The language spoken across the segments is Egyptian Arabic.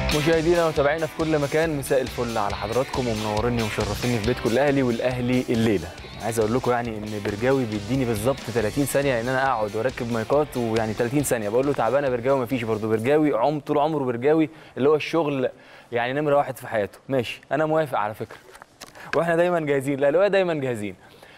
مشاهدينا ومتابعينا في كل مكان مساء الفل على حضراتكم ومنوريني ومشرفيني في بيتكم الاهلي والاهلي الليله عايز اقول لكم يعني ان برجاوي بيديني بالظبط 30 ثانيه ان انا اقعد واركب مايكات ويعني 30 ثانيه بقول له تعبانه برجاوي مفيش برضه برجاوي عم طول عمره برجاوي اللي هو الشغل يعني نمره واحد في حياته ماشي انا موافق على فكره واحنا دايما جاهزين الاهلاويه دايما جاهزين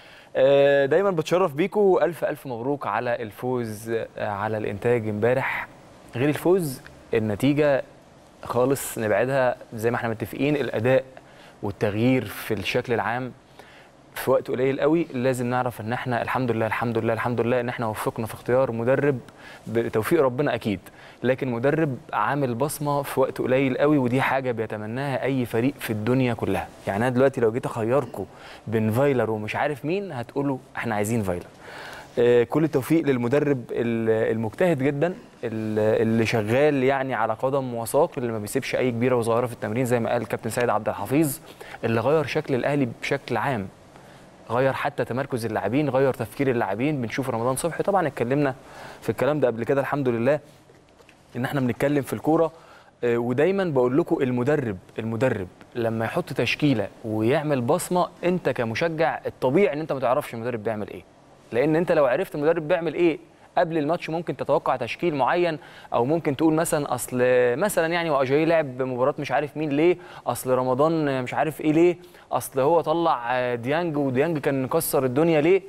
آه، دايما بتشرف بيكم الف الف مبروك على الفوز آه، على الانتاج امبارح غير الفوز النتيجه خالص نبعدها زي ما احنا متفقين الاداء والتغيير في الشكل العام في وقت قليل قوي لازم نعرف ان احنا الحمد لله الحمد لله الحمد لله ان احنا وفقنا في اختيار مدرب بتوفيق ربنا اكيد لكن مدرب عامل بصمه في وقت قليل قوي ودي حاجه بيتمناها اي فريق في الدنيا كلها يعني انا دلوقتي لو جيت اخيركم بين فايلر ومش عارف مين هتقولوا احنا عايزين فايلر آه، كل التوفيق للمدرب ال- المجتهد جدا ال- اللي شغال يعني على قدم وساق اللي ما بيسيبش اي كبيره وصغيره في التمرين زي ما قال الكابتن سيد عبد الحفيظ اللي غير شكل الاهلي بشكل عام غير حتى تمركز اللاعبين غير تفكير اللاعبين بنشوف رمضان صبحي طبعا اتكلمنا في الكلام ده قبل كده الحمد لله ان احنا بنتكلم في الكوره آه، ودايما بقول لكم المدرب المدرب لما يحط تشكيله ويعمل بصمه انت كمشجع الطبيعي ان انت ما تعرفش المدرب بيعمل ايه لان انت لو عرفت المدرب بيعمل ايه قبل الماتش ممكن تتوقع تشكيل معين او ممكن تقول مثلا اصل مثلا يعني واجاي لعب مباراه مش عارف مين ليه اصل رمضان مش عارف ايه ليه اصل هو طلع آه، ديانج وديانج كان مكسر الدنيا ليه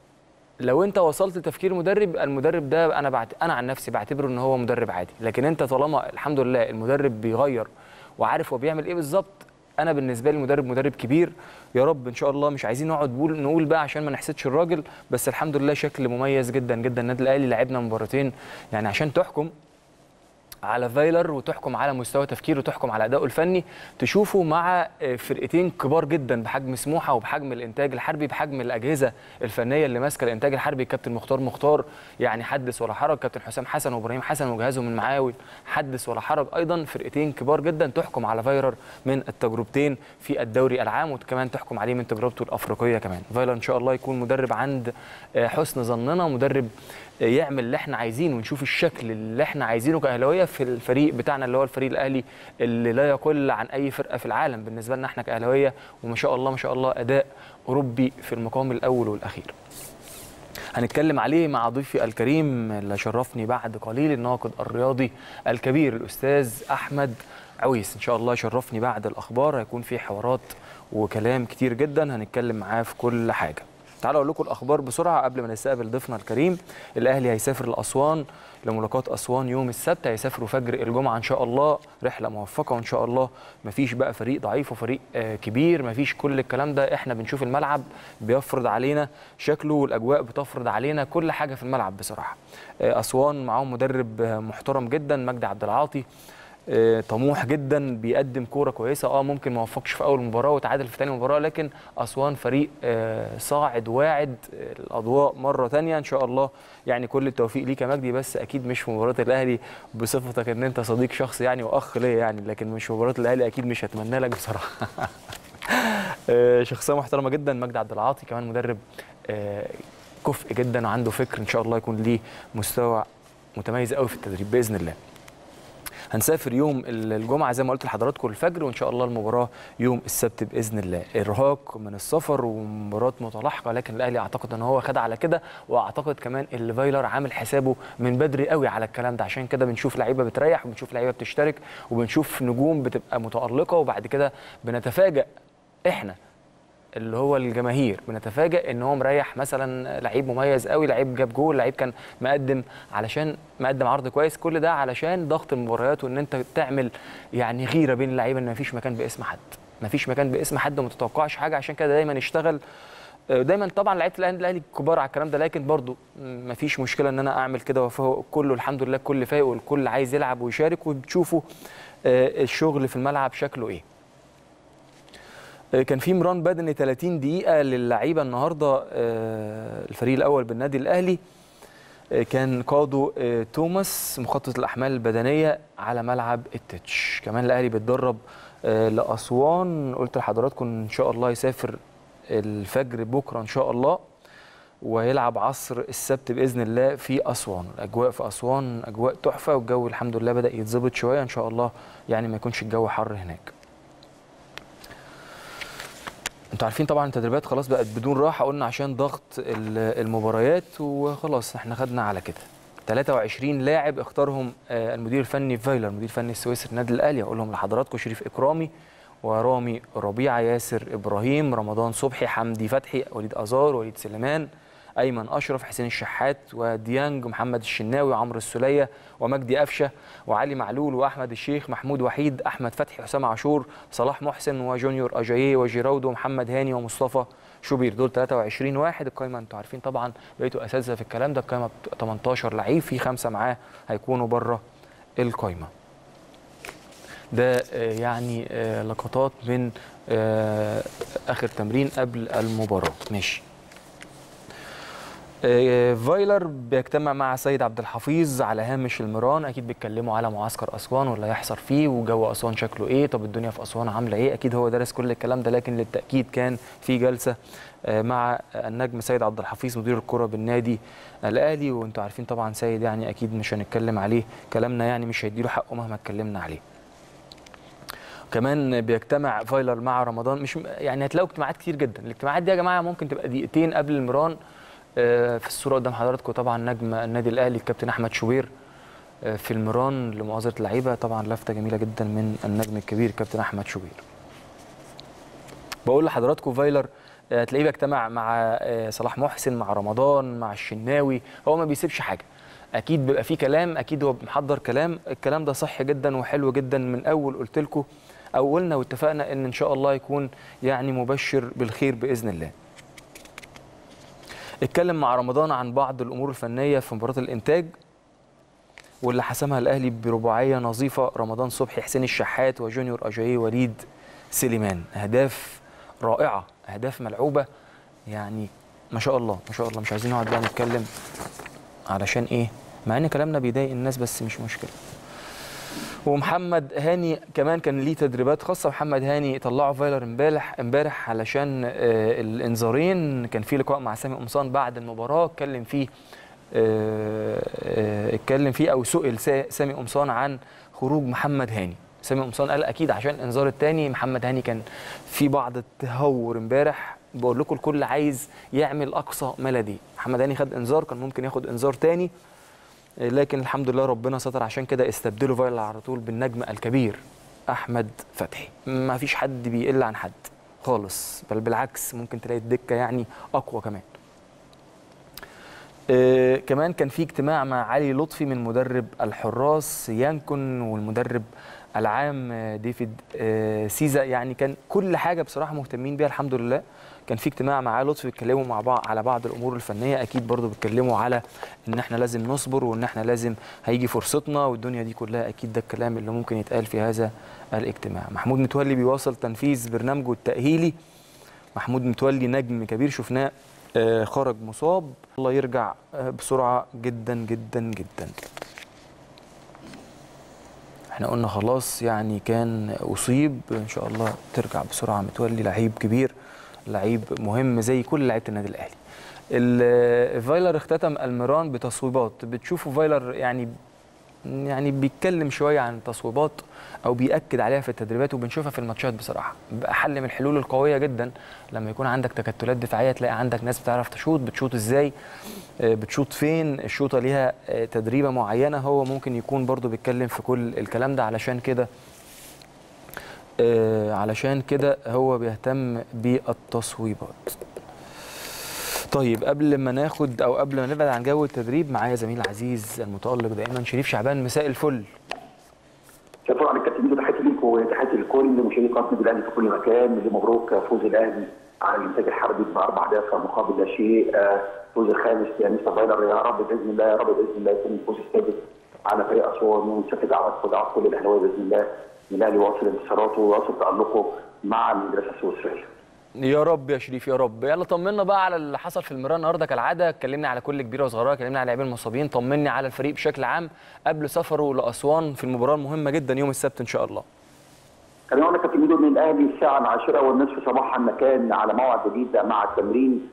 لو انت وصلت لتفكير مدرب المدرب ده انا بعت انا عن نفسي بعتبره ان هو مدرب عادي لكن انت طالما الحمد لله المدرب بيغير وعارف هو بيعمل ايه بالظبط انا بالنسبه لي المدرب مدرب كبير يا رب ان شاء الله مش عايزين نقعد نقول نقول بقى عشان ما نحسدش الراجل بس الحمد لله شكل مميز جدا جدا النادي الاهلي لعبنا مباراتين يعني عشان تحكم على فايلر وتحكم على مستوى تفكيره وتحكم على ادائه الفني تشوفه مع آه، فرقتين كبار جدا بحجم سموحه وبحجم الانتاج الحربي بحجم الاجهزه الفنيه اللي ماسكه الانتاج الحربي الكابتن مختار مختار يعني حدث ولا حرج كابتن حسام حسن وابراهيم حسن وجهازهم المعاون حدث ولا حرج ايضا فرقتين كبار جدا تحكم على فايلر من التجربتين في الدوري العام وكمان تحكم عليه من تجربته الافريقيه كمان فايلر ان شاء الله يكون مدرب عند آه، حسن ظننا مدرب يعمل اللي احنا عايزينه ونشوف الشكل اللي احنا عايزينه كاهلاويه في الفريق بتاعنا اللي هو الفريق الاهلي اللي لا يقل عن اي فرقه في العالم بالنسبه لنا احنا كاهلاويه وما شاء الله ما شاء الله اداء اوروبي في المقام الاول والاخير. هنتكلم عليه مع ضيفي الكريم اللي شرفني بعد قليل الناقد الرياضي الكبير الاستاذ احمد عويس ان شاء الله يشرفني بعد الاخبار هيكون في حوارات وكلام كتير جدا هنتكلم معاه في كل حاجه تعالوا اقول لكم الاخبار بسرعه قبل ما نستقبل ضيفنا الكريم الاهلي هيسافر لاسوان لملاقات اسوان يوم السبت هيسافروا فجر الجمعه ان شاء الله رحله موفقه وان شاء الله مفيش بقى فريق ضعيف وفريق آه، كبير مفيش كل الكلام ده احنا بنشوف الملعب بيفرض علينا شكله والاجواء بتفرض علينا كل حاجه في الملعب بصراحه آه، اسوان معاهم مدرب آه، محترم جدا مجدي عبد العاطي آه، طموح جدا بيقدم كوره كويسه اه ممكن ما وفقش في اول مباراه وتعادل في ثاني مباراه لكن اسوان فريق آه، صاعد واعد آه، الاضواء مره ثانيه ان شاء الله يعني كل التوفيق ليك يا مجدي بس اكيد مش في مباراه الاهلي بصفتك ان انت صديق شخص يعني واخ ليا يعني لكن مش في مباراه الاهلي اكيد مش هتمنى لك بصراحه آه، شخصيه محترمه جدا مجدي عبد العاطي كمان مدرب آه، كفء جدا وعنده فكر ان شاء الله يكون ليه مستوى متميز قوي في التدريب باذن الله هنسافر يوم الجمعه زي ما قلت لحضراتكم الفجر وان شاء الله المباراه يوم السبت باذن الله ارهاق من السفر ومباراه متلاحقه لكن الاهلي اعتقد ان هو خد على كده واعتقد كمان اللي فايلر عامل حسابه من بدري قوي على الكلام ده عشان كده بنشوف لعيبه بتريح وبنشوف لعيبه بتشترك وبنشوف نجوم بتبقى متالقه وبعد كده بنتفاجئ احنا اللي هو الجماهير بنتفاجئ ان هو مريح مثلا لعيب مميز قوي لعيب جاب جول لعيب كان مقدم علشان مقدم عرض كويس كل ده علشان ضغط المباريات وان انت تعمل يعني غيره بين اللعيبه ان مفيش مكان باسم حد مفيش مكان باسم حد وما تتوقعش حاجه عشان كده دايما اشتغل آه، دايما طبعا لعيبه الاهلي الاهلي كبار على الكلام ده لكن برضو م- مفيش مشكله ان انا اعمل كده وفوق كله الحمد لله الكل فايق والكل عايز يلعب ويشارك وبتشوفوا آه، الشغل في الملعب شكله ايه كان في مران بدني 30 دقيقة للعيبة النهاردة آه، الفريق الأول بالنادي الأهلي آه، كان قاده آه، توماس مخطط الأحمال البدنية على ملعب التتش كمان الأهلي بيتدرب آه، لأسوان قلت لحضراتكم إن شاء الله يسافر الفجر بكرة إن شاء الله ويلعب عصر السبت باذن الله في اسوان الاجواء في اسوان اجواء تحفه والجو الحمد لله بدا يتظبط شويه ان شاء الله يعني ما يكونش الجو حر هناك انتوا عارفين طبعا التدريبات خلاص بقت بدون راحه قلنا عشان ضغط ال- المباريات وخلاص احنا خدنا على كده 23 لاعب اختارهم آه، المدير الفني فايلر المدير الفني السويسري النادي الاهلي هقول لهم لحضراتكم شريف اكرامي ورامي ربيعه ياسر ابراهيم رمضان صبحي حمدي فتحي وليد ازار وليد سليمان ايمن اشرف حسين الشحات وديانج محمد الشناوي وعمرو السوليه ومجدي قفشه وعلي معلول واحمد الشيخ محمود وحيد احمد فتحي حسام عاشور صلاح محسن وجونيور اجاييه وجيراود ومحمد هاني ومصطفى شوبير دول 23 واحد القايمه انتوا عارفين طبعا بقيتوا اساتذه في الكلام ده القايمه 18 لعيب في خمسه معاه هيكونوا بره القايمه ده آه، يعني آه، لقطات من آه، اخر تمرين قبل المباراه ماشي آه، فايلر بيجتمع مع سيد عبد الحفيظ على هامش المران اكيد بيتكلموا على معسكر اسوان واللي هيحصل فيه وجو اسوان شكله ايه طب الدنيا في اسوان عامله ايه اكيد هو درس كل الكلام ده لكن للتاكيد كان في جلسه آه، مع النجم سيد عبد الحفيظ مدير الكره بالنادي الاهلي وانتوا عارفين طبعا سيد يعني اكيد مش هنتكلم عليه كلامنا يعني مش هيديله حقه مهما اتكلمنا عليه كمان بيجتمع فايلر مع رمضان مش يعني هتلاقوا اجتماعات كتير جدا الاجتماعات دي يا جماعه ممكن تبقى دقيقتين قبل المران آه، في الصوره قدام حضراتكم طبعا نجم النادي الاهلي الكابتن احمد شوبير آه، في المران لمؤازره اللعيبه طبعا لفته جميله جدا من النجم الكبير الكابتن احمد شوبير بقول لحضراتكم فايلر آه، هتلاقيه بيجتمع مع آه، صلاح محسن مع رمضان مع الشناوي هو ما بيسيبش حاجه اكيد بيبقى فيه كلام اكيد هو محضر كلام الكلام ده صح جدا وحلو جدا من اول قلت لكم او قلنا واتفقنا ان ان شاء الله يكون يعني مبشر بالخير باذن الله اتكلم مع رمضان عن بعض الامور الفنيه في مباراه الانتاج واللي حسمها الاهلي برباعيه نظيفه رمضان صبحي حسين الشحات وجونيور اجاييه وليد سليمان اهداف رائعه اهداف ملعوبه يعني ما شاء الله ما شاء الله مش عايزين نقعد بقى نتكلم علشان ايه مع ان كلامنا بيضايق الناس بس مش مشكله ومحمد هاني كمان كان ليه تدريبات خاصه محمد هاني طلعه فايلر امبارح امبارح علشان آه، الانذارين كان في لقاء مع سامي قمصان بعد المباراه اتكلم فيه آه، آه، اتكلم فيه او سئل سا- سامي قمصان عن خروج محمد هاني سامي قمصان قال اكيد عشان الانذار الثاني محمد هاني كان في بعض التهور امبارح بقول لكم الكل عايز يعمل اقصى ما لديه محمد هاني خد انذار كان ممكن ياخد انذار تاني لكن الحمد لله ربنا ستر عشان كده استبدلوا فايلر على طول بالنجم الكبير احمد فتحي ما فيش حد بيقل عن حد خالص بل بالعكس ممكن تلاقي الدكه يعني اقوى كمان آه كمان كان في اجتماع مع علي لطفي من مدرب الحراس يانكون والمدرب العام آه، ديفيد آه سيزا يعني كان كل حاجه بصراحه مهتمين بيها الحمد لله كان في اجتماع مع علي لطفي بيتكلموا مع بعض على بعض الامور الفنيه اكيد برضو بيتكلموا على ان احنا لازم نصبر وان احنا لازم هيجي فرصتنا والدنيا دي كلها اكيد ده الكلام اللي ممكن يتقال في هذا الاجتماع محمود متولي بيواصل تنفيذ برنامجه التاهيلي محمود متولي نجم كبير شفناه آه، خرج مصاب الله يرجع آه، بسرعه جدا جدا جدا احنا قلنا خلاص يعني كان اصيب ان شاء الله ترجع بسرعه متولي لعيب كبير لعيب مهم زي كل لعيبه النادي الاهلي ال- فايلر اختتم الميران بتصويبات بتشوفوا فايلر يعني يعني بيتكلم شويه عن التصويبات او بياكد عليها في التدريبات وبنشوفها في الماتشات بصراحه بقى حل من الحلول القويه جدا لما يكون عندك تكتلات دفاعيه تلاقي عندك ناس بتعرف تشوط بتشوط ازاي آه، بتشوط فين الشوطه ليها آه، تدريبه معينه هو ممكن يكون برضو بيتكلم في كل الكلام ده علشان كده آه، علشان كده هو بيهتم بالتصويبات طيب قبل ما ناخد او قبل ما نبعد عن جو التدريب معايا زميل عزيز المتالق دائما شريف شعبان مساء الفل طبعا الكابتن ميدو تحياتي ليك وتحياتي لكل مشاهدي قناه النادي الاهلي في كل مكان اللي مبروك فوز الاهلي على الانتاج الحربي باربع اهداف مقابل لا شيء آه، الفوز الخامس يا مستر فايلر يا رب باذن الله يا رب باذن الله يكون الفوز السادس على فريق اسوان ونشوف دعوات ودعوات كل الاهلاويه باذن الله ان الاهلي واصل انتصاراته وواصل تالقه مع المدرسه السويسريه. يا رب يا شريف يا رب يلا طمنا بقى على اللي حصل في الميران النهارده كالعاده اتكلمنا على كل كبيره وصغيره اتكلمنا على اللاعبين المصابين طمني على الفريق بشكل عام قبل سفره لاسوان في المباراه المهمه جدا يوم السبت ان شاء الله خلينا نقول لك ان الاهلي الساعه العاشره والنصف صباحا مكان على موعد جديد مع التمرين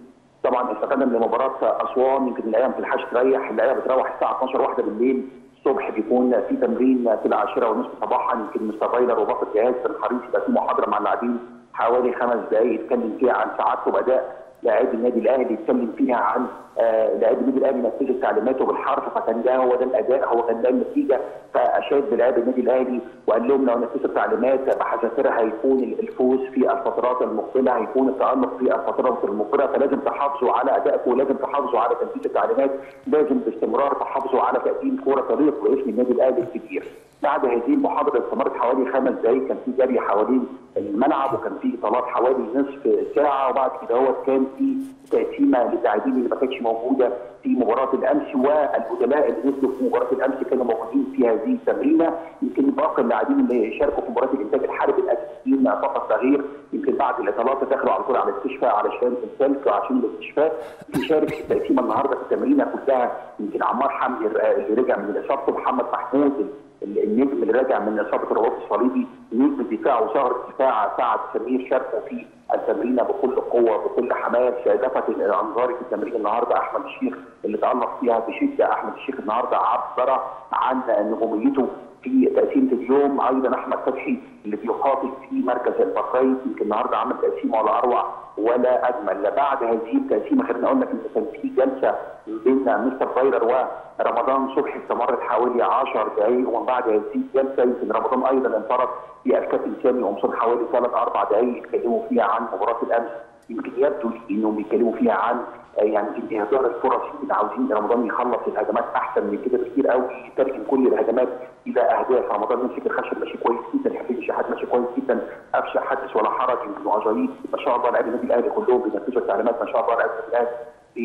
طبعا استفدنا من مباراه اسوان يمكن اللعيبه ما بتلحقش تريح اللعيبه بتروح الساعه 12 واحده بالليل الصبح بيكون في تمرين في العاشره ونصف صباحا يمكن مستر فايلر وباقي الجهاز كان حريص يبقى في محاضره مع اللاعبين حوالي خمس دقائق يتكلم فيها عن سعادته باداء لاعبي النادي الاهلي يتكلم فيها عن آه لاعبي النادي الاهلي نفذوا تعليماته بالحرف فكان ده هو ده الاداء هو كان ده النتيجه فاشاد بلاعبي النادي الاهلي وقال لهم لو نفذوا التعليمات بحذافيرها هيكون الفوز في الفترات المقبله هيكون التالق في الفترات المقبله فلازم تحافظوا على ادائكم ولازم تحافظوا على تنفيذ التعليمات لازم باستمرار تحافظوا على تقديم كوره تليق باسم النادي الاهلي الكبير بعد هذه المحاضره استمرت حوالي خمس دقائق كان في جري حوالين الملعب وكان في اطالات حوالي نصف ساعه وبعد كده هو كان في تقسيمه للاعبين اللي ما كانتش موجوده في مباراه الامس والبدلاء اللي نزلوا في مباراه الامس كانوا موجودين في هذه التمرينه يمكن باقي اللاعبين اللي شاركوا في مباراه الانتاج الحربي الاساسيين فقط تغيير يمكن بعد الاطالات دخلوا على طول على الاستشفاء علشان السلك وعشان الاستشفاء يشارك في التقسيمه النهارده في التمرينه كلها يمكن عمار حمدي اللي رجع من اصابته محمد محمود النجم اللي راجع من اصابه الرباط الصليبي نجم الدفاع وظهر الدفاع سعد سمير شاركوا في التمرينه بكل قوه بكل حماس لفت الانظار في التمرين النهارده احمد الشيخ اللي تالق فيها بشده احمد الشيخ النهارده عبر عن نجوميته في تقسيمه اليوم ايضا احمد فتحي اللي بيقاتل في مركز البقايد يمكن النهارده عمل تقسيمه ولا اروع ولا اجمل بعد هذه التقسيمه خليني اقول لك ان كان في جلسه بين مستر فايلر ورمضان صبحي استمرت حوالي 10 دقائق ومن بعد هذه الجلسه يمكن رمضان ايضا انفرد في الكابتن سامي قمصان حوالي ثلاث اربع دقائق يتكلموا فيها عن مباراه الامس يمكن يبدو لي انهم بيتكلموا فيها عن يعني انتهاء الفرص يمكن عاوزين رمضان يخلص الهجمات احسن من كده بكتير قوي يترجم كل الهجمات الى اهداف رمضان مسك الخشب ماشي كويس جدا حسين الشحات ماشي كويس جدا قفشه حدث ولا حرج يمكن وعجريد ما شاء الله لاعبي النادي الاهلي كلهم بينفذوا التعليمات ما شاء الله لاعبي النادي الاهلي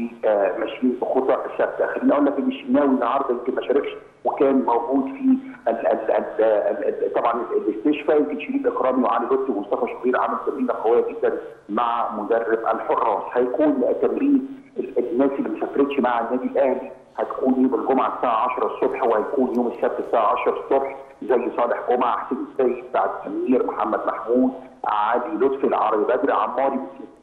ماشيين بخطى ثابته خليني اقول لك ان الشناوي النهارده يمكن ما شاركش وكان موجود في ال ال ال ال طبعا الاستشفاء يمكن شريف اكرامي وعلي لطفي ومصطفى شوبير عمل تمرينه قويه جدا مع مدرب الحراس هيكون تمرين الناس اللي ما سافرتش مع النادي الاهلي هتكون يوم الجمعه الساعه 10 الصبح وهيكون يوم السبت الساعه 10 الصبح زي صالح جمعه حسين السيد سعد سمير محمد محمود علي لطفي العربي بدر عمار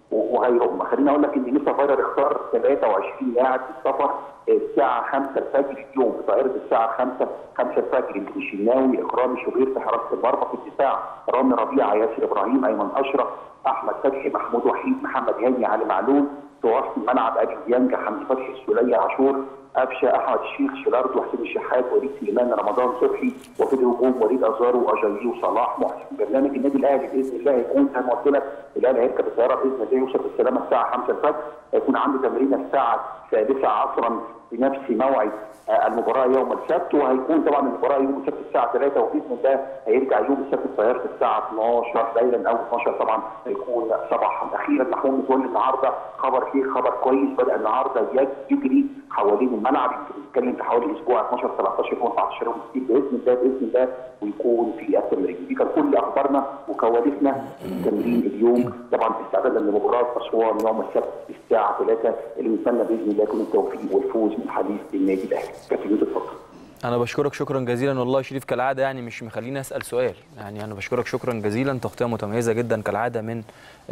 وغيرهم خليني اقول لك ان لسه فايرر اختار 23 لاعب في السفر الساعه 5 الفجر اليوم طائره الساعه 5 5 الفجر يمكن الشناوي اكرامي شوبير في حراسه المرمى في الدفاع رامي ربيعه ياسر ابراهيم ايمن اشرف احمد فتحي محمود وحيد محمد هاني علي معلول في وسط الملعب ابي ديانجا حمدي فتحي السوليه عاشور قفشه احمد الشيخ شيلاردو حسين الشحات وليد سليمان رمضان صبحي وفي الهجوم وليد ازارو واجايي وصلاح محسن برنامج النادي الاهلي باذن الله هيكون زي ما قلت لك الاهلي هيركب الطياره باذن الله يوصل بالسلامه الساعه 5 الفجر هيكون عنده تمرين الساعه السادسه عصرا بنفس موعد المباراه يوم السبت وهيكون طبعا المباراه يوم السبت الساعه 3 وباذن الله هيرجع يوم السبت طياره الساعه 12 ليلا او 12 طبعا هيكون صباحا اخيرا محمود متولي النهارده خبر خير خبر كويس بدا النهارده يجري حوالين الملعب يمكن نتكلم في حوالي اسبوع 12 13 يوم 14 يوم باذن الله باذن الله ويكون في التمرين دي كان كل اخبارنا وكواليسنا تمرين اليوم طبعا استعدادا لمباراه اسوان يوم السبت الساعه 3 اللي نتمنى باذن الله يكون التوفيق والفوز من حديث النادي الاهلي كابتن يوسف اتفضل انا بشكرك شكرا جزيلا والله شريف كالعاده يعني مش مخليني اسال سؤال يعني انا بشكرك شكرا جزيلا تغطيه متميزه جدا كالعاده من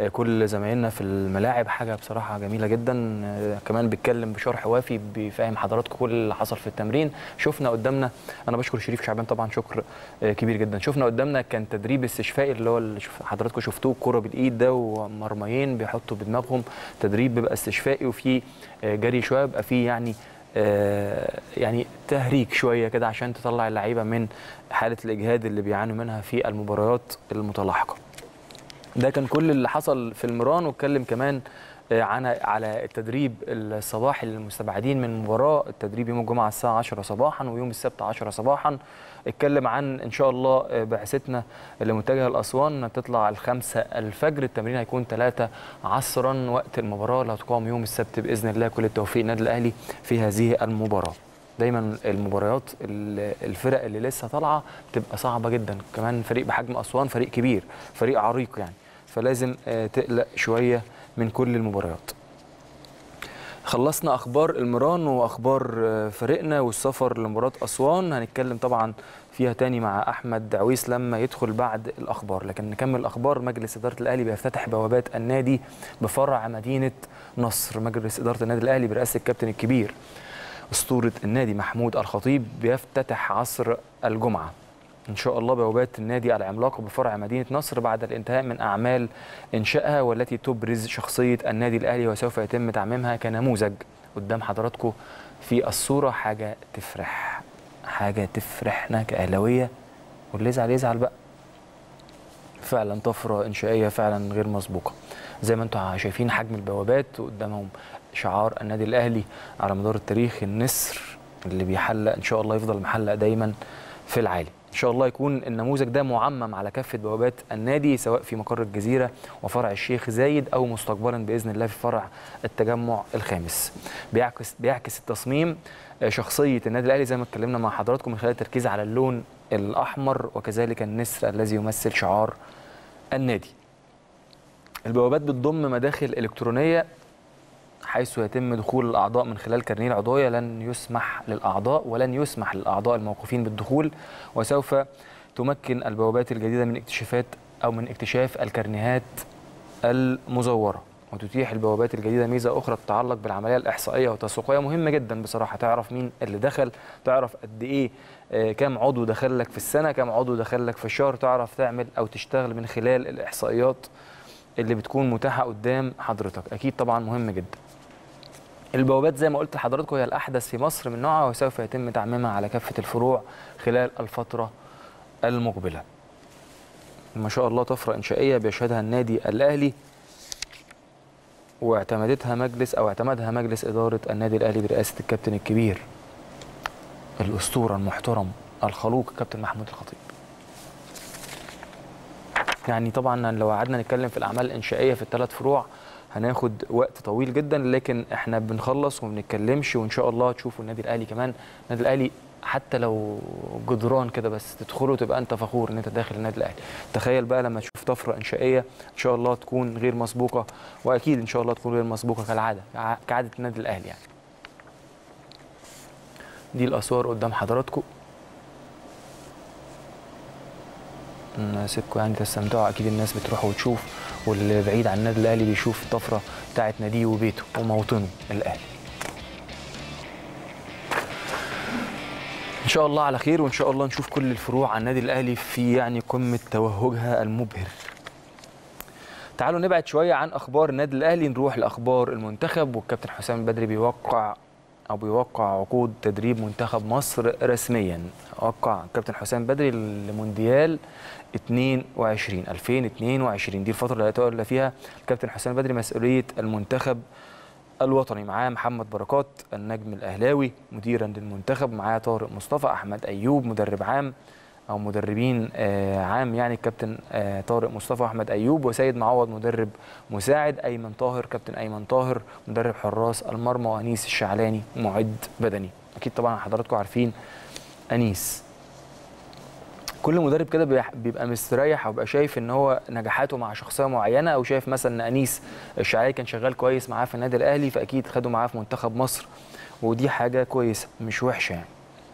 كل زمايلنا في الملاعب حاجه بصراحه جميله جدا كمان بيتكلم بشرح وافي بيفهم حضراتكم كل اللي حصل في التمرين شفنا قدامنا انا بشكر شريف شعبان طبعا شكر كبير جدا شفنا قدامنا كان تدريب استشفائي اللي هو اللي حضراتكم شفتوه الكوره بالايد ده ومرميين بيحطوا بدماغهم تدريب بيبقى استشفائي وفي جري شويه بيبقى فيه يعني يعني تهريج شويه كده عشان تطلع اللعيبه من حاله الاجهاد اللي بيعانوا منها في المباريات المتلاحقه. ده كان كل اللي حصل في المران واتكلم كمان عن على التدريب الصباحي للمستبعدين من المباراه التدريب يوم الجمعه الساعه 10 صباحا ويوم السبت 10 صباحا اتكلم عن ان شاء الله بعثتنا اللي متجهه لاسوان تطلع الخمسة الفجر التمرين هيكون 3 عصرا وقت المباراه اللي هتقام يوم السبت باذن الله كل التوفيق النادي الاهلي في هذه المباراه دايما المباريات الفرق اللي لسه طالعه بتبقى صعبه جدا كمان فريق بحجم اسوان فريق كبير فريق عريق يعني فلازم تقلق شويه من كل المباريات خلصنا اخبار المران واخبار آه، فريقنا والسفر لمباراه اسوان هنتكلم طبعا فيها تاني مع احمد عويس لما يدخل بعد الاخبار لكن نكمل الاخبار مجلس اداره الاهلي بيفتتح بوابات النادي بفرع مدينه نصر مجلس اداره النادي الاهلي برئاسه الكابتن الكبير اسطوره النادي محمود الخطيب بيفتتح عصر الجمعه ان شاء الله بوابات النادي العملاقه بفرع مدينه نصر بعد الانتهاء من اعمال انشائها والتي تبرز شخصيه النادي الاهلي وسوف يتم تعميمها كنموذج قدام حضراتكم في الصوره حاجه تفرح حاجه تفرحنا كاهلاويه واللي يزعل يزعل بقى فعلا طفره انشائيه فعلا غير مسبوقه زي ما انتم شايفين حجم البوابات قدامهم شعار النادي الاهلي على مدار التاريخ النسر اللي بيحلق ان شاء الله يفضل محلق دايما في العالي ان شاء الله يكون النموذج ده معمم على كافه بوابات النادي سواء في مقر الجزيره وفرع الشيخ زايد او مستقبلا باذن الله في فرع التجمع الخامس بيعكس بيعكس التصميم آه، شخصيه النادي الاهلي زي ما اتكلمنا مع حضراتكم من خلال التركيز على اللون الاحمر وكذلك النسر الذي يمثل شعار النادي البوابات بتضم مداخل الكترونيه حيث يتم دخول الاعضاء من خلال كارنيه العضويه لن يسمح للاعضاء ولن يسمح للاعضاء الموقوفين بالدخول وسوف تمكن البوابات الجديده من اكتشافات او من اكتشاف الكارنيهات المزوره وتتيح البوابات الجديده ميزه اخرى تتعلق بالعمليه الاحصائيه والتسويقيه مهمه جدا بصراحه تعرف مين اللي دخل تعرف قد ايه آه، كام عضو دخل لك في السنه كام عضو دخل لك في الشهر تعرف تعمل او تشتغل من خلال الاحصائيات اللي بتكون متاحه قدام حضرتك اكيد طبعا مهم جدا البوابات زي ما قلت لحضراتكم هي الأحدث في مصر من نوعها وسوف يتم تعميمها على كافة الفروع خلال الفترة المقبلة ما شاء الله طفرة إنشائية بيشهدها النادي الأهلي واعتمدتها مجلس أو اعتمدها مجلس إدارة النادي الأهلي برئاسة الكابتن الكبير الأسطورة المحترم الخلوق كابتن محمود الخطيب يعني طبعا لو قعدنا نتكلم في الأعمال الإنشائية في الثلاث فروع هناخد وقت طويل جدا لكن احنا بنخلص وما بنتكلمش وان شاء الله تشوفوا النادي الاهلي كمان النادي الاهلي حتى لو جدران كده بس تدخله تبقى انت فخور ان انت داخل النادي الاهلي تخيل بقى لما تشوف طفره انشائيه ان شاء الله تكون غير مسبوقه واكيد ان شاء الله تكون غير مسبوقه كالعاده كع- كعاده النادي الاهلي يعني دي الاسوار قدام حضراتكم نسيبكم يعني تستمتعوا اكيد الناس بتروح وتشوف واللي بعيد عن النادي الاهلي بيشوف الطفره بتاعت ناديه وبيته وموطنه الاهلي ان شاء الله على خير وان شاء الله نشوف كل الفروع عن النادي الاهلي في يعني قمه توهجها المبهر تعالوا نبعد شويه عن اخبار النادي الاهلي نروح لاخبار المنتخب والكابتن حسام البدري بيوقع او بيوقع عقود تدريب منتخب مصر رسميا وقع الكابتن حسام بدري لمونديال 22 2022 دي الفتره اللي هيتولى فيها الكابتن حسام بدري مسؤوليه المنتخب الوطني معاه محمد بركات النجم الاهلاوي مديرا للمنتخب معاه طارق مصطفى احمد ايوب مدرب عام او مدربين آه، عام يعني الكابتن آه، طارق مصطفى احمد ايوب وسيد معوض مدرب مساعد ايمن طاهر كابتن ايمن طاهر مدرب حراس المرمى وانيس الشعلاني معد بدني اكيد طبعا حضراتكم عارفين انيس كل مدرب كده بيح- بيبقى مستريح او بيبقى شايف ان هو نجاحاته مع شخصيه معينه او شايف مثلا ان انيس الشعلاني كان شغال كويس معاه في النادي الاهلي فاكيد خده معاه في منتخب مصر ودي حاجه كويسه مش وحشه يعني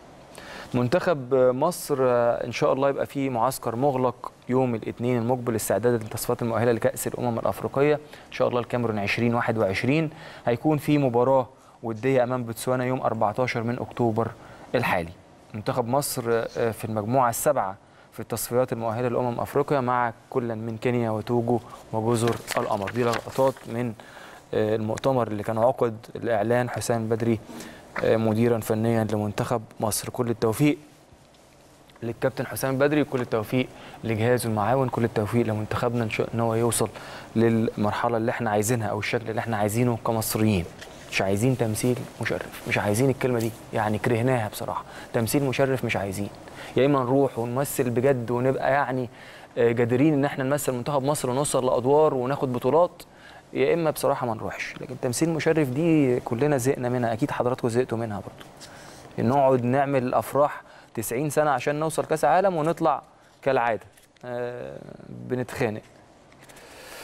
منتخب مصر آه، ان شاء الله يبقى فيه معسكر مغلق يوم الاثنين المقبل استعدادا للتصفيات المؤهله لكاس الامم الافريقيه ان شاء الله الكاميرون 2021 هيكون في مباراه وديه امام بوتسوانا يوم 14 من اكتوبر الحالي منتخب مصر آه، في المجموعه السابعه في التصفيات المؤهله لامم افريقيا مع كل من كينيا وتوجو وجزر القمر دي لقطات من آه، المؤتمر اللي كان عقد الاعلان حسام بدري آه، مديرا فنيا لمنتخب مصر كل التوفيق للكابتن حسام بدري كل التوفيق لجهازه المعاون كل التوفيق لمنتخبنا ان شاء ان هو يوصل للمرحله اللي احنا عايزينها او الشكل اللي احنا عايزينه كمصريين مش عايزين تمثيل مشرف مش عايزين الكلمه دي يعني كرهناها بصراحه تمثيل مشرف مش عايزين يا اما نروح ونمثل بجد ونبقى يعني آه، جادرين ان احنا نمثل منتخب مصر ونوصل لادوار وناخد بطولات يا اما بصراحه ما نروحش لكن تمثيل مشرف دي كلنا زهقنا منها اكيد حضراتكم زهقتوا منها برضو نقعد نعمل افراح 90 سنه عشان نوصل كاس عالم ونطلع كالعاده آه، بنتخانق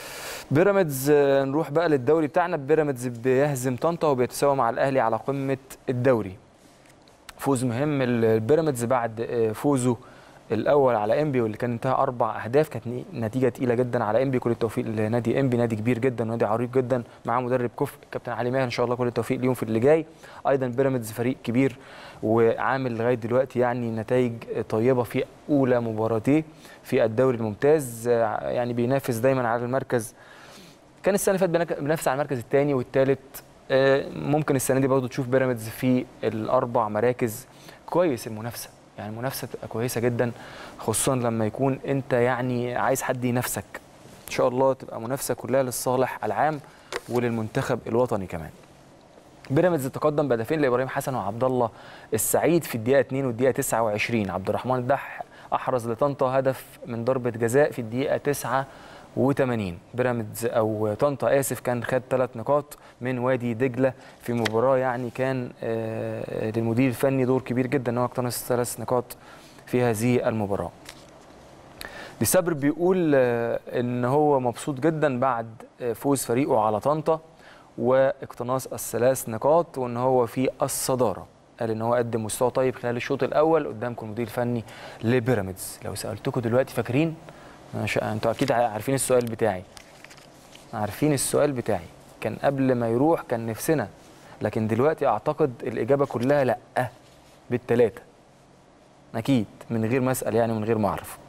بيراميدز آه، نروح بقى للدوري بتاعنا بيراميدز بيهزم طنطا وبيتساوى مع الاهلي على قمه الدوري فوز مهم البيراميدز بعد آه، فوزه الاول على انبي واللي كان انتهى اربع اهداف كانت ني- نتيجه تقيله جدا على انبي كل التوفيق لنادي انبي نادي كبير جدا ونادي عريق جدا معاه مدرب كفء كابتن علي ماهر ان شاء الله كل التوفيق ليهم في اللي جاي ايضا بيراميدز فريق كبير وعامل لغايه دلوقتي يعني نتائج طيبه في اولى مباراتيه في الدوري الممتاز آه، يعني بينافس دايما على المركز كان السنه اللي فاتت بنك- بينافس على المركز الثاني والثالث ممكن السنه دي برضه تشوف بيراميدز في الاربع مراكز كويس المنافسه يعني المنافسه تبقى كويسه جدا خصوصا لما يكون انت يعني عايز حد ينافسك ان شاء الله تبقى منافسه كلها للصالح العام وللمنتخب الوطني كمان بيراميدز تقدم بهدفين لابراهيم حسن وعبد الله السعيد في الدقيقه 2 والدقيقه 29 عبد الرحمن الدح احرز لطنطا هدف من ضربه جزاء في الدقيقه 89 بيراميدز او طنطا اسف كان خد ثلاث نقاط من وادي دجله في مباراه يعني كان آه، للمدير الفني دور كبير جدا ان هو يقتنص ثلاث نقاط في هذه المباراه دي صبر بيقول آه، ان هو مبسوط جدا بعد آه، فوز فريقه على طنطا واقتناص الثلاث نقاط وان هو في الصداره قال ان هو قدم مستوى طيب خلال الشوط الاول قدامكم المدير الفني لبيراميدز لو سالتكم دلوقتي فاكرين مش... انتوا اكيد عارفين السؤال بتاعي عارفين السؤال بتاعي كان قبل ما يروح كان نفسنا لكن دلوقتي اعتقد الاجابه كلها لا بالثلاثه اكيد من غير ما اسال يعني من غير ما اعرف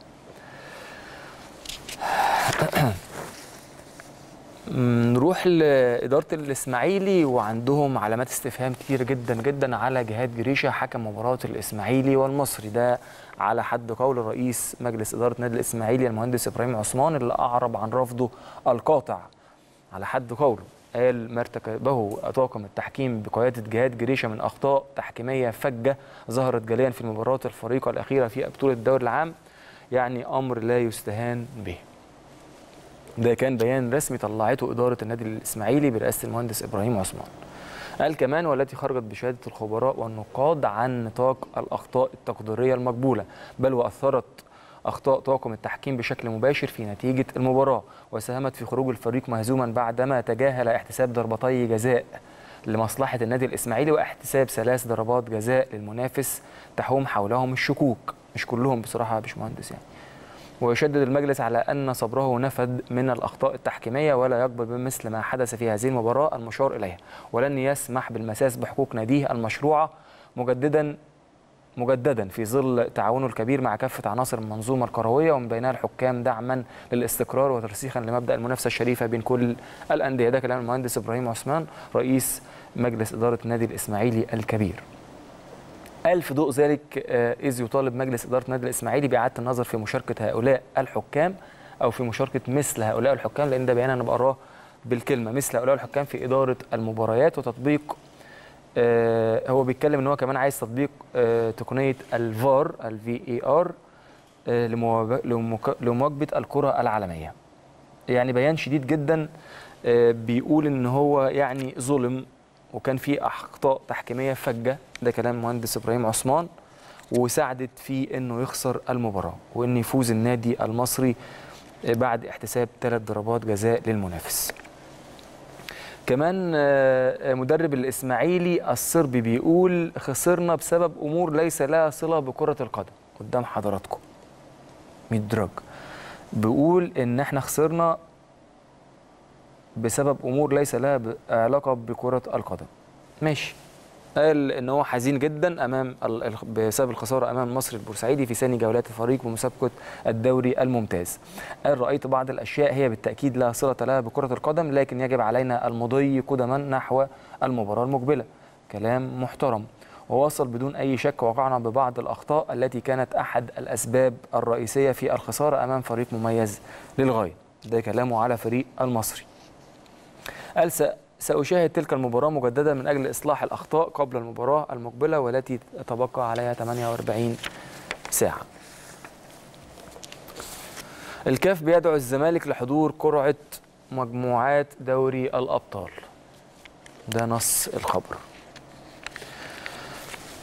نروح لإدارة الإسماعيلي وعندهم علامات استفهام كتير جدا جدا على جهاد جريشة حكم مباراة الإسماعيلي والمصري ده على حد قول رئيس مجلس إدارة نادي الإسماعيلي المهندس إبراهيم عثمان اللي أعرب عن رفضه القاطع على حد قوله قال ما ارتكبه طاقم التحكيم بقيادة جهاد جريشة من أخطاء تحكيمية فجة ظهرت جليا في مباراة الفريق الأخيرة في بطولة الدوري العام يعني أمر لا يستهان به ده كان بيان رسمي طلعته إدارة النادي الإسماعيلي برئاسة المهندس إبراهيم عثمان قال كمان والتي خرجت بشهادة الخبراء والنقاد عن نطاق الأخطاء التقديرية المقبولة بل وأثرت أخطاء طاقم التحكيم بشكل مباشر في نتيجة المباراة وساهمت في خروج الفريق مهزوما بعدما تجاهل احتساب ضربتي جزاء لمصلحة النادي الإسماعيلي واحتساب ثلاث ضربات جزاء للمنافس تحوم حولهم الشكوك مش كلهم بصراحة يا باشمهندس يعني ويشدد المجلس على أن صبره نفد من الأخطاء التحكيمية ولا يقبل بمثل ما حدث في هذه المباراة المشار إليها ولن يسمح بالمساس بحقوق ناديه المشروعة مجددا مجددا في ظل تعاونه الكبير مع كافة عناصر المنظومة الكروية ومن بينها الحكام دعما للاستقرار وترسيخا لمبدأ المنافسة الشريفة بين كل الأندية ده كلام المهندس إبراهيم عثمان رئيس مجلس إدارة النادي الإسماعيلي الكبير قال في ضوء ذلك آه، إذ يطالب مجلس إدارة النادي الإسماعيلي بإعادة النظر في مشاركة هؤلاء الحكام أو في مشاركة مثل هؤلاء الحكام لأن ده بيان أنا بقراه بالكلمة مثل هؤلاء الحكام في إدارة المباريات وتطبيق آه، هو بيتكلم ان هو كمان عايز تطبيق آه، تقنيه الفار الفي اي ار لمواجبه الكره العالميه يعني بيان شديد جدا آه، بيقول ان هو يعني ظلم وكان في اخطاء تحكيميه فجه ده كلام المهندس ابراهيم عثمان وساعدت في انه يخسر المباراه وان يفوز النادي المصري آه، بعد احتساب ثلاث ضربات جزاء للمنافس كمان آه، مدرب الاسماعيلي الصربي بيقول خسرنا بسبب امور ليس لها صله بكره القدم قدام حضراتكم مدرج بيقول ان احنا خسرنا بسبب امور ليس لها ب- علاقه بكره القدم ماشي قال ان هو حزين جدا امام ال- ال- بسبب الخساره امام مصر البورسعيدي في ثاني جولات الفريق بمسابقه الدوري الممتاز. قال رايت بعض الاشياء هي بالتاكيد لا صله لها بكره القدم لكن يجب علينا المضي قدما نحو المباراه المقبله. كلام محترم. وواصل بدون اي شك وقعنا ببعض الاخطاء التي كانت احد الاسباب الرئيسيه في الخساره امام فريق مميز للغايه. ده كلامه على فريق المصري. قال س- سأشاهد تلك المباراة مجددا من أجل إصلاح الأخطاء قبل المباراة المقبلة والتي تبقى عليها 48 ساعة الكاف بيدعو الزمالك لحضور قرعة مجموعات دوري الأبطال ده نص الخبر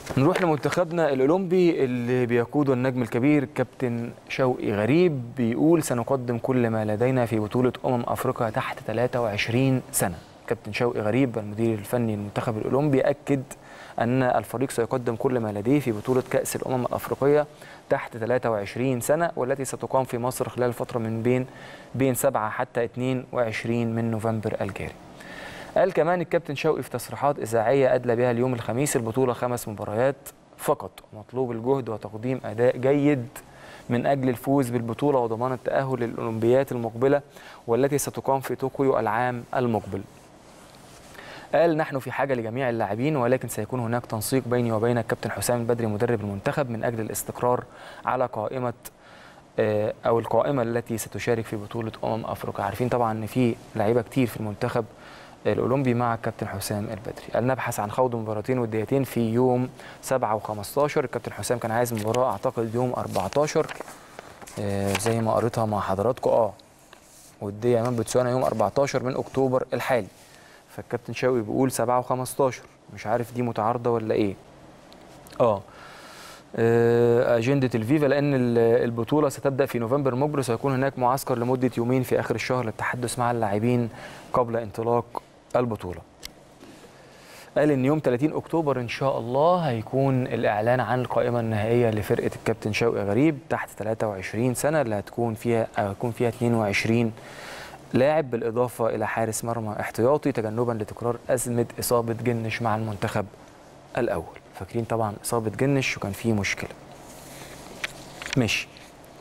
نروح لمنتخبنا الاولمبي اللي بيقوده النجم الكبير كابتن شوقي غريب بيقول سنقدم كل ما لدينا في بطوله امم افريقيا تحت 23 سنه كابتن شوقي غريب المدير الفني للمنتخب الاولمبي اكد ان الفريق سيقدم كل ما لديه في بطوله كاس الامم الافريقيه تحت 23 سنه والتي ستقام في مصر خلال فتره من بين بين 7 حتى 22 من نوفمبر الجاري قال كمان الكابتن شوقي في تصريحات إذاعية أدلى بها اليوم الخميس البطولة خمس مباريات فقط مطلوب الجهد وتقديم أداء جيد من أجل الفوز بالبطولة وضمان التأهل للأولمبيات المقبلة والتي ستقام في طوكيو العام المقبل قال نحن في حاجة لجميع اللاعبين ولكن سيكون هناك تنسيق بيني وبين الكابتن حسام البدري مدرب المنتخب من أجل الاستقرار على قائمة أو القائمة التي ستشارك في بطولة أمم أفريقيا عارفين طبعا أن في لعيبة كتير في المنتخب الاولمبي مع الكابتن حسام البدري قال نبحث عن خوض مباراتين وديتين في يوم 7 و15 الكابتن حسام كان عايز مباراه اعتقد يوم 14 آه زي ما قريتها مع حضراتكم اه وديه امام بوتسوانا يوم 14 من اكتوبر الحالي فالكابتن شوقي بيقول 7 و15 مش عارف دي متعارضه ولا ايه اه أجندة الفيفا لأن البطولة ستبدأ في نوفمبر المقبل سيكون هناك معسكر لمدة يومين في آخر الشهر للتحدث مع اللاعبين قبل انطلاق البطولة قال ان يوم 30 اكتوبر ان شاء الله هيكون الاعلان عن القائمه النهائيه لفرقه الكابتن شوقي غريب تحت 23 سنه اللي هتكون فيها هيكون فيها 22 لاعب بالاضافه الى حارس مرمى احتياطي تجنبا لتكرار ازمه اصابه جنش مع المنتخب الاول فاكرين طبعا اصابه جنش وكان فيه مشكله ماشي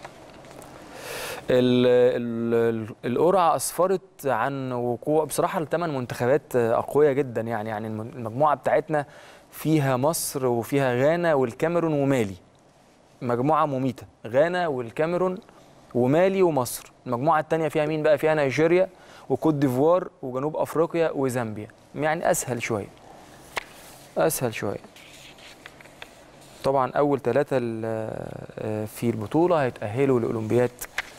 القرعه اسفرت عن وقوع بصراحه الثمان منتخبات اقوياء جدا يعني يعني المجموعه بتاعتنا فيها مصر وفيها غانا والكاميرون ومالي مجموعه مميته غانا والكاميرون ومالي ومصر المجموعه الثانيه فيها مين بقى فيها نيجيريا وكوت ديفوار وجنوب افريقيا وزامبيا يعني اسهل شويه اسهل شويه طبعا اول ثلاثه في البطوله هيتاهلوا لاولمبياد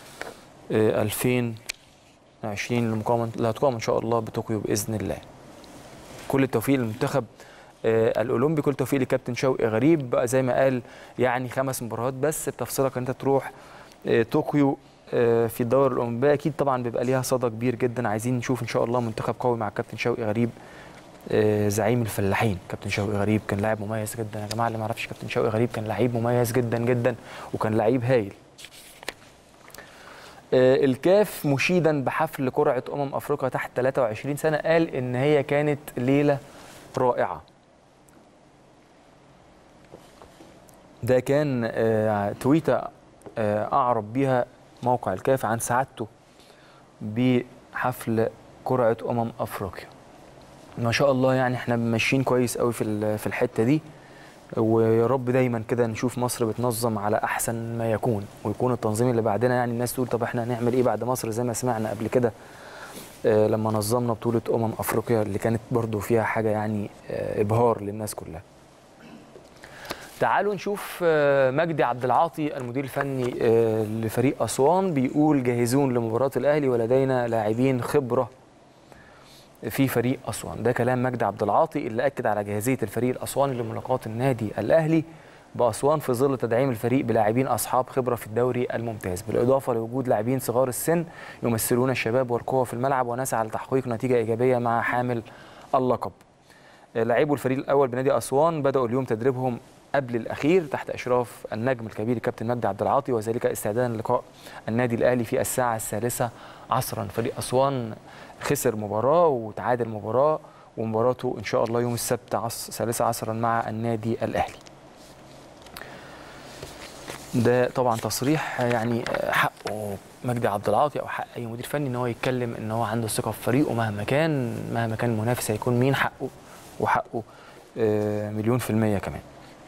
2020 المقامة اللي هتقام ان شاء الله بطوكيو باذن الله. كل التوفيق للمنتخب الاولمبي كل التوفيق لكابتن شوقي غريب بقى زي ما قال يعني خمس مباريات بس بتفصيلك ان انت تروح طوكيو في الدوري الاولمبي اكيد طبعا بيبقى ليها صدى كبير جدا عايزين نشوف ان شاء الله منتخب قوي مع كابتن شوقي غريب زعيم الفلاحين كابتن شوقي غريب كان لاعب مميز جدا يا جماعه اللي ما يعرفش كابتن شوقي غريب كان لعيب مميز جدا جدا وكان لعيب هايل الكاف مشيدا بحفل قرعه امم افريقيا تحت 23 سنه قال ان هي كانت ليله رائعه ده كان تويته اعرب بيها موقع الكاف عن سعادته بحفل قرعه امم افريقيا ما شاء الله يعني احنا ماشيين كويس قوي في في الحته دي ويا رب دايما كده نشوف مصر بتنظم على احسن ما يكون ويكون التنظيم اللي بعدنا يعني الناس تقول طب احنا هنعمل ايه بعد مصر زي ما سمعنا قبل كده آه لما نظمنا بطوله امم افريقيا اللي كانت برضو فيها حاجه يعني آه ابهار للناس كلها تعالوا نشوف آه مجدي عبد العاطي المدير الفني لفريق اسوان بيقول جاهزون لمباراه الاهلي ولدينا لاعبين خبره في فريق اسوان ده كلام مجدي عبد العاطي اللي اكد على جاهزيه الفريق الاسواني لملاقاه النادي الاهلي باسوان في ظل تدعيم الفريق بلاعبين اصحاب خبره في الدوري الممتاز بالاضافه لوجود لاعبين صغار السن يمثلون الشباب والقوه في الملعب ونسعى لتحقيق نتيجه ايجابيه مع حامل اللقب لاعبو الفريق الاول بنادي اسوان بداوا اليوم تدريبهم قبل الاخير تحت اشراف النجم الكبير الكابتن مجدي عبد العاطي وذلك استعدادا للقاء النادي الاهلي في الساعه الثالثه عصرا فريق اسوان خسر مباراه وتعادل مباراه ومباراته ان شاء الله يوم السبت عصر ثالثه عصرا مع النادي الاهلي ده طبعا تصريح يعني حقه مجدي عبد العاطي او حق اي مدير فني ان هو يتكلم ان هو عنده ثقه في فريقه مهما كان مهما كان المنافس هيكون مين حقه وحقه مليون في الميه كمان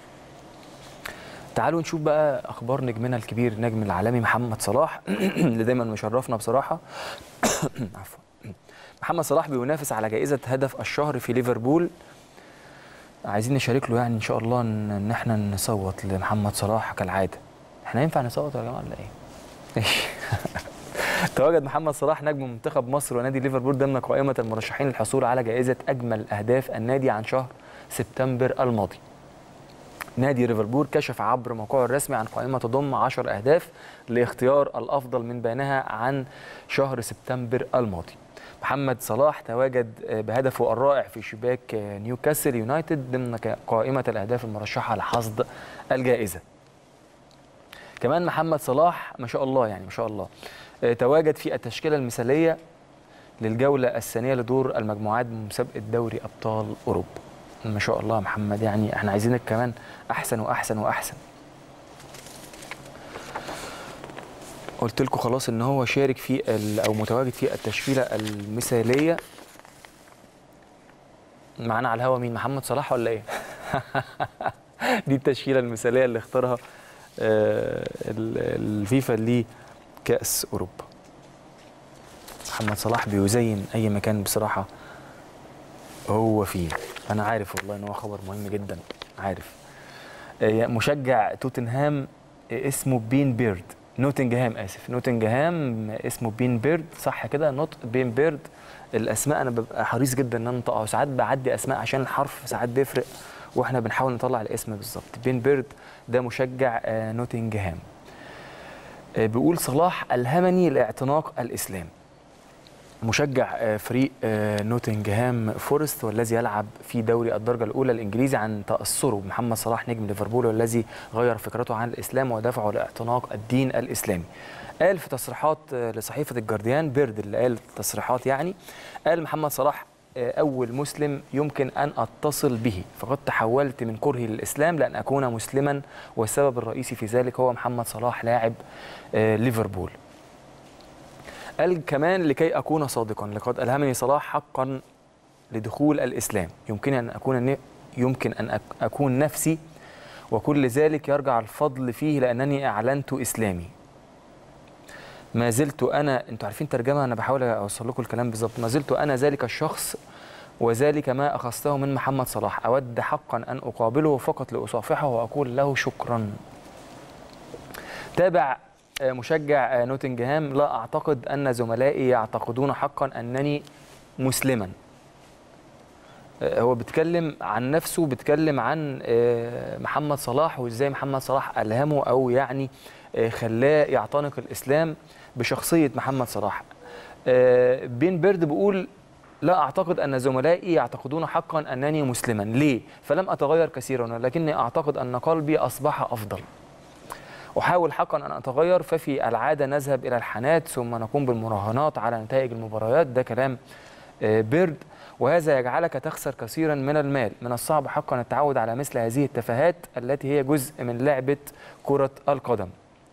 تعالوا نشوف بقى اخبار نجمنا الكبير نجم العالمي محمد صلاح اللي دايما مشرفنا بصراحه عفوا محمد صلاح بينافس على جائزه هدف الشهر في ليفربول عايزين نشارك له يعني ان شاء الله ان احنا نصوت لمحمد صلاح كالعاده احنا ينفع نصوت يا جماعه ولا ايه تواجد محمد صلاح نجم منتخب مصر ونادي ليفربول ضمن قائمه المرشحين للحصول على جائزه اجمل اهداف النادي عن شهر سبتمبر الماضي نادي ليفربول كشف عبر موقعه الرسمي عن قائمة تضم 10 أهداف لاختيار الأفضل من بينها عن شهر سبتمبر الماضي محمد صلاح تواجد بهدفه الرائع في شباك نيوكاسل يونايتد ضمن قائمة الأهداف المرشحة لحصد الجائزة كمان محمد صلاح ما شاء الله يعني ما شاء الله تواجد في التشكيلة المثالية للجولة الثانية لدور المجموعات بمسابقة دوري أبطال أوروبا ما شاء الله يا محمد يعني احنا عايزينك كمان أحسن وأحسن وأحسن قلت لكم خلاص ان هو شارك في او متواجد في التشكيله المثاليه معانا على الهوا مين محمد صلاح ولا ايه دي التشكيله المثاليه اللي اختارها الفيفا لكاس اوروبا محمد صلاح بيزين اي مكان بصراحه هو فيه انا عارف والله ان هو خبر مهم جدا عارف مشجع توتنهام اسمه بين بيرد نوتنجهام اسف نوتنجهام اسمه بين بيرد صح كده نوت بين بيرد الاسماء انا ببقى حريص جدا ان انا انطقها ساعات بعدي اسماء عشان الحرف ساعات بيفرق واحنا بنحاول نطلع الاسم بالظبط بين بيرد ده مشجع نوتنجهام بيقول صلاح الهمني لاعتناق الاسلام مشجع فريق نوتنجهام فورست والذي يلعب في دوري الدرجة الأولى الإنجليزي عن تأثره بمحمد صلاح نجم ليفربول والذي غير فكرته عن الإسلام ودفعه لاعتناق الدين الإسلامي قال في تصريحات لصحيفة الجارديان بيرد اللي قال تصريحات يعني قال محمد صلاح أول مسلم يمكن أن أتصل به فقد تحولت من كرهي للإسلام لأن أكون مسلما والسبب الرئيسي في ذلك هو محمد صلاح لاعب ليفربول قال كمان لكي أكون صادقا لقد ألهمني صلاح حقا لدخول الإسلام يمكن أن أكون يمكن أن أكون نفسي وكل ذلك يرجع الفضل فيه لأنني أعلنت إسلامي ما زلت أنا أنتوا عارفين ترجمة أنا بحاول أوصل لكم الكلام بالظبط ما زلت أنا ذلك الشخص وذلك ما أخذته من محمد صلاح أود حقا أن أقابله فقط لأصافحه وأقول له شكرا تابع مشجع نوتنجهام لا أعتقد أن زملائي يعتقدون حقا أنني مسلما هو بيتكلم عن نفسه بيتكلم عن محمد صلاح وازاي محمد صلاح ألهمه أو يعني خلاه يعتنق الإسلام بشخصية محمد صلاح بين بيرد بيقول لا أعتقد أن زملائي يعتقدون حقا أنني مسلما ليه؟ فلم أتغير كثيرا ولكني أعتقد أن قلبي أصبح أفضل أحاول حقا أن أتغير ففي العادة نذهب إلى الحانات ثم نقوم بالمراهنات على نتائج المباريات ده كلام بيرد وهذا يجعلك تخسر كثيرا من المال من الصعب حقا التعود على مثل هذه التفاهات التي هي جزء من لعبة كرة القدم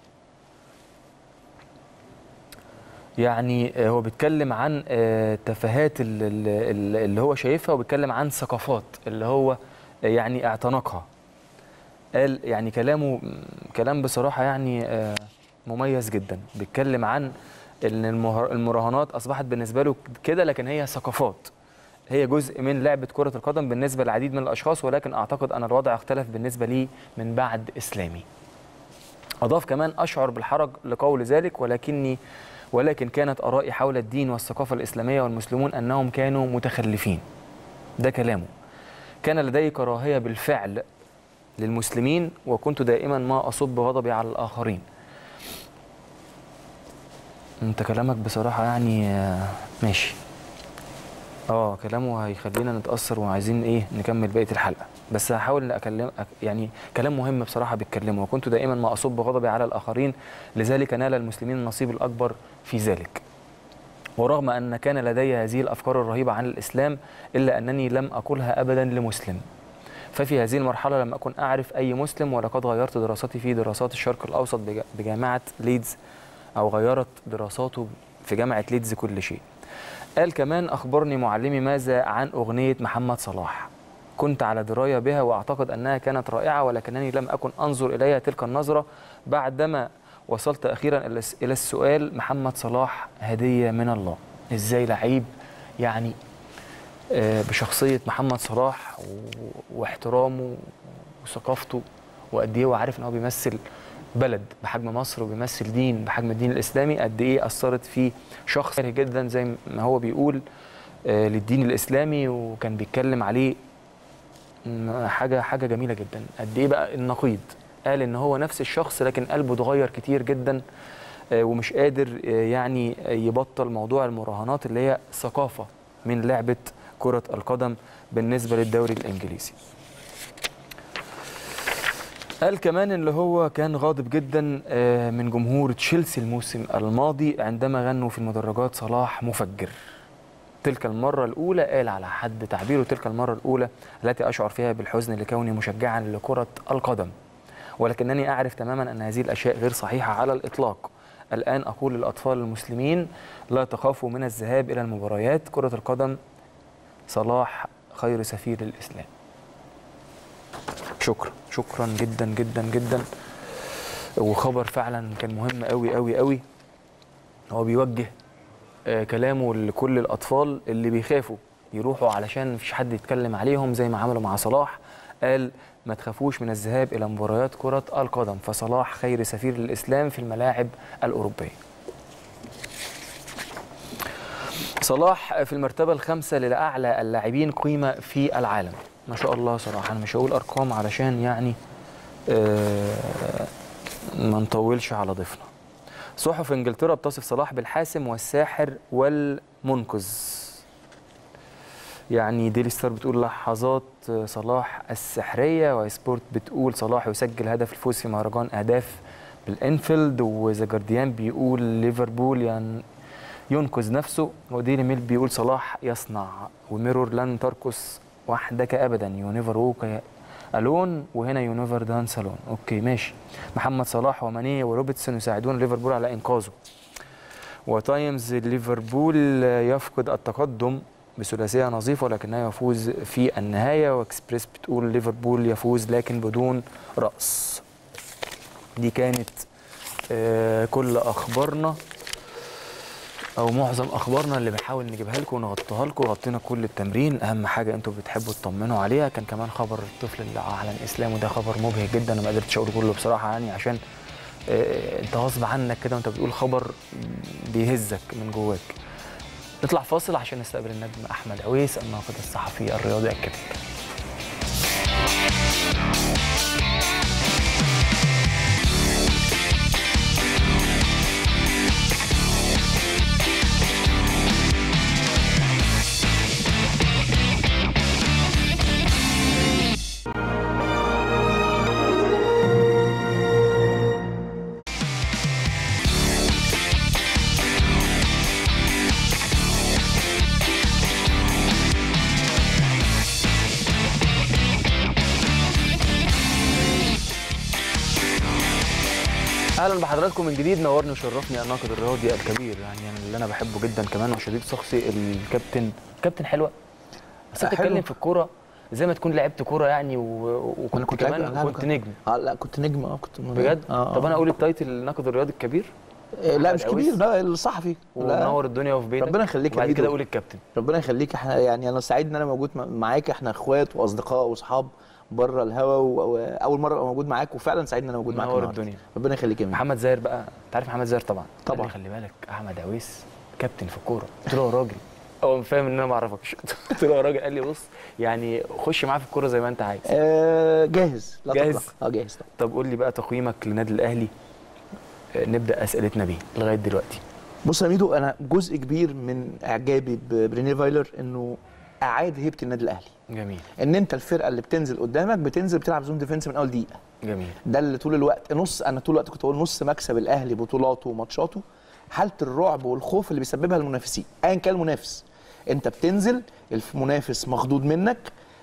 يعني هو بيتكلم عن تفاهات اللي هو شايفها وبيتكلم عن ثقافات اللي هو يعني اعتنقها قال يعني كلامه كلام بصراحه يعني مميز جدا بيتكلم عن ان المراهنات اصبحت بالنسبه له كده لكن هي ثقافات هي جزء من لعبه كره القدم بالنسبه للعديد من الاشخاص ولكن اعتقد ان الوضع اختلف بالنسبه لي من بعد اسلامي اضاف كمان اشعر بالحرج لقول ذلك ولكني ولكن كانت ارائي حول الدين والثقافه الاسلاميه والمسلمون انهم كانوا متخلفين ده كلامه كان لدي كراهيه بالفعل للمسلمين وكنت دائما ما اصب غضبي على الاخرين انت كلامك بصراحه يعني ماشي اه كلامه هيخلينا نتاثر وعايزين ايه نكمل بقيه الحلقه بس هحاول اكلم يعني كلام مهم بصراحه بيتكلمه وكنت دائما ما اصب غضبي على الاخرين لذلك نال المسلمين النصيب الاكبر في ذلك ورغم ان كان لدي هذه الافكار الرهيبه عن الاسلام الا انني لم اقولها ابدا لمسلم ففي هذه المرحلة لم أكن أعرف أي مسلم ولقد غيرت دراستي في دراسات الشرق الأوسط بجامعة ليدز أو غيرت دراساته في جامعة ليدز كل شيء قال كمان أخبرني معلمي ماذا عن أغنية محمد صلاح كنت على دراية بها وأعتقد أنها كانت رائعة ولكنني لم أكن أنظر إليها تلك النظرة بعدما وصلت أخيرا إلى السؤال محمد صلاح هدية من الله إزاي لعيب يعني بشخصيه محمد صلاح واحترامه وثقافته وقد ايه هو عارف ان هو بيمثل بلد بحجم مصر وبيمثل دين بحجم الدين الاسلامي قد ايه اثرت في شخص جدا زي ما هو بيقول للدين الاسلامي وكان بيتكلم عليه م- حاجه حاجه جميله جدا قد ايه بقى النقيض قال ان هو نفس الشخص لكن قلبه اتغير كتير جدا آه، ومش قادر آه، يعني يبطل موضوع المراهنات اللي هي ثقافه من لعبه كره القدم بالنسبه للدوري الانجليزي قال كمان اللي هو كان غاضب جدا آه، من جمهور تشيلسي الموسم الماضي عندما غنوا في المدرجات صلاح مفجر تلك المرة الأولى قال على حد تعبيره تلك المرة الأولى التي أشعر فيها بالحزن لكوني مشجعا لكرة القدم ولكنني أعرف تماما أن هذه الأشياء غير صحيحة على الإطلاق الآن أقول للأطفال المسلمين لا تخافوا من الذهاب إلى المباريات كرة القدم صلاح خير سفير للإسلام شكرا شكرا جدا جدا جدا وخبر فعلا كان مهم قوي قوي قوي هو بيوجه آه، كلامه لكل الاطفال اللي بيخافوا يروحوا علشان مفيش حد يتكلم عليهم زي ما عملوا مع صلاح قال ما تخافوش من الذهاب الى مباريات كره القدم فصلاح خير سفير للاسلام في الملاعب الاوروبيه صلاح في المرتبة الخامسة لأعلى اللاعبين قيمة في العالم ما شاء الله صراحة أنا مش هقول أرقام علشان يعني آه ما نطولش على ضيفنا صحف انجلترا بتصف صلاح بالحاسم والساحر والمنقذ يعني ديلي ستار بتقول لحظات صلاح السحريه وسبورت بتقول صلاح يسجل هدف الفوز في مهرجان اهداف بالانفيلد وذا جارديان بيقول ليفربول ين ينقذ نفسه وديلي ميل بيقول صلاح يصنع وميرور لن ترقص وحدك ابدا يو نيفر ووك الون وهنا يو نيفر دانس الون اوكي ماشي محمد صلاح وماني وروبرتسون يساعدون ليفربول على انقاذه وتايمز ليفربول يفقد التقدم بثلاثيه نظيفه ولكنها يفوز في النهايه واكسبريس بتقول ليفربول يفوز لكن بدون راس دي كانت آه، كل اخبارنا او معظم اخبارنا اللي بنحاول نجيبها لكم ونغطيها لكم غطينا كل التمرين اهم حاجه انتوا بتحبوا تطمنوا عليها كان كمان خبر الطفل اللي اعلن اسلامه ده خبر مبهج جدا انا ما قدرتش اقوله كله بصراحه يعني عشان آه، انت غصب عنك كده وانت بتقول خبر بيهزك من جواك نطلع فاصل عشان نستقبل النجم احمد عويس الناقد الصحفي الرياضي الكبير اهلا بحضراتكم من جديد نورني وشرفني الناقد الرياضي الكبير يعني أنا اللي انا بحبه جدا كمان وشديد شخصي الكابتن كابتن حلوه بس انت حلو. بتتكلم في الكوره زي ما تكون لعبت كوره يعني و... وكنت كنت كمان لاعب- لاعب كنت كورة. نجم اه لا كنت نجم اه كنت نجم. بجد آه طب آه. انا اقول التايتل الناقد الرياضي الكبير آه لا مش أحمد كبير عويس. لا الصحفي لا ونور الدنيا وفي بيتك ربنا يخليك يا وبعد ميدو. كده اقول الكابتن ربنا يخليك احنا يعني انا سعيد ان انا موجود م- معاك احنا اخوات واصدقاء واصحاب بره الهوا و- واول مره ابقى موجود معاك وفعلا سعيد ان انا موجود معاك نور النهاردة. الدنيا. ربنا يخليك يا ميدو. محمد زاهر بقى انت عارف محمد زاهر طبعا قال لي طبعا. خلي بالك احمد عويس كابتن في الكوره قلت له يا راجل هو فاهم ان انا ما اعرفكش قلت له يا راجل قال لي بص يعني خش معاه في الكوره زي ما انت عايز آه جاهز لا جاهز؟ تقلق. اه جاهز طبعا طب قول لي بقى تقييمك للنادي الاهلي آه، نبدا اسئلتنا بيه لغايه دلوقتي بص يا ميدو انا جزء كبير من اعجابي ببرينيه فايلر انه اعاد هيبه النادي الاهلي جميل ان انت الفرقه اللي بتنزل قدامك بتنزل بتلعب زون ديفنس من اول دقيقه جميل ده اللي طول الوقت نص انا طول الوقت كنت بقول نص مكسب الاهلي بطولاته وماتشاته حاله الرعب والخوف اللي بيسببها المنافسين ايا كان المنافس انت بتنزل المنافس مخضوض منك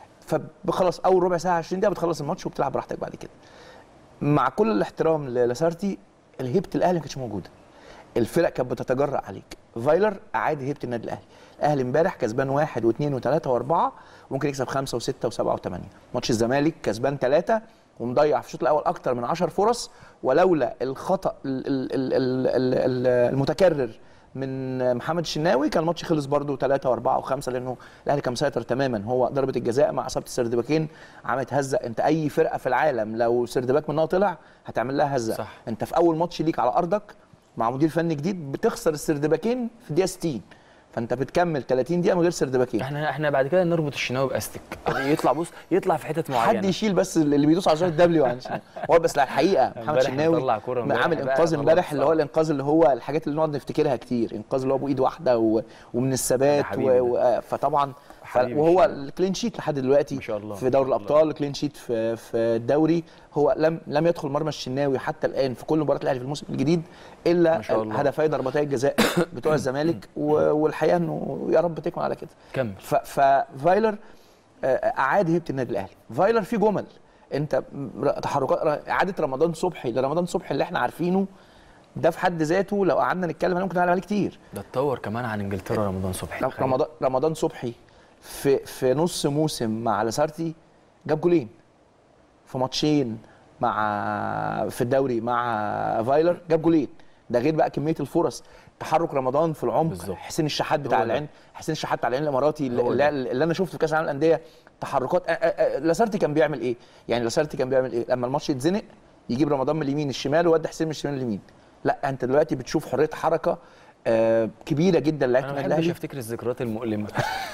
فخلاص اول ربع ساعه 20 دقيقه بتخلص الماتش وبتلعب براحتك بعد كده مع كل الاحترام للاسارتي هيبه الاهلي ما كانتش موجوده الفرق كانت بتتجرأ عليك فايلر اعاد هيبه النادي الاهلي الاهلي امبارح كسبان واحد واثنين وثلاثه واربعه وممكن يكسب خمسه وسته وسبعه وثمانيه ماتش الزمالك كسبان ثلاثه ومضيع في الشوط الاول اكتر من 10 فرص ولولا الخطا ال- ال- ال- ال- ال- ال- المتكرر من محمد الشناوي كان الماتش خلص برده 3 و4 و5 لانه الاهلي كان مسيطر تماما هو ضربه الجزاء مع اصابه السردباكين عملت هزه انت اي فرقه في العالم لو سردباك منها طلع هتعمل لها هزه صح. انت في اول ماتش ليك على ارضك مع مدير فني جديد بتخسر السردباكين في الدقيقه 60 فانت بتكمل 30 دقيقه من غير سردباكين احنا احنا بعد كده نربط الشناوي باستك يطلع بص يطلع في حتت معينه حد يشيل بس اللي بيدوس على زرار الدبليو عن شناوي. هو بس لا الحقيقه محمد امبارح شناوي مطلع كورة امبارح عامل بقى انقاذ غلط امبارح اللي هو صعب. الانقاذ اللي هو الحاجات اللي نقعد نفتكرها كتير انقاذ اللي هو بايد واحده و... ومن الثبات حبيبي و... و... فطبعا ف... حبيبي وهو الشناوي. الكلين شيت لحد دلوقتي ما شاء الله، في دوري ما شاء الله. الابطال كلين شيت في في الدوري هو لم لم يدخل مرمى الشناوي حتى الان في كل مباريات الاهلي في الموسم الجديد الا ما شاء الله. هدفي ضربتي الجزاء بتوع الزمالك و... والحقيقه انه يا رب تكمل على كده كمل ف- ففايلر آه، اعاد هيبه النادي الاهلي فايلر فيه جمل انت م- ر- تحركات ر- اعاده رمضان صبحي لرمضان صبحي اللي احنا عارفينه ده في حد ذاته لو قعدنا نتكلم عليه ممكن نتكلم عليه كتير ده اتطور كمان عن انجلترا رمضان صبحي تخيل. رمضان رمضان صبحي في في نص موسم مع لاسارتي جاب جولين في ماتشين مع في الدوري مع فايلر جاب جولين ده غير بقى كميه الفرص تحرك رمضان في العمق بالظبط. حسين الشحات بتاع هو ده. العين حسين الشحات بتاع العين الاماراتي اللي, هو اللي, ده. اللي انا شفته في كاس العالم للانديه تحركات أ- أ- أ- لاسارتي كان بيعمل ايه يعني لاسارتي كان بيعمل ايه لما الماتش يتزنق يجيب رمضان من اليمين الشمال ويودي حسين من الشمال اليمين لا انت دلوقتي بتشوف حريه حركه آه، كبيره جدا لعيبه انا ما النادي بحبش الاهلي افتكر الذكريات المؤلمه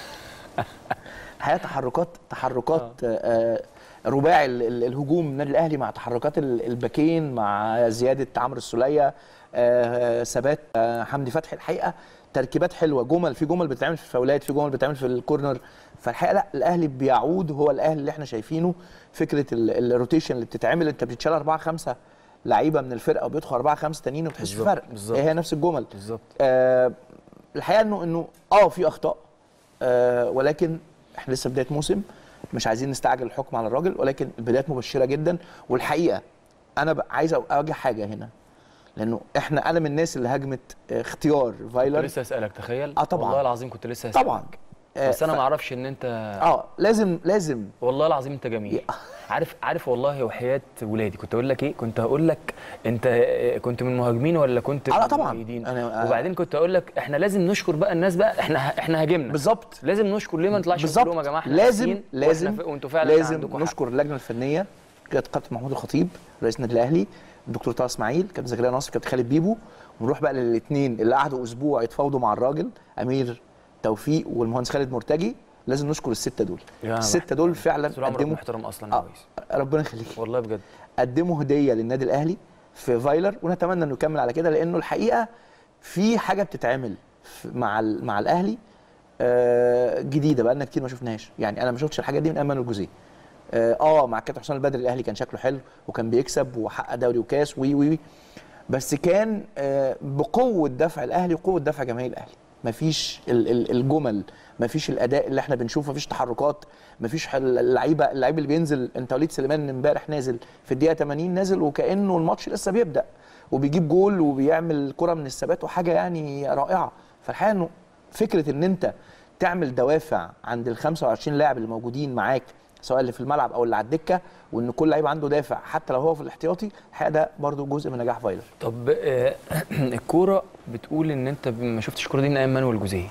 الحقيقه تحركات تحركات آه. رباعي ال- ال- الهجوم النادي الاهلي مع تحركات ال- الباكين مع زياده عمرو السوليه آه، ثبات آه، حمدي فتحي الحقيقه تركيبات حلوه جمل في جمل بتتعمل في الفاولات في جمل بتتعمل في الكورنر فالحقيقه لا الاهلي بيعود هو الاهلي اللي احنا شايفينه فكره ال- الروتيشن اللي بتتعمل انت بتشيل اربعه خمسه لعيبه من الفرقه وبيدخل اربعه خمسه تانيين وما بتحسش بالظبط، فرق بالظبط. هي هي نفس الجمل بالظبط آه الحقيقه انه انه اه في اخطاء آه ولكن احنا لسه بدايه موسم مش عايزين نستعجل الحكم على الراجل ولكن البدايات مبشره جدا والحقيقه انا ب- عايز اوجه حاجه هنا لانه احنا انا من الناس اللي هاجمت آه، اختيار كنت فايلر لسه اسالك تخيل آه طبعاً. والله العظيم كنت لسه اسالك طبعا آه، بس انا ف- ما اعرفش ان انت اه لازم لازم والله العظيم انت جميل عارف عارف والله وحياه ولادي كنت اقول لك ايه كنت هقول لك انت كنت من المهاجمين ولا كنت آه، من طبعاً. المؤيدين أنا- آه. وبعدين كنت اقول لك احنا لازم نشكر بقى الناس بقى احنا احنا هاجمنا بالظبط لازم نشكر ليه ما نطلعش بالظبط نقول لهم يا جماعه احنا لازم آسفين لازم وإحنا ف- وانتوا فعلا كان لازم عندكم حق. نشكر اللجنه الفنيه كابتن كابتن محمود الخطيب رئيس النادي الاهلي الدكتور طه اسماعيل كابتن زكريا ناصر كابتن خالد بيبو ونروح بقى للاثنين اللي قعدوا اسبوع يتفاوضوا مع الراجل امير توفيق والمهندس خالد مرتجي لازم نشكر السته دول يا السته دول فعلا طول عمرك قدموا محترم اصلا يا آه ريس ربنا يخليك والله بجد قدموا هديه للنادي الاهلي في فايلر ونتمنى انه يكمل على كده لانه الحقيقه في حاجه بتتعمل في- مع ال- مع الاهلي آه، جديده بقى لنا كتير ما شفناهاش يعني انا ما شفتش الحاجات دي من ايمن الجوزيه اه آه، مع كابتن حسام البدري الاهلي كان شكله حلو وكان بيكسب وحقق دوري وكاس وي وي وي. بس كان آه، بقوه دفع الاهلي وقوه دفع جماهير الاهلي مفيش ال- ال- الجمل مفيش الاداء اللي احنا بنشوفه مفيش تحركات مفيش حل- اللعيبه اللعيب اللي بينزل انت وليد سليمان امبارح نازل في الدقيقه 80 نازل وكانه الماتش لسه بيبدا وبيجيب جول وبيعمل كره من الثبات وحاجه يعني رائعه فالحقيقه انه فكره ان انت تعمل دوافع عند ال 25 لاعب اللي موجودين معاك سواء اللي في الملعب او اللي على الدكه وان كل لعيب عنده دافع حتى لو هو في الاحتياطي الحقيقه ده برضو جزء من نجاح فايلر طب آه، الكوره بتقول ان انت ما شفتش الكوره دي من ايام مانويل جوزيه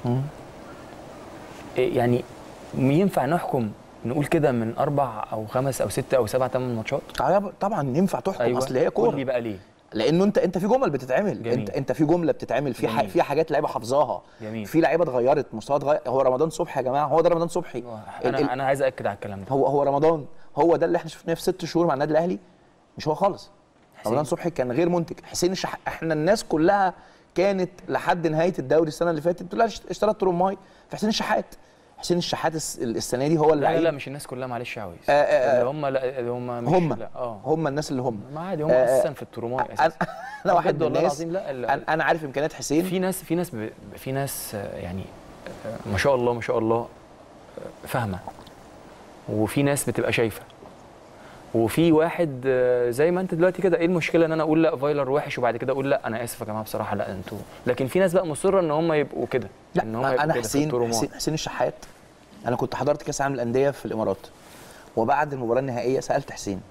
إيه يعني ينفع نحكم نقول كده من اربع او خمس او ست او سبع ثمان ماتشات طبعا طبعا ينفع تحكم أيوة. اصل هي قول لي كوره بقى ليه لانه انت انت في جمل بتتعمل جميل. انت انت في جمله بتتعمل في ح... جميل. في حاجات لعيبه حافظاها جميل. في لعيبه اتغيرت مستوى اتغير هو رمضان صبحي يا جماعه هو ده رمضان صبحي ال- ال- انا انا عايز اكد على الكلام ده هو هو رمضان هو ده اللي احنا شفناه في ست شهور مع النادي الاهلي مش هو خالص حسين. رمضان صبحي كان غير منتج حسين الشح... احنا الناس كلها كانت لحد نهايه الدوري السنه اللي فاتت بتقول لها اشت- اشترت تروماي في حسين الشحات حسين الشحات الس- السنه دي هو لا اللعيب لا لا مش الناس كلها معلش يا عويس آه، آه، اللي هم لا اللي هم مش هم لا اه هم الناس اللي هم ما عادي هم آه، اساسا في التروماي انا اساسا انا واحد بجد من والله الناس العظيم لا ال- انا أنا عارف امكانيات حسين في ناس في ناس ب... في ناس آه، يعني آه، ما شاء الله ما شاء الله آه، فاهمه وفي ناس بتبقى شايفه وفي واحد آه، زي ما انت دلوقتي كده ايه المشكله ان انا اقول لا فايلر وحش وبعد كده اقول لا انا اسف يا جماعه بصراحه لا انتوا لكن في ناس بقى مصره ان هم يبقوا كده ان هم لا يبقوا انا كده في حسين التروماي. حسين, حسين الشحات انا كنت حضرت كاس العالم للانديه في الامارات وبعد المباراه النهائيه سالت حسين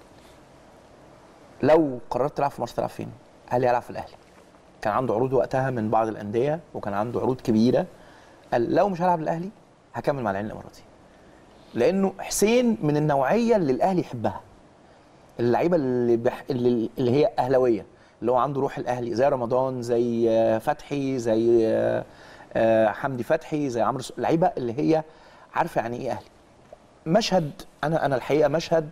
لو قررت تلعب في مصر تلعب فين؟ قال لي العب في الاهلي كان عنده عروض وقتها من بعض الانديه وكان عنده عروض كبيره قال لو مش هلعب الاهلي هكمل مع العين الاماراتي لانه حسين من النوعيه اللي الاهلي يحبها اللعيبه اللي, بح... اللي اللي هي اهلاويه اللي هو عنده روح الاهلي زي رمضان زي آه، فتحي زي آه، آه حمدي فتحي زي عمرو س- لعيبه اللي هي عارفه يعني ايه اهلي مشهد انا انا الحقيقه مشهد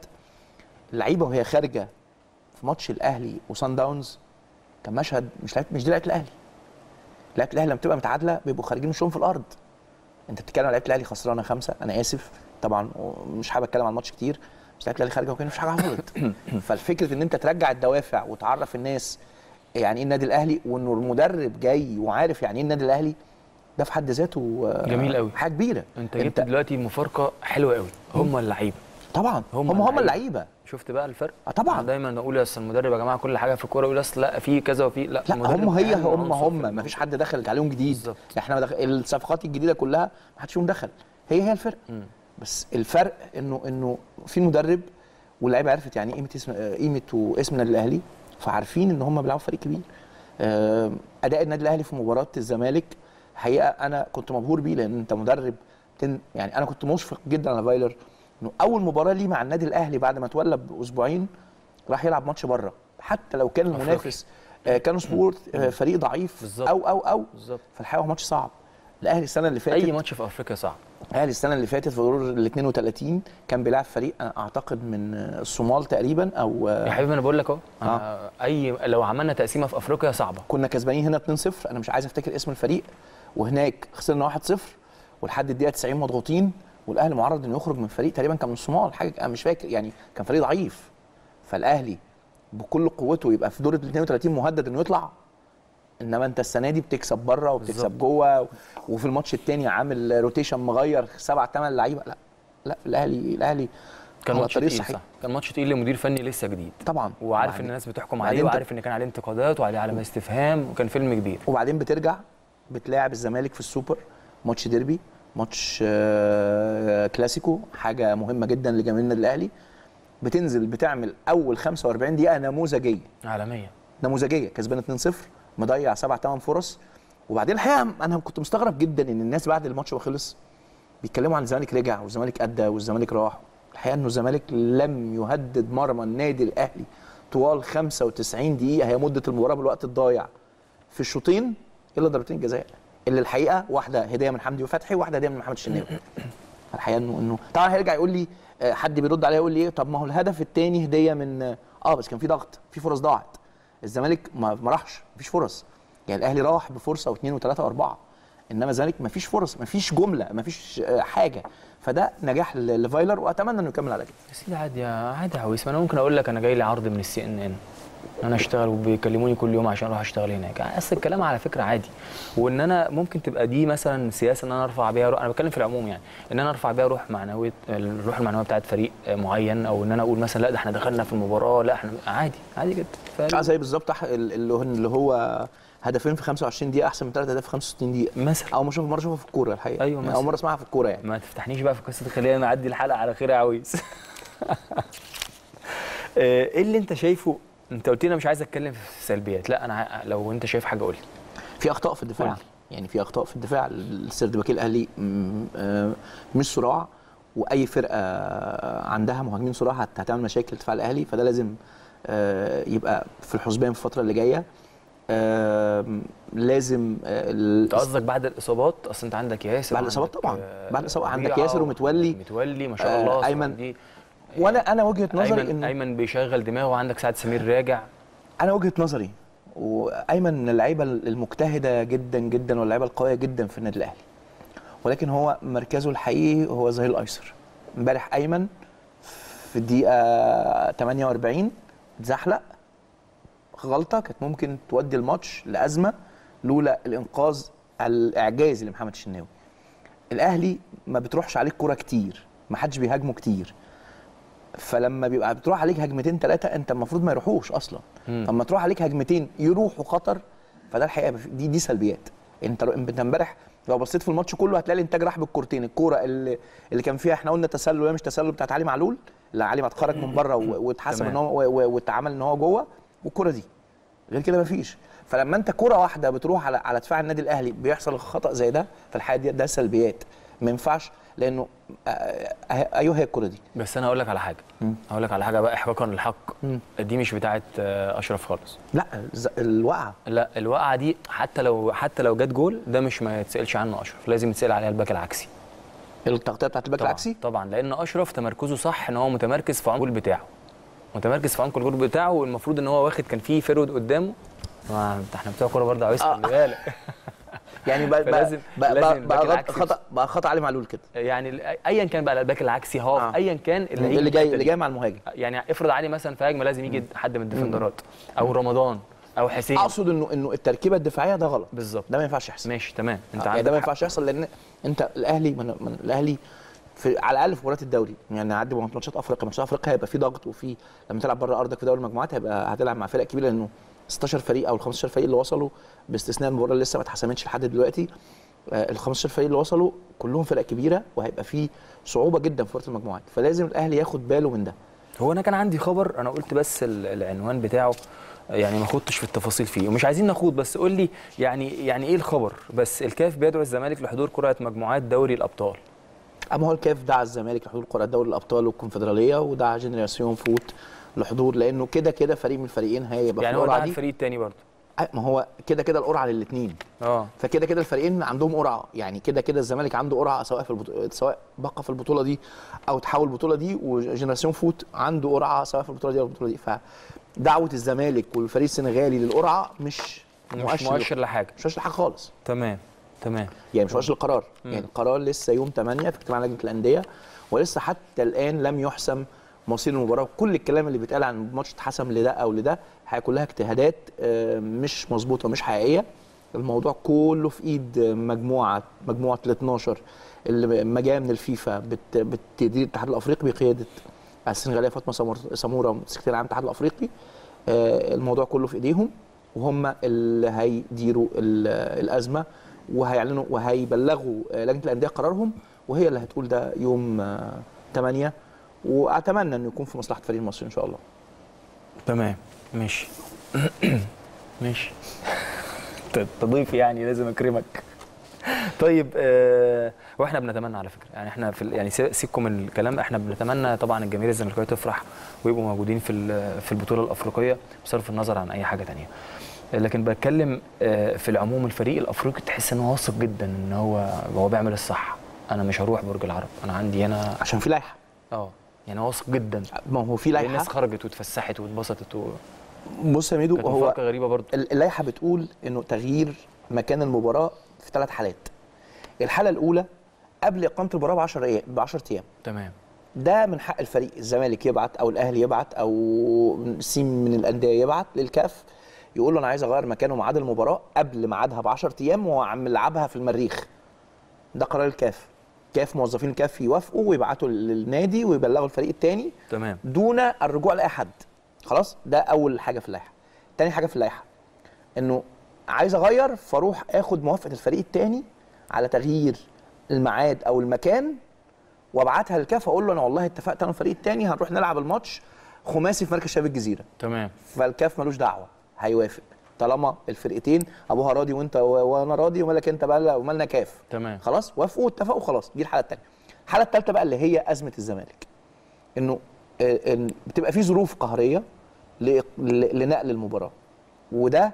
لعيبه وهي خارجه في ماتش الاهلي وصن داونز كان مشهد مش لعيبه مش دي لعيبه الاهلي لعيبه الاهلي لما بتبقى متعادله بيبقوا خارجين وشهم في الارض انت بتتكلم على لعيبه الاهلي خسرانه خمسه انا اسف طبعا مش حابب اتكلم عن الماتش كتير بس لعيبه الاهلي خارجه وكان مفيش حاجه حصلت فالفكره ان انت ترجع الدوافع وتعرف الناس يعني ايه النادي الاهلي وانه المدرب جاي وعارف يعني ايه النادي الاهلي ده في حد ذاته آه، جميل قوي. حاجه كبيره انت جبت دلوقتي مفارقه حلوه قوي هم اللعيبه طبعا هم هم هم اللعيبة. اللعيبه شفت بقى الفرق آه طبعا. أنا دايما اقول اصل المدرب يا جماعه كل حاجه في الكوره يقول اصل لا في كذا وفي لا لا المدرب هم هي أهم هم عنصر هم في ما فيش حد دخل عليهم جديد بالظبط. احنا مدخل الصفقات الجديده كلها ما حدش فيهم دخل هي هي الفرق بس الفرق انه انه في مدرب واللعيبه عرفت يعني قيمه اسم آه، قيمه واسم النادي الاهلي فعارفين ان هم بيلعبوا فريق كبير آه، اداء النادي الاهلي في مباراه الزمالك حقيقه انا كنت مبهور بيه لان انت مدرب تن يعني انا كنت مشفق جدا على فايلر انه اول مباراه ليه مع النادي الاهلي بعد ما اتولى باسبوعين راح يلعب ماتش بره حتى لو كان المنافس آه، كانوا سبورت آه، فريق ضعيف بالظبط. او او او بالظبط. فالحقيقه هو ماتش صعب الاهلي السنه اللي فاتت اي ماتش في افريقيا صعب الاهلي السنه اللي فاتت في دور ال 32 كان بيلعب فريق أنا اعتقد من آه، الصومال تقريبا او آه، يا حبيبي انا بقول لك اهو أنا اي لو عملنا تقسيمه في افريقيا صعبه كنا كسبانين هنا 2-0 انا مش عايز افتكر اسم الفريق وهناك خسرنا 1-0 ولحد الدقيقه 90 مضغوطين والاهلي معرض انه يخرج من فريق تقريبا كان من الصومال حاجه انا مش فاكر يعني كان فريق ضعيف فالاهلي بكل قوته يبقى في دور ال 32 مهدد انه يطلع انما انت السنه دي بتكسب بره وبتكسب بالظبط. جوه وفي الماتش الثاني عامل روتيشن مغير سبع ثمان لعيبه لا لا الاهلي الاهلي كان على ماتش الطريق تقيل الصحيح. صح كان ماتش تقيل لمدير فني لسه جديد طبعا وعارف وبعدين- ان الناس بتحكم وبعدين عليه انت- وعارف ان كان عليه انتقادات وعليه علامه استفهام وكان فيلم كبير وبعدين بترجع بتلاعب الزمالك في السوبر ماتش ديربي ماتش آه، كلاسيكو حاجه مهمه جدا لجماهير النادي الاهلي بتنزل بتعمل اول 45 دقيقه نموذجيه عالميه نموذجيه كسبان 2-0 مضيع سبع ثمان فرص وبعدين الحقيقه انا كنت مستغرب جدا ان الناس بعد الماتش ما خلص بيتكلموا عن الزمالك رجع والزمالك ادى والزمالك راح الحقيقه انه الزمالك لم يهدد مرمى النادي الاهلي طوال 95 دقيقه هي مده المباراه بالوقت الضايع في الشوطين الا ضربتين جزاء اللي الحقيقه واحده هديه من حمدي وفتحي وواحده هديه من محمد الشناوي الحقيقه انه انه طبعا هيرجع يقول لي آه، حد بيرد عليا يقول لي ايه طب ما هو الهدف الثاني هديه من اه آه، بس كان في ضغط في فرص ضاعت الزمالك ما ما راحش مفيش فرص يعني الاهلي راح بفرصه واثنين وثلاثه واربعه انما الزمالك مفيش فرص مفيش جمله مفيش آه، حاجه فده نجاح ل- لفايلر واتمنى انه يكمل على كده يا سيدي عادي يا عادي يا عويس ما انا ممكن اقول لك انا جاي لي عرض من السي ان ان انا اشتغل وبيكلموني كل يوم عشان اروح اشتغل هناك اصل الكلام على فكره عادي وان انا ممكن تبقى دي مثلا سياسه ان انا ارفع بيها روح انا بتكلم في العموم يعني ان انا ارفع بيها روح معنويه الروح المعنويه بتاعت فريق معين او ان انا اقول مثلا لا ده احنا دخلنا في المباراه لا احنا عادي عادي جدا اه ف- زي بالظبط أح- اللي هو اللي هو هدفين في 25 دقيقه احسن من ثلاث اهداف في 65 دقيقه مثلا او ما اشوف مره اشوفها في الكوره الحقيقه أيوة يعني مثلا. اول مره اسمعها في الكوره يعني ما تفتحنيش بقى في قصه خلينا نعدي الحلقه على خير يا عويس آه، ايه اللي انت شايفه انت قلت لي انا مش عايز اتكلم في سلبيات لا انا ع- لو انت شايف حاجه قول لي في اخطاء في الدفاع قول يعني في اخطاء في الدفاع السردباكي الاهلي م- آه، مش صراع واي فرقه عندها مهاجمين صراع هت- هتعمل مشاكل في الدفاع الاهلي فده لازم آه، يبقى في الحسبان في الفتره اللي جايه آم، لازم آه، ال- انت قصدك بعد الاصابات اصل انت عندك ياسر بعد الإصابات وعندك، طبعاً. آه، بعد الإصابات عندك ربيعة ياسر ومتولي. متولي ما شاء آه، الله أصلاً أيمن. دي وانا انا وجهه نظري ايمن انه ايمن بيشغل دماغه وعندك سعد سمير راجع انا وجهه نظري وايمن من اللعيبه المجتهده جدا جدا واللعيبه القويه جدا في النادي الاهلي ولكن هو مركزه الحقيقي هو ظهير الايسر امبارح ايمن في الدقيقه 48 اتزحلق غلطه كانت ممكن تودي الماتش لازمه لولا الانقاذ الاعجازي لمحمد الشناوي الاهلي ما بتروحش عليك كوره كتير ما حدش بيهاجمه كتير فلما بيبقى بتروح عليك هجمتين ثلاثه انت المفروض ما يروحوش اصلا مم. اما تروح عليك هجمتين يروحوا خطر فده الحقيقه بف- دي دي سلبيات انت انت امبارح لو بصيت في الماتش كله هتلاقي الانتاج راح بالكورتين الكوره اللي اللي كان فيها احنا قلنا تسلل وهي مش تسلل بتاعت علي معلول اللي علي ما اتخرج من بره و- واتحسب تمام. ان هو و- و- واتعمل ان هو جوه والكوره دي غير كده مفيش فلما انت كوره واحده بتروح على على دفاع النادي الاهلي بيحصل خطا زي ده فالحقيقه دي ده سلبيات ما ينفعش لانه آه، آه، ايوه هي الكوره دي بس انا هقول لك على حاجه هقول لك على حاجه بقى احقاقا للحق دي مش بتاعه آه، اشرف خالص لا ز- الوقعه لا الوقعه دي حتى لو حتى لو جت جول ده مش ما يتسالش عنه اشرف لازم يتسال عليها الباك العكسي التغطيه بتاعت الباك طبعا العكسي طبعا لان اشرف تمركزه صح ان هو متمركز في عنق الجول بتاعه متمركز في عنق الجول بتاعه والمفروض ان هو واخد كان في فرود قدامه ما انت احنا بتوع كوره برضه عايز خلي بالك يعني بقى بقى فلازم- بقى, لازم بقى, الباك بقى غط- العكسي خطا بقى خطا علي معلول كده يعني ال- ايا كان بقى الباك العكسي هاف آه. ايا كان اللي, هيجي اللي جاي الحتة اللي دي. جاي مع المهاجم يعني افرض علي مثلا في هجمه لازم يجي حد من الديفندرات او رمضان او حسين اقصد انه انه التركيبه الدفاعيه ده غلط بالظبط ده ما ينفعش يحصل ماشي تمام انت يعني عندك ده ما حق. ينفعش يحصل لان انت الاهلي من, من الاهلي في على الاقل في مباريات الدوري يعني عدي ماتشات افريقيا ماتشات افريقيا هيبقى في ضغط وفي لما تلعب بره ارضك في دوري المجموعات هيبقى هتلعب مع فرق كبيره لانه 16 فريق او ال 15 فريق اللي وصلوا باستثناء المباراه اللي لسه ما اتحسمتش لحد دلوقتي آه، ال 15 فريق اللي وصلوا كلهم فرق كبيره وهيبقى في صعوبه جدا في مباراه المجموعات فلازم الاهلي ياخد باله من ده هو انا كان عندي خبر انا قلت بس ال- العنوان بتاعه يعني ما خضتش في التفاصيل فيه ومش عايزين نخوض بس قول لي يعني يعني ايه الخبر بس الكاف بيدعو الزمالك لحضور كره مجموعات دوري الابطال اما هو الكاف دعا الزمالك لحضور قرعه دوري الابطال والكونفدراليه ودعا جنراسيون فوت لحضور لانه كده كده فريق من الفريقين هيبقى يعني في هو القرعه ده دي الفريق الثاني برضه أي- ما هو كده كده القرعه للاثنين اه فكده كده الفريقين عندهم قرعه يعني كده كده الزمالك عنده قرعه سواء في البطولة سواء بقى في البطوله دي او تحول البطوله دي وجنراسيون فوت عنده قرعه سواء في البطوله دي او البطوله دي فدعوه الزمالك والفريق السنغالي للقرعه مش مش مؤشر مؤشر لحاجه مش مؤشر لحاجه خالص تمام تمام يعني مش مؤشر للقرار يعني القرار لسه يوم 8 في اجتماع لجنه الانديه ولسه حتى الان لم يحسم مصير المباراه كل الكلام اللي بيتقال عن الماتش اتحسم لده او لده هي كلها اجتهادات آه، مش مظبوطه مش حقيقيه الموضوع كله في ايد مجموعه مجموعه ال 12 اللي ما جايه من الفيفا بت- بتدير الاتحاد الافريقي بقياده السنغاليه فاطمه سمر- سموره سكرتير العام الاتحاد الافريقي آه، الموضوع كله في ايديهم وهم اللي هيديروا ال- الازمه وهيعلنوا وهيبلغوا آه، لجنه الانديه قرارهم وهي اللي هتقول ده يوم آه، 8 واتمنى انه يكون في مصلحه فريق المصري ان شاء الله تمام ماشي ماشي ت- تضيف يعني لازم اكرمك طيب آه واحنا بنتمنى على فكره يعني احنا في ال- يعني سي- سيبكم من الكلام احنا بنتمنى طبعا الجماهير الزملكاويه تفرح ويبقوا موجودين في ال- في البطوله الافريقيه بصرف النظر عن اي حاجه تانية لكن بتكلم آه، في العموم الفريق الافريقي تحس ان هو واثق جدا ان هو هو بيعمل الصح انا مش هروح برج العرب انا عندي هنا عشان في لائحه اه يعني واثق جدا ما هو في لائحه الناس خرجت واتفسحت واتبسطت و... بص يا ميدو كانت هو مفارقه غريبه برضه ال- اللائحه بتقول انه تغيير مكان المباراه في ثلاث حالات الحاله الاولى قبل اقامه المباراه ب 10 ايام ب 10 ايام تمام ده من حق الفريق الزمالك يبعت او الاهلي يبعت او سيم من الانديه يبعت للكاف يقول له انا عايز اغير مكان وميعاد المباراه قبل ميعادها ب 10 ايام وعم لعبها في المريخ ده قرار الكاف كاف موظفين الكاف يوافقوا ويبعتوا للنادي ويبلغوا الفريق الثاني تمام دون الرجوع لاي حد خلاص ده اول حاجه في اللائحه تاني حاجه في اللائحه انه عايز اغير فاروح اخد موافقه الفريق الثاني على تغيير الميعاد او المكان وابعتها للكاف اقول له انا والله اتفقت انا والفريق الثاني هنروح نلعب الماتش خماسي في مركز شباب الجزيره تمام فالكاف ملوش دعوه هيوافق طالما الفرقتين ابوها راضي وانت و- وانا راضي ومالك انت بقى لا- ومالنا كاف تمام خلاص وافقوا واتفقوا خلاص دي الحاله الثانيه الحاله الثالثه بقى اللي هي ازمه الزمالك انه آه، إن بتبقى في ظروف قهريه ل- ل- لنقل المباراه وده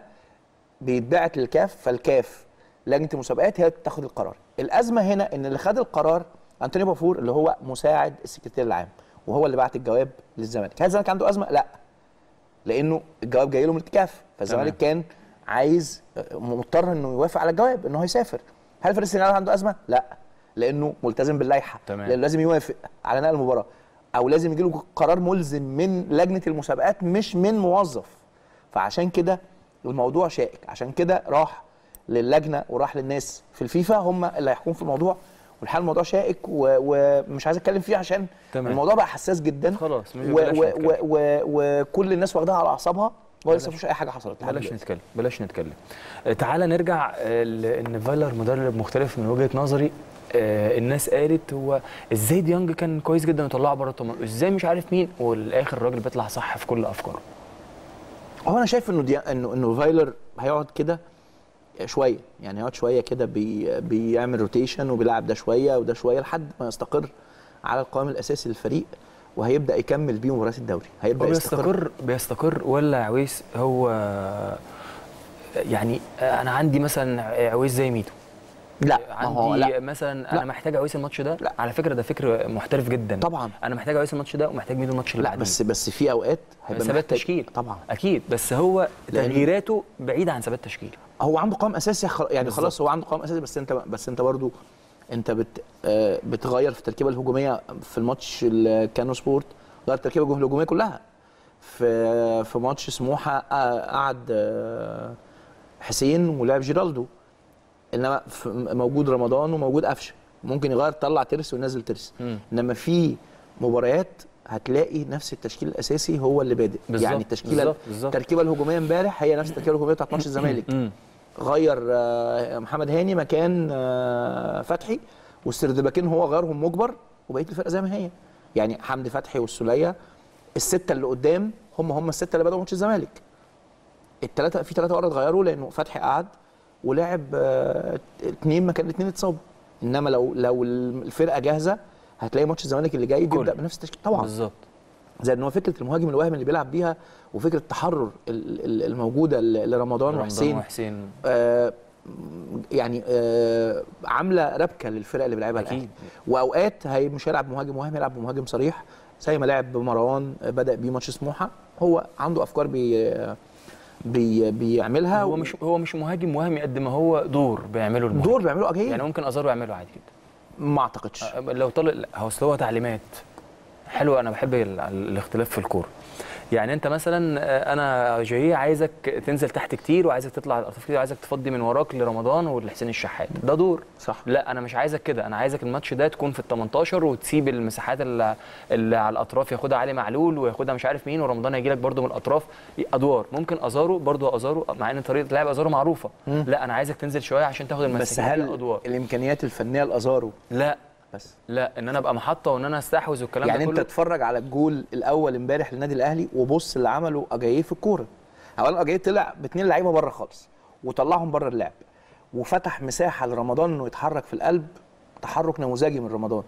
بيتبعت للكاف فالكاف لجنه المسابقات هي بتاخد القرار الازمه هنا ان اللي خد القرار انطوني بافور اللي هو مساعد السكرتير العام وهو اللي بعت الجواب للزمالك هل الزمالك عنده ازمه لا لانه الجواب جاي له من الكاف فالزمالك كان عايز مضطر انه يوافق على الجواب انه هيسافر هل فريق السنغال عنده ازمه لا لانه ملتزم باللائحه تمام. لانه لازم يوافق على نقل المباراه او لازم يجي له قرار ملزم من لجنه المسابقات مش من موظف فعشان كده الموضوع شائك عشان كده راح للجنه وراح للناس في الفيفا هم اللي هيحكموا في الموضوع والحقيقه الموضوع شائك و- ومش عايز اتكلم فيه عشان تمام. الموضوع بقى حساس جدا خلاص، مش- و- بلاش و- نتكلم. و- و- وكل الناس واخداها على اعصابها ولسه مفيش اي حاجه حصلت لحد بلاش دلوقتي. نتكلم بلاش نتكلم آه، تعالى نرجع آه، لان فايلر مدرب مختلف من وجهه نظري آه، الناس قالت هو ازاي ديانج كان كويس جدا وطلعه بره التمن ازاي مش عارف مين والاخر الراجل بيطلع صح في كل افكاره هو انا شايف انه دي... انه انه فايلر هيقعد كده شويه يعني يقعد شويه كده بي بيعمل روتيشن وبيلعب ده شويه وده شويه لحد ما يستقر على القوام الاساسي للفريق وهيبدا يكمل بيه مباريات الدوري هيبدا هو يستقر بيستقر بيستقر ولا عويس هو يعني انا عندي مثلا عويس زي ميدو لا ما هو عندي لا مثلا انا لا. محتاج عويس الماتش ده لا. على فكره ده فكر محترف جدا طبعا. انا محتاج عويس الماتش ده ومحتاج ميدو الماتش اللي لا بعديه. بس بس في اوقات هيبقى ثبات محتاج- تشكيل طبعا اكيد بس هو لأن- تغييراته بعيده عن ثبات تشكيل هو عنده قوام اساسي خل... يعني بالظبط. خلاص هو عنده قوام اساسي بس انت بس انت برضو انت بت... آه، بتغير في التركيبه الهجوميه في الماتش الكانو سبورت غير التركيبه الهجوميه كلها في في ماتش سموحه آه، قعد آه، حسين ولعب جيرالدو انما في- موجود رمضان وموجود قفشه ممكن يغير طلع ترس وينزل ترس مم. انما في مباريات هتلاقي نفس التشكيل الاساسي هو اللي بادئ بالظبط، يعني التشكيله بالظبط، بالظبط. التركيبه الهجوميه امبارح هي نفس التركيبه الهجوميه بتاعت ماتش الزمالك مم. غير آه، محمد هاني مكان آه، فتحي والسردباكين هو غيرهم مجبر وبقيه الفرقه زي ما هي يعني حمدي فتحي والسوليه السته اللي قدام هم هم السته اللي بدأوا ماتش الزمالك الثلاثه في ثلاثه ورا اتغيروا لانه فتحي قعد ولعب آه، اتنين مكان الاثنين اتصابوا انما لو لو الفرقه جاهزه هتلاقي ماتش الزمالك اللي جاي بيبدا كله. بنفس التشكيل طبعا بالظبط زي ان هو فكره المهاجم الوهم اللي بيلعب بيها وفكره التحرر ال- ال- الموجوده ل- لرمضان رمضان وحسين وحسين آه، يعني آه، عامله ربكه للفرق اللي بيلعبها أكيد. الاهلي واوقات هي مش هيلعب مهاجم وهم هيلعب بمهاجم صريح زي ما لعب بمروان آه، بدا بيه ماتش سموحه هو عنده افكار بي بي بيعملها هو مش هو مش مهاجم وهمي قد ما هو دور بيعمله المهاجم دور بيعملوا اجهزه يعني ممكن ازارو يعمله عادي جدا ما اعتقدش أه، لو طلع لا، هو اصل هو تعليمات حلو انا بحب ال- الاختلاف في الكوره يعني انت مثلا آه، انا جاي عايزك تنزل تحت كتير وعايزك تطلع على الاطراف كتير وعايزك تفضي من وراك لرمضان ولحسين الشحات ده دور صح لا انا مش عايزك كده انا عايزك الماتش ده تكون في ال 18 وتسيب المساحات اللي, اللي على الاطراف ياخدها علي معلول وياخدها مش عارف مين ورمضان هيجي لك برده من الاطراف ادوار ممكن ازارو برده ازارو مع ان طريقه لعب ازارو معروفه لا انا عايزك تنزل شويه عشان تاخد بس المساحات هل ادوار الامكانيات الفنيه لازارو لا بس لا ان انا ابقى محطه وان انا استحوذ والكلام يعني ده انت كله اتفرج على الجول الاول امبارح للنادي الاهلي وبص اللي عمله اجاييه في الكوره اولا اجاييه طلع باثنين لعيبه بره خالص وطلعهم بره اللعب وفتح مساحه لرمضان انه يتحرك في القلب تحرك نموذجي من رمضان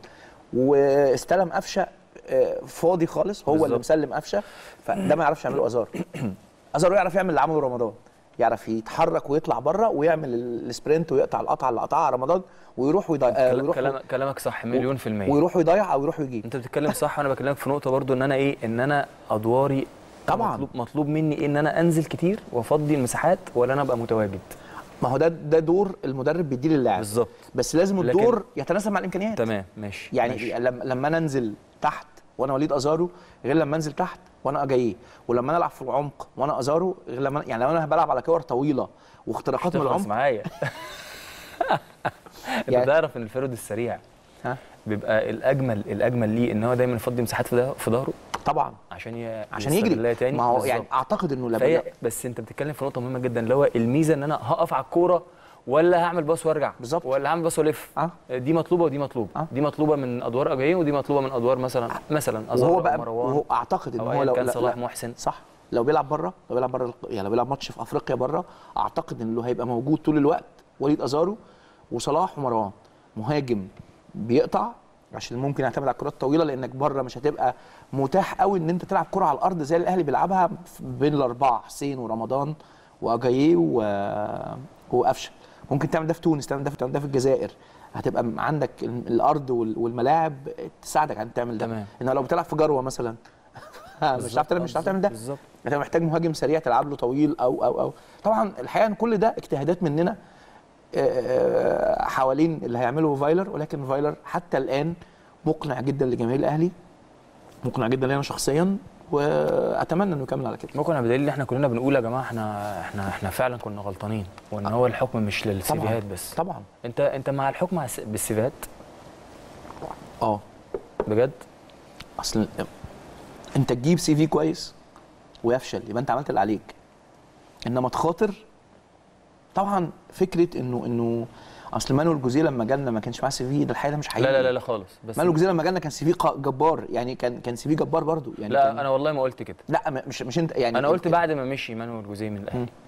واستلم قفشه آه، فاضي خالص هو اللي بالظبط. مسلم قفشه فده ما يعرفش يعمله ازار ازار يعرف يعمل اللي عمله رمضان يعرف يتحرك ويطلع بره ويعمل ال- السبرنت ويقطع القطعه اللي قطعها رمضان ويروح ويضيع آه، كلام ويروح كلام كلامك صح مليون في المية ويروح ويضيع او يروح ويجيب انت بتتكلم صح وانا بكلمك في نقطة برضو ان انا ايه ان انا ادواري طبعاً. مطلوب, مطلوب مني إيه ان انا انزل كتير وافضي المساحات ولا انا ابقى متواجد ما هو ده ده دور المدرب بيديه للاعب بالظبط بس لازم لكن- الدور يتناسب مع الامكانيات تمام ماشي يعني ماشي. لما لما انا انزل تحت وانا وليد ازارو غير لما انزل تحت وانا اجاييه ولما انا العب في العمق وانا ازارو غير لما أنا- يعني لو انا بلعب على كور طويله واختراقات من تخلص العمق معايا انت يعني- تعرف ان الفرد السريع ها بيبقى الاجمل الاجمل ليه ان هو دايما يفضي مساحات في ده- في ظهره طبعا عشان ي... عشان يستغلها يجري تاني ما هو بالظبط. يعني اعتقد انه لما فهي بس انت بتتكلم في نقطه مهمه جدا اللي هو الميزه ان انا هقف على الكوره ولا هعمل باص وارجع بالظبط. ولا هعمل باص والف اه دي مطلوبه ودي مطلوبه آه. دي مطلوبه من ادوار اجايين ودي مطلوبه من ادوار مثلا مثلا ازار وهو أو بقى مروان وهو اعتقد ان او هو ايا لو كان لا- صلاح لا- محسن صح لو بيلعب بره لو بيلعب بره يعني لو بيلعب ماتش في افريقيا بره اعتقد انه هيبقى موجود طول الوقت وليد ازارو وصلاح ومروان مهاجم بيقطع عشان ممكن يعتمد على الكرات الطويله لانك بره مش هتبقى متاح قوي ان انت تلعب كره على الارض زي الاهلي بيلعبها بين الاربعه حسين ورمضان واجاييه و... وقفشه ممكن تعمل ده في تونس تعمل ده في تعمل ده في الجزائر هتبقى عندك ال- الارض وال- والملاعب تساعدك ان تعمل ده تمام. انما لو بتلعب في جروه مثلا مش هتعرف تعمل مش هتعرف تعمل ده بالظبط انت محتاج مهاجم سريع تلعب له طويل او او او طبعا الحقيقه ان كل ده اجتهادات مننا آه، حوالين اللي هيعمله فايلر ولكن فايلر حتى الان مقنع جدا لجماهير الاهلي مقنع جدا لنا شخصيا واتمنى انه يكمل على كده ممكن بدليل ان احنا كلنا بنقول يا جماعه احنا احنا احنا فعلا كنا غلطانين وان هو الحكم مش للسيفيهات بس طبعا انت انت مع الحكم على الس- بالسيفيهات اه بجد اصل انت تجيب سي في كويس ويفشل يبقى انت عملت اللي عليك انما تخاطر طبعا فكره انه انه اصل مانويل جوزيه لما جالنا ما كانش معاه سي في ده الحقيقه ده مش حقيقي لا لا لا, لا خالص بس مانويل جوزيه لما جالنا كان سي في قا- جبار يعني كان كان سي في جبار برضو يعني لا كان انا والله ما قلت كده لا م- مش مش انت يعني انا ال- قلت بعد ما مشي مانويل جوزيه من الاهلي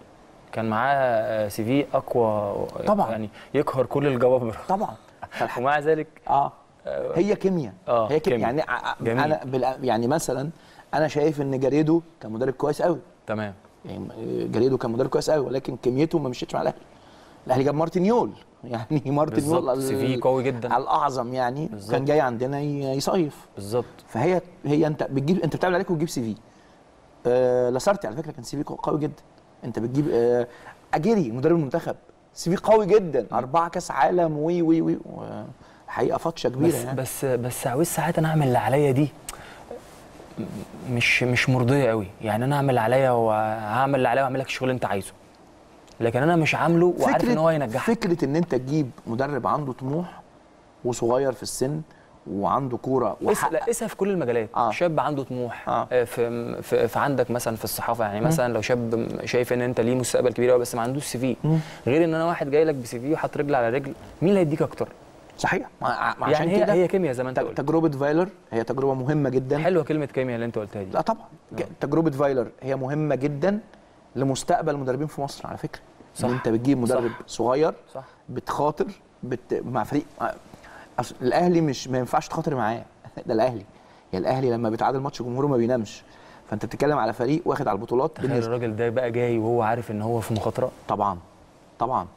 كان معاه سي في اقوى طبعاً. يعني يقهر كل الجبابره طبعا فالح- ومع ذلك اه هي كيمياء آه، هي كيمياء كيمياء. يعني ع- ع- جميل. انا بال- يعني مثلا انا شايف ان جاريدو كان مدرب كويس قوي تمام يعني جاريدو كان مدرب كويس قوي ولكن كميته ما مشيتش مع الاهلي الاهلي جاب مارتن يول يعني مارتن يول بالظبط، سي في قوي جدا. على الاعظم يعني بالظبط. كان جاي عندنا ي- يصيف بالظبط فهي هي انت بتجيب انت بتعمل عليك وتجيب سي في آه لاسارتي على فكره كان سي في قوي جدا انت بتجيب آه اجيري مدرب المنتخب سي في قوي جدا اربعه كاس عالم وي وي وي و- حقيقه فتشه كبيره بس يعني بس بس عاوز ساعات انا اعمل اللي عليا دي م- مش مش مرضيه قوي يعني انا اعمل اللي عليا وهعمل اللي عليا واعمل لك الشغل اللي انت عايزه لكن انا مش عامله وعارف ان هو هينجحك فكره ان انت تجيب مدرب عنده طموح وصغير في السن وعنده كوره اس- وحقق لا اسها في كل المجالات آه. آه. شاب عنده طموح آه. آه. في, في في عندك مثلا في الصحافه يعني مثلا لو شاب شايف ان انت ليه مستقبل كبير قوي بس ما عندوش سي في غير ان انا واحد جاي لك بسي في وحاط رجل على رجل مين اللي هيديك اكتر صحيح ما ما يعني عشان هي كده هي كيمياء زي ما انت ت- قلت تجربه فايلر هي تجربه مهمه جدا حلوه كلمه كيمياء اللي انت قلتها دي لا طبعا ك- تجربه فايلر هي مهمه جدا لمستقبل المدربين في مصر على فكره صح. ان انت بتجيب مدرب صح. صغير صح بتخاطر بت... مع فريق أصل الاهلي مش ما ينفعش تخاطر معاه ده الاهلي يعني الاهلي لما بيتعادل ماتش جمهوره ما بينامش فانت بتتكلم على فريق واخد على البطولات تخيل بالنسبة- الراجل ده بقى جاي وهو عارف ان هو في مخاطره طبعا طبعا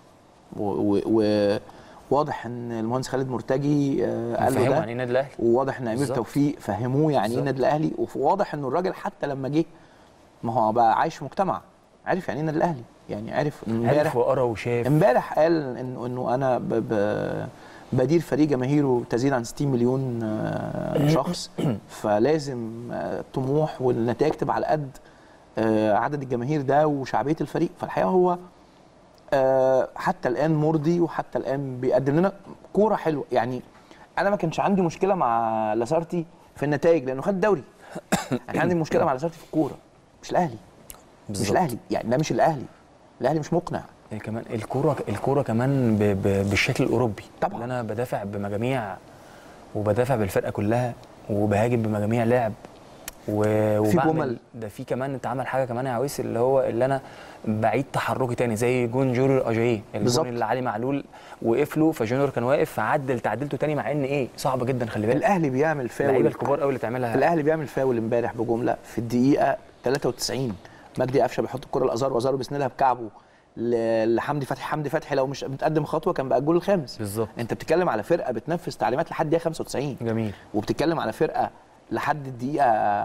وواضح ان المهندس خالد مرتجي آه، قال له فهموا ده يعني ايه النادي الاهلي وواضح ان امير بالظبط. توفيق فهموه يعني ايه بالظبط. النادي الاهلي وواضح انه الراجل حتى لما جه ما هو بقى عايش في مجتمع عارف يعني ايه النادي الاهلي يعني عارف إن عارف امبارح وقرا وشاف امبارح قال انه انه انا ب ب بدير فريق جماهيره تزيد عن 60 مليون آه، شخص فلازم آه، الطموح والنتائج تبقى على قد آه، عدد الجماهير ده وشعبيه الفريق فالحقيقه هو آه، حتى الان مرضي وحتى الان بيقدم لنا كوره حلوه يعني انا ما كانش عندي مشكله مع لاسارتي في النتائج لانه خد الدوري انا عندي مشكله مع لاسارتي في الكوره مش الاهلي مش بالظبط. الاهلي يعني ده مش الاهلي الاهلي مش مقنع إيه كمان الكوره الكوره كمان ب... ب... بالشكل الاوروبي طبعاً. اللي انا بدافع بمجاميع وبدافع بالفرقه كلها وبهاجم بمجاميع لعب و... في وبعمل جمل. ده في كمان انت عمل حاجه كمان يا عويس اللي هو اللي انا بعيد تحركي تاني زي جون جوري اجاييه بالظبط. الجون اللي علي معلول وقف له فجونيور كان واقف فعدل تعدلته تاني مع ان ايه صعب جدا خلي بالك الاهلي بيعمل اللعيبه فاول الكبار قوي اللي تعملها الاهلي بيعمل فاول امبارح بجمله في الدقيقه 93 مجدي قفشه بيحط الكره لازار وازار بيسندها بكعبه ل- لحمدي فتحي حمدي فتحي لو مش متقدم خطوه كان بقى الجول الخامس بالظبط. انت بتتكلم على فرقه بتنفذ تعليمات لحد دقيقه 95 جميل وبتتكلم على فرقه لحد الدقيقه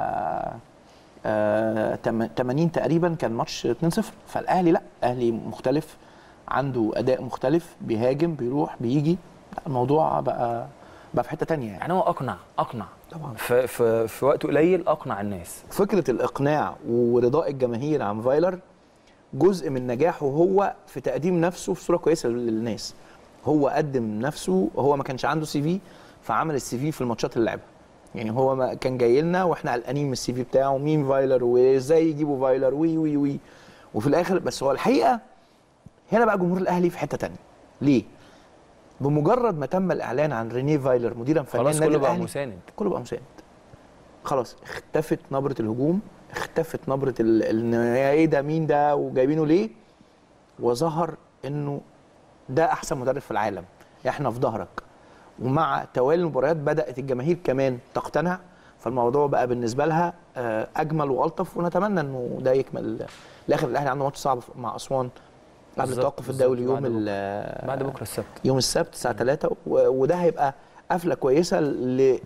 آه، تم- 80 تقريبا كان ماتش 2-0 فالاهلي لا الاهلي مختلف عنده اداء مختلف بيهاجم بيروح بيجي لا، الموضوع بقى بقى في حته تانية يعني يعني هو اقنع اقنع طبعاً. في في, في وقت قليل اقنع الناس فكره الاقناع ورضاء الجماهير عن فايلر جزء من نجاحه هو في تقديم نفسه في صوره كويسه للناس هو قدم نفسه هو ما كانش عنده سي في فعمل السي في في الماتشات اللي لعبها يعني هو ما كان جاي لنا واحنا قلقانين من السي في بتاعه مين فايلر وازاي يجيبوا فايلر وي وي وي وفي الاخر بس هو الحقيقه هنا بقى جمهور الاهلي في حته تانية ليه بمجرد ما تم الاعلان عن رينيه فايلر مديرا فنيا خلاص النادي كله بقى الأهلي، مساند كله بقى مساند خلاص اختفت نبره الهجوم اختفت نبره ال- ال- يا ايه ده مين ده وجايبينه ليه وظهر انه ده احسن مدرب في العالم احنا في ظهرك ومع توالي المباريات بدات الجماهير كمان تقتنع فالموضوع بقى بالنسبه لها آه، اجمل والطف ونتمنى انه ده يكمل الاخر الاهلي عنده ماتش صعب مع اسوان قبل بالظبط، التوقف بالظبط، الدولي يوم بعد بكرة. ال- بعد بكره السبت يوم السبت الساعه 3 وده هيبقى قفله كويسه ل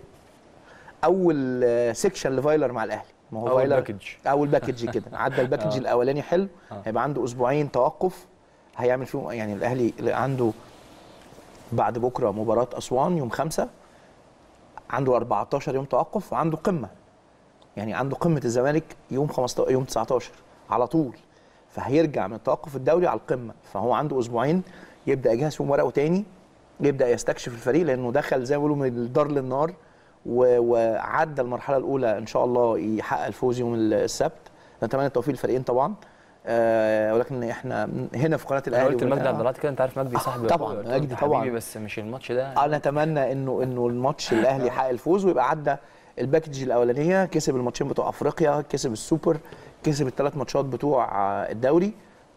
اول سيكشن لفايلر مع الاهلي ما هو أول فايلر باكج. اول باكج كده عدى الباكج آه. الاولاني حلو آه. هيبقى عنده اسبوعين توقف هيعمل فيهم يعني الاهلي عنده بعد بكره مباراه اسوان يوم خمسة عنده 14 يوم توقف وعنده قمه يعني عنده قمه الزمالك يوم 15 يوم 19 على طول فهيرجع من التوقف الدولي على القمه فهو عنده اسبوعين يبدا يجهز فيهم ورقه تاني يبدا يستكشف الفريق لانه دخل زي ما بيقولوا من الدار للنار و- وعدى المرحله الاولى ان شاء الله يحقق الفوز يوم السبت نتمنى التوفيق للفريقين طبعا آه ولكن احنا هنا في قناه انا الاهلي قلت لمجدي وإحنا- عبد العاطي كده انت عارف مجدي صاحبي طبعاً، قلت له مجدي أنت طبعاً. حبيبي بس مش الماتش ده اه نتمنى انه انه الماتش الاهلي يحقق الفوز ويبقى عدى الباكج الاولانيه كسب الماتشين بتوع افريقيا كسب السوبر كسب الثلاث ماتشات بتوع آه، الدوري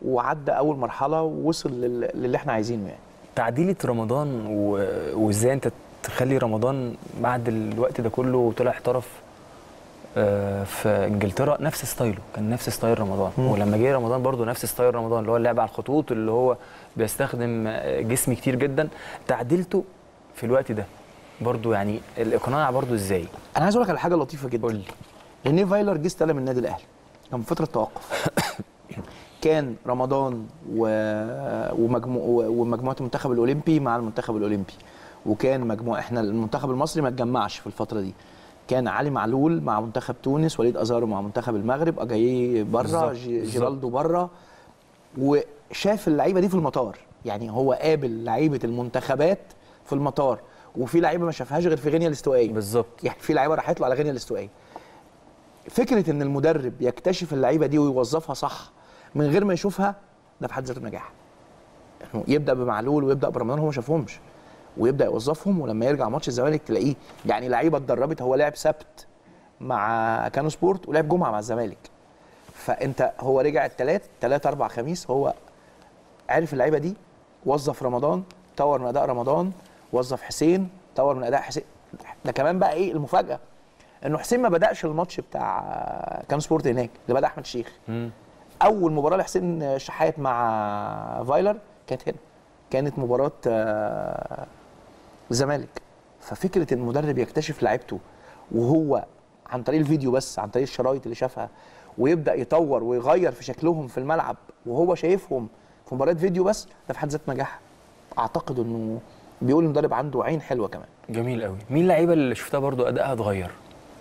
وعدى اول مرحله ووصل لل- للي احنا عايزينه يعني تعديلة رمضان و... وازاي انت تخلي رمضان بعد الوقت ده كله وطلع احترف آه، في انجلترا نفس ستايله كان نفس ستايل رمضان مم. ولما جه رمضان برضه نفس ستايل رمضان اللي هو اللعب على الخطوط اللي هو بيستخدم آه، جسم كتير جدا تعديلته في الوقت ده برضه يعني الاقناع برضه ازاي انا عايز اقول لك على حاجه لطيفه جدا قول لي رينيه فايلر جه استلم النادي الاهلي كان في فتره توقف كان رمضان و... ومجموع ومجموعه المنتخب الاولمبي مع المنتخب الاولمبي وكان مجموع احنا المنتخب المصري ما اتجمعش في الفتره دي كان علي معلول مع منتخب تونس وليد ازارو مع منتخب المغرب اجاييه بره بالظبط، جي- بالظبط. جيرالدو بره وشاف اللعيبه دي في المطار يعني هو قابل لعيبه المنتخبات في المطار وفي لعيبه ما شافهاش غير في غينيا الاستوائيه بالظبط يعني في لعيبه راحت له على غينيا الاستوائيه فكره ان المدرب يكتشف اللعيبه دي ويوظفها صح من غير ما يشوفها ده في حد ذاته نجاح إنه يبدا بمعلول ويبدا برمضان هو ما شافهمش ويبدا يوظفهم ولما يرجع ماتش الزمالك تلاقيه يعني لعيبه اتدربت هو لعب سبت مع كانو سبورت ولعب جمعه مع الزمالك فانت هو رجع الثلاث ثلاث اربع خميس هو عرف اللعيبه دي وظف رمضان طور من اداء رمضان وظف حسين طور من اداء حسين ده كمان بقى ايه المفاجاه انه حسين ما بداش الماتش بتاع كام سبورت هناك اللي بدا احمد الشيخ مم. اول مباراه لحسين شحات مع فايلر كانت هنا كانت مباراه آه، الزمالك ففكره ان المدرب يكتشف لعيبته وهو عن طريق الفيديو بس عن طريق الشرايط اللي شافها ويبدا يطور ويغير في شكلهم في الملعب وهو شايفهم في مباريات فيديو بس ده في حد ذاته نجاح اعتقد انه بيقول المدرب عنده عين حلوه كمان جميل قوي مين اللعيبه اللي شفتها برضه ادائها اتغير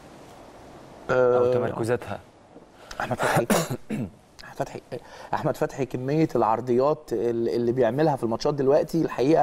او تمركزاتها احمد فتحي احمد فتحي احمد فتحي كميه العرضيات اللي اللي بيعملها في الماتشات دلوقتي الحقيقه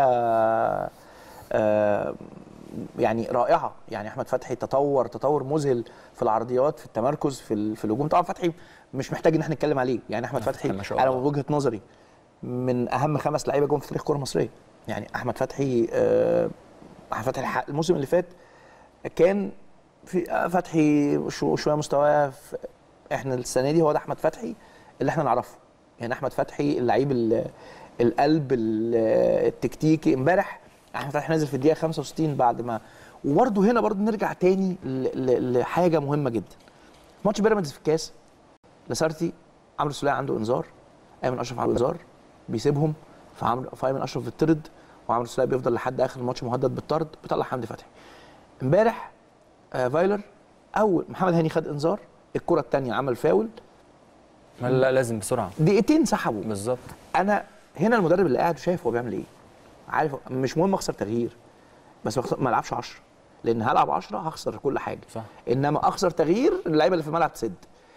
آه، يعني رائعه يعني احمد فتحي تطور تطور مذهل في العرضيات في التمركز في ال- في الهجوم طبعا فتحي مش محتاج ان احنا نتكلم عليه يعني احمد فتحي ما شاء انا الله. من وجهه نظري من اهم خمس لعيبه جم في تاريخ الكره المصريه يعني احمد فتحي آه، احمد فتحي الح- الموسم اللي فات كان في آه، فتحي شو- شويه مستواه في- احنا السنه دي هو ده احمد فتحي اللي احنا نعرفه يعني احمد فتحي اللعيب ال- القلب ال- التكتيكي امبارح احمد فتحي نازل في الدقيقه 65 بعد ما وبرده هنا برضه نرجع تاني ل- ل- لحاجه مهمه جدا ماتش بيراميدز في الكاس لاسارتي عمرو السوليه عنده انذار ايمن اشرف عنده انذار بيسيبهم فعمرو فايمن اشرف بيطرد وعمرو السوليه بيفضل لحد اخر الماتش مهدد بالطرد بيطلع حمدي فتحي امبارح آه فايلر اول محمد هاني خد انذار الكره الثانيه عمل فاول ما لا لازم بسرعه دقيقتين سحبوا بالظبط انا هنا المدرب اللي قاعد شايف هو بيعمل ايه عارف مش مهم اخسر تغيير بس ما أخسر- ما العبش 10 لان هلعب 10 هخسر كل حاجه صح. انما اخسر تغيير اللعيبه اللي في الملعب تسد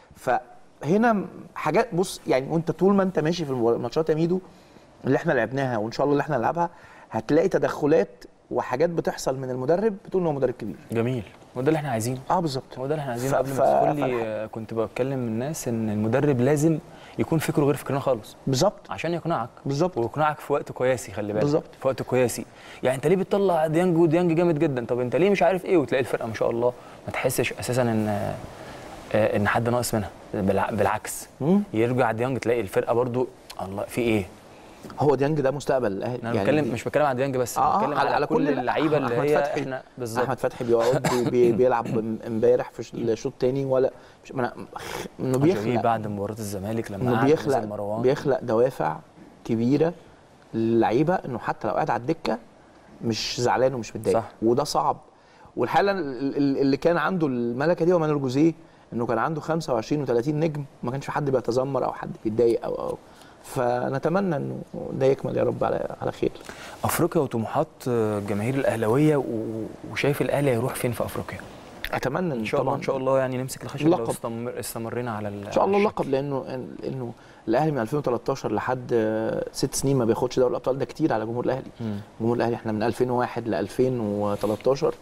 فهنا حاجات بص يعني وانت طول ما انت ماشي في الماتشات يا ميدو اللي احنا لعبناها وان شاء الله اللي احنا نلعبها هتلاقي تدخلات وحاجات بتحصل من المدرب بتقول ان هو مدرب كبير جميل وده اللي احنا عايزينه اه بالظبط هو ده اللي احنا عايزينه ف- قبل ف- ما تدخل لي فالح- آه، كنت بتكلم من الناس ان المدرب لازم يكون فكره غير فكرنا خالص بالظبط عشان يقنعك بالظبط. ويقنعك في وقت قياسي خلي بالك بالظبط. في وقت قياسي يعني انت ليه بتطلع ديانج وديانج جامد جدا طب انت ليه مش عارف ايه وتلاقي الفرقه ما شاء الله ما تحسش اساسا ان آه، ان حد ناقص منها بالع- بالعكس مم. يرجع ديانج تلاقي الفرقه برضو الله في ايه هو ديانج ده مستقبل الاهلي انا يعني بتكلم مش بتكلم على ديانج بس آه، بتكلم على- على, على كل كل- اللعيبه اللي أحمد هي فتحي- احنا بالظبط احمد فتحي بيقعد بي- بي- بيلعب امبارح في الشوط الثاني ولا مش ما أنا- انه أجاييه بيخلق بعد مباراه الزمالك لما انه قعد بيخلق نزل مروان بيخلق دوافع كبيره للعيبه انه حتى لو قاعد على الدكه مش زعلان ومش متضايق صح. وده صعب والحاله ال- ال- اللي كان عنده الملكه دي هو مانويل جوزيه انه كان عنده 25 و30 نجم ما كانش في حد بيتذمر او حد بيتضايق او او فنتمنى انه ده يكمل يا رب على على خير افريقيا وطموحات الجماهير الاهلاويه و- وشايف الاهلي هيروح فين في افريقيا اتمنى ان شاء الله ان شاء الله يعني نمسك الخشب لقب. لو استمر استمرينا على ان شاء الله اللقب لانه لانه الاهلي من 2013 لحد آه، ست سنين ما بياخدش دوري الابطال ده كتير على جمهور الاهلي مم. جمهور الاهلي احنا من 2001 ل 2013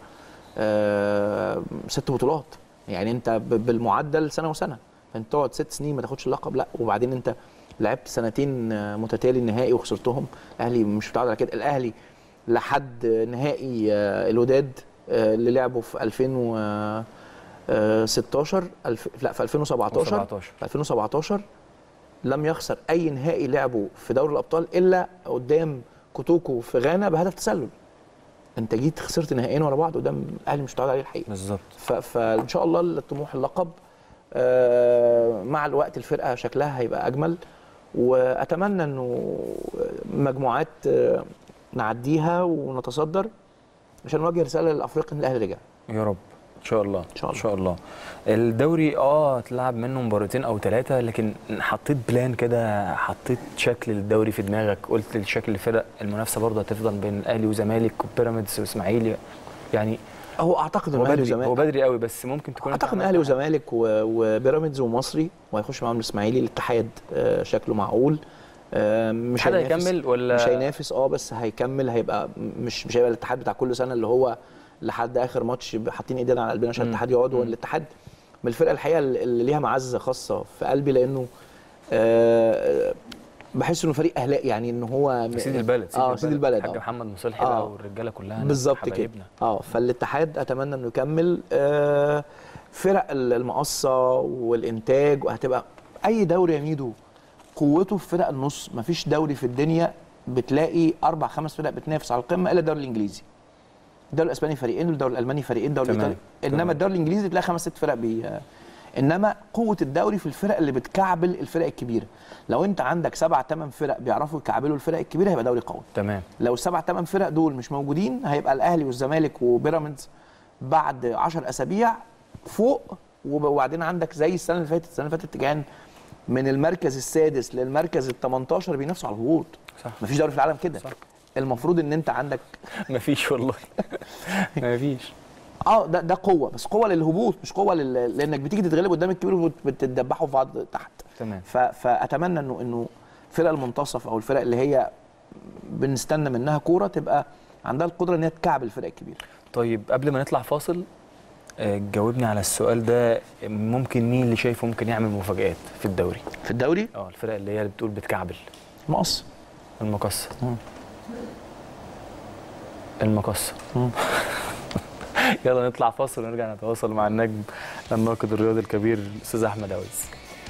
آه، ست بطولات يعني انت ب- بالمعدل سنه وسنه فانت تقعد ست سنين ما تاخدش اللقب لا وبعدين انت لعبت سنتين آه، متتالي النهائي وخسرتهم الاهلي مش متعود على كده الاهلي لحد نهائي آه، الوداد آه، اللي لعبه في 2016 الف... لا في 2017 2017. في 2017 لم يخسر اي نهائي لعبه في دوري الابطال الا قدام كوتوكو في غانا بهدف تسلل انت جيت خسرت نهائيين ورا بعض قدام الاهلي مش متعود عليه الحقيقه بالظبط ف- فان شاء الله الطموح اللقب آه، مع الوقت الفرقه شكلها هيبقى اجمل واتمنى انه مجموعات آه، نعديها ونتصدر عشان نوجه رساله للافريقيا ان الاهلي رجع يا رب ان شاء الله ان شاء ان شاء الله الدوري اه اتلعب منه مباراتين او ثلاثه لكن حطيت بلان كده حطيت شكل الدوري في دماغك قلت الشكل الفرق المنافسه برضه هتفضل بين الاهلي وزمالك وبيراميدز واسماعيلي يعني هو اعتقد هو ان الاهلي بدري هو وزمالك بدري قوي بس ممكن تكون أنت اعتقد ان عملت الاهلي حاجة. وزمالك و- وبيراميدز ومصري وهيخش معاهم الاسماعيلي الاتحاد آه، شكله معقول آه، مش حد هينافس- هيكمل ولا مش هينافس اه بس هيكمل هيبقى مش مش هيبقى الاتحاد بتاع كل سنه اللي هو لحد اخر ماتش حاطين ايدينا على قلبنا عشان مم. الاتحاد يقعد هو مم. الاتحاد من الفرقه الحقيقه اللي ليها معزه خاصه في قلبي لانه آه، بحس انه فريق اهلاء يعني ان هو سيد البلد اه سيد البلد الحاج آه. محمد مصلحي آه. بقى والرجاله كلها ناس بالظبط كده حبايبنا. اه فالاتحاد اتمنى انه يكمل آه فرق ال- المقصه والانتاج وهتبقى اي دوري يا ميدو قوته في فرق النص مفيش دوري في الدنيا بتلاقي اربع خمس فرق بتنافس على القمه الا الدوري الانجليزي الدوري الاسباني فريقين الدوري الالماني فريقين الدوري تمام. الايطالي تمام. انما الدوري الانجليزي تلاقي خمس ست فرق بي آه، انما قوه الدوري في الفرق اللي بتكعبل الفرق الكبيره لو انت عندك سبع ثمان فرق بيعرفوا يكعبلوا الفرق الكبيره هيبقى دوري قوي تمام لو السبع ثمان فرق دول مش موجودين هيبقى الاهلي والزمالك وبيراميدز بعد 10 اسابيع فوق وب- وبعدين عندك زي السنه اللي فاتت السنه اللي فاتت كان من المركز السادس للمركز ال 18 بينافسوا على الهبوط صح مفيش دوري في العالم كده صح. المفروض ان انت عندك مفيش والله مفيش اه ده ده قوه بس قوه للهبوط مش قوه لل... لانك بتيجي تتغلب قدام الكبير وبتدبحوا في بعض تحت تمام ف... فاتمنى انه انه فرق المنتصف او الفرق اللي هي بنستنى منها كوره تبقى عندها القدره ان هي تكعب الفرق الكبيره طيب قبل ما نطلع فاصل آه، جاوبني على السؤال ده ممكن مين اللي شايفه ممكن يعمل مفاجآت في الدوري في الدوري اه الفرق اللي هي اللي بتقول بتكعبل مقص المقصة مم. المقصة مم. يلا نطلع فاصل ونرجع نتواصل مع النجم الناقد الرياضي الكبير الاستاذ احمد عويس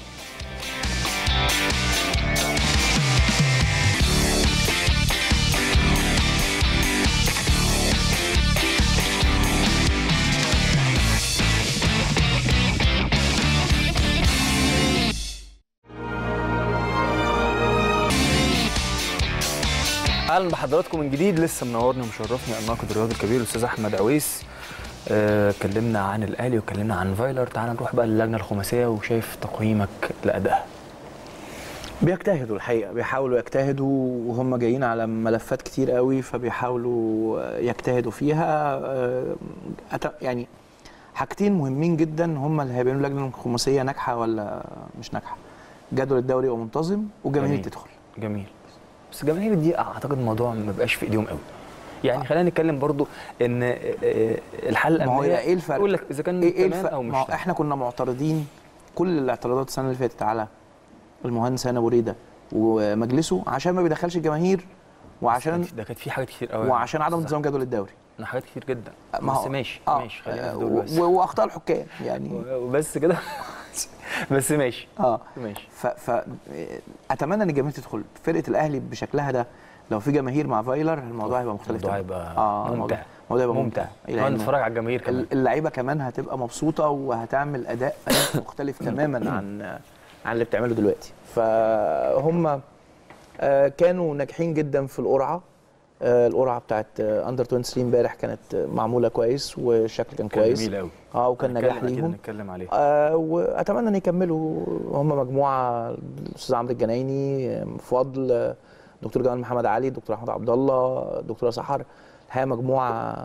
اهلا بحضراتكم من جديد لسه منورني ومشرفني الناقد الرياضي الكبير الاستاذ احمد عويس آه، اتكلمنا عن الاهلي واتكلمنا عن فايلر تعال نروح بقى للجنه الخماسيه وشايف تقييمك لادائها بيجتهدوا الحقيقه بيحاولوا يجتهدوا وهم جايين على ملفات كتير قوي فبيحاولوا يجتهدوا فيها آه، أت- يعني حاجتين مهمين جدا هم اللي هيبينوا اللجنه الخماسيه ناجحه ولا مش ناجحه جدول الدوري يبقى منتظم وجماهير جميل. تدخل جميل بس الجماهير دي اعتقد الموضوع ما بقاش في ايديهم قوي يعني خلينا نتكلم برضو ان آه، آه، الحل ما هو الامنيه ايه الفرق؟ يقول لك اذا كان ايه ايه تمام الفرق؟ او مش ما هو تمام. احنا كنا معترضين كل الاعتراضات السنه اللي فاتت على المهندس هنا بريده ومجلسه عشان ما بيدخلش الجماهير وعشان ده كانت في حاجات كتير قوي وعشان عدم صح. انتظام جدول الدوري حاجات كتير جدا ما هو- بس ماشي آه، ماشي خلينا آه، في دول بس و- واخطاء الحكام يعني وبس كده بس ماشي اه ماشي ف, ف اتمنى ان الجماهير تدخل فرقه الاهلي بشكلها ده لو في جماهير مع فايلر الموضوع هيبقى مختلف الموضوع تماماً. هيبقى آه، ممتع الموضوع- الموضوع هيبقى ممتع ممتع نقعد لأنه نتفرج على الجماهير كمان اللعيبه كمان هتبقى مبسوطه وهتعمل اداء مختلف تماما عن عن اللي بتعمله دلوقتي فهم آه، كانوا ناجحين جدا في القرعه آه، القرعه بتاعت اندر 23 امبارح كانت آه، معموله كويس والشكل كان كان كويس جميل قوي اه وكان نجاح أكيد ليهم نتكلم عليه آه واتمنى ان يكملوا هم مجموعه الاستاذ عمرو الجنايني آه، فضل آه، دكتور جمال محمد علي دكتور احمد عبد الله دكتوره سحر الحقيقه مجموعه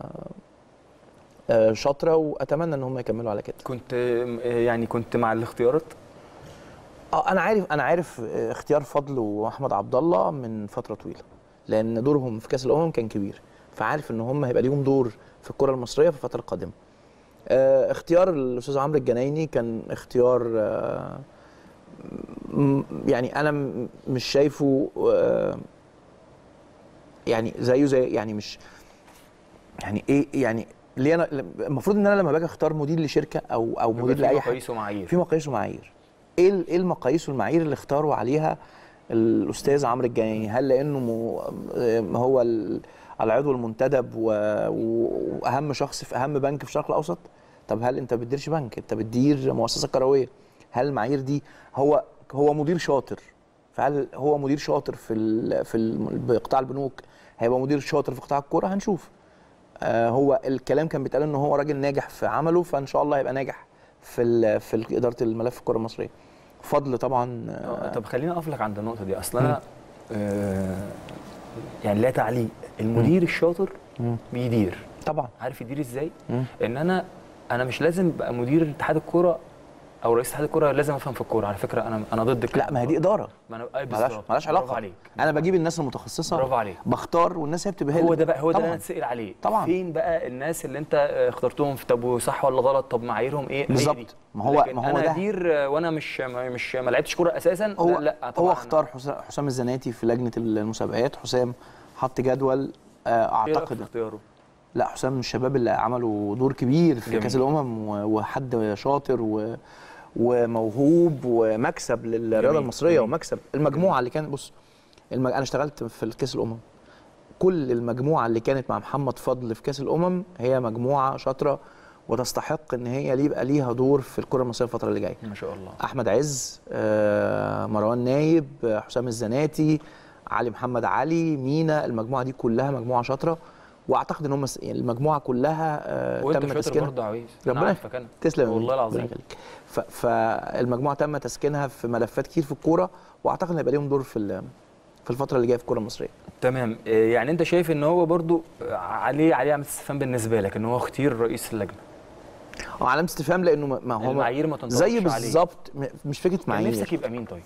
آه، شاطره واتمنى ان هم يكملوا على كده كنت آه، يعني كنت مع الاختيارات اه انا عارف انا عارف آه، اختيار فضل واحمد عبد الله من فتره طويله لان دورهم في كاس الامم كان كبير فعارف ان هم هيبقى ليهم دور في الكره المصريه في الفتره القادمه آه، اختيار الاستاذ عمرو الجنايني كان اختيار آه، م- يعني انا م- مش شايفه آه، يعني زيه زي يعني مش يعني ايه يعني ليه انا المفروض ان انا لما باجي اختار مدير لشركه او او مدير في لاي حاجه مقاييس ومعايير في مقاييس ومعايير ايه ال- ايه المقاييس والمعايير اللي اختاروا عليها الاستاذ عمرو الجنايني هل لانه م- هو ال- العضو المنتدب و- و- واهم شخص في اهم بنك في الشرق الاوسط طب هل انت بتديرش بنك انت بتدير مؤسسه كرويه هل المعايير دي هو هو مدير شاطر فهل هو مدير شاطر في ال في ال- قطاع البنوك هيبقى مدير شاطر في قطاع الكوره هنشوف آه هو الكلام كان بيتقال ان هو راجل ناجح في عمله فان شاء الله هيبقى ناجح في ال في ال- اداره الملف الكره المصريه فضل طبعا آه، آه طب خليني اقف لك عند النقطه دي اصل انا آه يعني لا تعليق المدير الشاطر مم. بيدير طبعا عارف يدير ازاي مم. ان انا انا مش لازم ابقى مدير اتحاد الكوره او رئيس اتحاد الكوره لازم افهم في الكوره على فكره انا انا ضد الكلام لا ما هي دي اداره ما انا أي ملهاش بالظبط. ملهاش برافو علاقه عليك انا بجيب الناس المتخصصه برافو عليك. بختار والناس هي بتبقى هي هو اللي- ده بقى هو ده اللي طبعاً. انا اتسال عليه طبعاً. فين بقى الناس اللي انت آه، اخترتهم في طب صح ولا غلط طب معاييرهم ايه هي بالظبط. دي. ما هو- لكن ما هو انا ده. ادير آه، وانا مش ما- مش ما لعبتش كوره اساسا هو لا, لا طبعا هو أنا- اختار حسام حسام الزناتي في لجنه المسابقات حسام حط جدول آه، ايه رأيك في اعتقد اختياره لا حسام من الشباب اللي عملوا دور كبير في جميل. كاس الامم و- وحد شاطر و وموهوب ومكسب للرياضه جميل، المصريه جميل. ومكسب المجموعه اللي كانت بص المج... انا اشتغلت في كاس الامم كل المجموعه اللي كانت مع محمد فضل في كاس الامم هي مجموعه شاطره وتستحق ان هي يبقى ليها دور في الكره المصريه الفتره اللي جايه ما شاء الله احمد عز آه، مروان نايب آه، حسام الزناتي علي محمد علي مينا المجموعه دي كلها مجموعه شاطره واعتقد ان هم س- يعني المجموعه كلها آه، وانت تم شاطر تسكينها برضه يا عويس انا ربنا عارفك انا تسلم يا والله أمين، العظيم ربنا يخليك. ف- فالمجموعه تم تسكينها في ملفات كتير في الكوره واعتقد ان هيبقى ليهم دور في ال- في الفتره اللي جايه في الكوره المصريه تمام آه، يعني انت شايف ان هو برضو آه، عليه عليه علامه استفهام بالنسبه لك ان هو اختير رئيس اللجنه اه علامه استفهام لانه ما- ما هو المعايير ما تنطبقش زي عليه. بالظبط م- مش فكره كان معايير نفسك يبقى مين طيب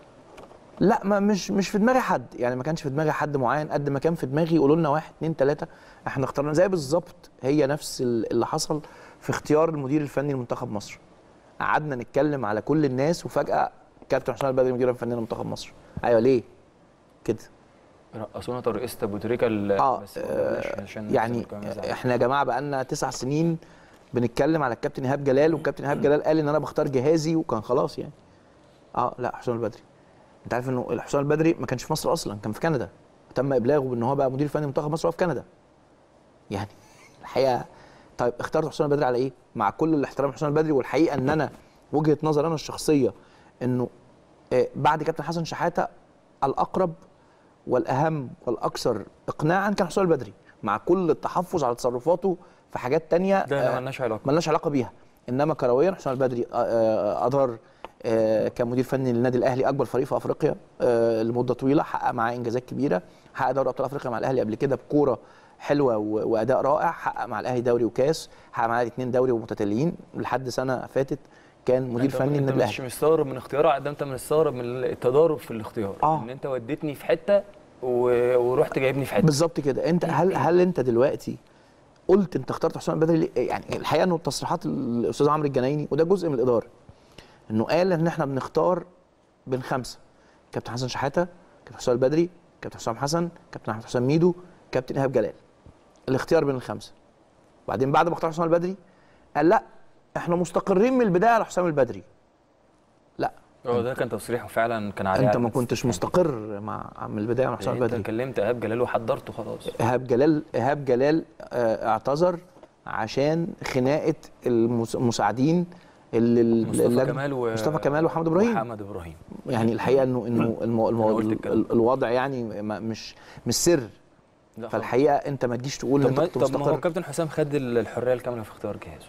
لا ما مش مش في دماغي حد يعني ما كانش في دماغي حد معين قد ما كان في دماغي يقولوا لنا واحد اتنين تلاته احنا اخترنا زي بالظبط هي نفس ال- اللي حصل في اختيار المدير الفني لمنتخب مصر قعدنا نتكلم على كل الناس وفجاه كابتن حسام البدري مدير الفني لمنتخب مصر ايوه ليه كده رقصونا ترقيصه ابو تريكه ال- اه بس ما قلناش آه، عشان يعني الناس اللي كانوا احنا يا جماعه بقى لنا تسع سنين بنتكلم على الكابتن ايهاب جلال والكابتن ايهاب جلال قال ان انا بختار جهازي وكان خلاص يعني اه لا حسام البدري انت عارف انه حسام البدري ما كانش في مصر اصلا كان في كندا تم ابلاغه بان هو بقى مدير فني منتخب مصر وهو في كندا يعني الحقيقه طيب اخترت حسام البدري على ايه مع كل الاحترام لحسام البدري والحقيقه ان انا وجهه نظر انا الشخصيه انه آه، بعد كابتن حسن شحاته الاقرب والاهم والاكثر اقناعا كان حسام البدري مع كل التحفظ على تصرفاته في حاجات تانية ده آه، مالناش علاقه ملناش علاقه بيها انما كرويا حسام البدري آه، آه، ادار آه، كمدير فني للنادي الاهلي اكبر فريق في افريقيا آه، لمده طويله حقق معاه انجازات كبيره حقق دوري ابطال افريقيا مع الاهلي قبل كده بكوره حلوه و- واداء رائع حقق مع الاهلي دوري وكاس حقق معاه اثنين دوري ومتتاليين لحد سنه فاتت كان مدير أنت- فني انت النادي مش الاهلي مستغرب من اختياره ده انت مستغرب من التضارب في الاختيار آه. ان انت وديتني في حته و... ورحت جايبني في حته بالظبط كده انت هل هل انت دلوقتي قلت انت اخترت حسام البدري ليه؟ يعني الحقيقه انه تصريحات الاستاذ عمرو الجنايني وده جزء من الاداره انه قال ان احنا بنختار بين خمسه كابتن حسن شحاته كابتن حسام البدري كابتن حسام حسن كابتن احمد حسام ميدو كابتن ايهاب جلال الاختيار بين الخمسه وبعدين بعد ما اختار حسام البدري قال لا احنا مستقرين من البدايه على حسام البدري لا هو ده كان تصريح فعلا كان عليه انت ما علامة كنتش استفهام. مستقر مع من البدايه مع حسام يعني انت البدري كلمت ايهاب جلال وحضرته خلاص ايهاب جلال ايهاب جلال آه، اعتذر عشان خناقه المس- المساعدين اللي مصطفى اللجنة- كمال و... مصطفى كمال وحمد ابراهيم وحمد ابراهيم يعني الحقيقه انه انه المو المو أنا قلت الكلام. ال- الوضع يعني ما- مش مش سر لا خلاص. فالحقيقه انت ما تجيش تقول ان طب انت ما, كنت طب ما هو مستقر كابتن حسام خد ال- الحريه الكامله في اختيار جهازه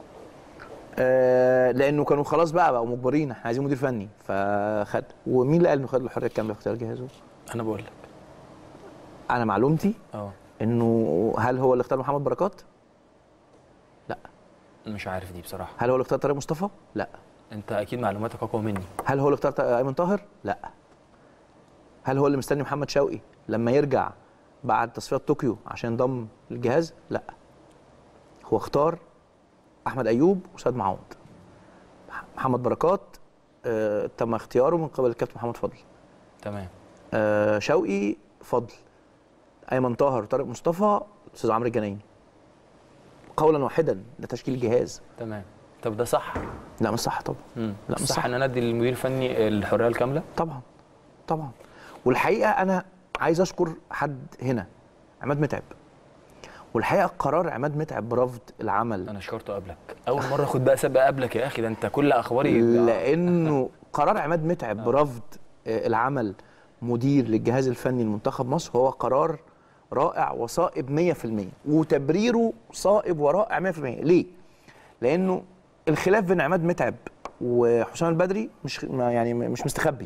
آه لانه كانوا خلاص بقى بقوا مجبرين احنا عايزين مدير فني فخد ومين اللي قال انه خد الحريه الكامله في اختيار جهازه؟ انا بقول لك انا معلومتي اه انه هل هو اللي اختار محمد بركات؟ لا مش عارف دي بصراحه هل هو اللي اختار طارق مصطفى؟ لا انت اكيد معلوماتك اقوى مني هل هو اللي اختار ايمن طاهر؟ لا. هل هو اللي مستني محمد شوقي لما يرجع بعد تصفيات طوكيو عشان ينضم للجهاز؟ لا. هو اختار احمد ايوب وسيد معوض. مح- محمد بركات آه تم اختياره من قبل الكابتن محمد فضل. تمام آه شوقي فضل. ايمن طاهر وطارق مصطفى الاستاذ عمرو الجنايني. قولا واحدا ده تشكيل الجهاز. تمام طب ده صح لا مش صح طبعا مم. لا، مش صح, صح. ان انا ادي للمدير الفني الحريه الكامله طبعا طبعا والحقيقه انا عايز اشكر حد هنا عماد متعب والحقيقه قرار عماد متعب برفض العمل انا شكرته قبلك اول مره اخد بقى سبق قبلك يا اخي ده انت كل اخباري لانه قرار عماد متعب برفض آه، العمل مدير للجهاز الفني لمنتخب مصر هو قرار رائع وصائب 100% وتبريره صائب ورائع 100% ليه؟ لانه الخلاف بين عماد متعب وحسام البدري مش ما- يعني مش مستخبي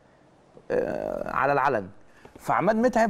آه، على العلن فعماد متعب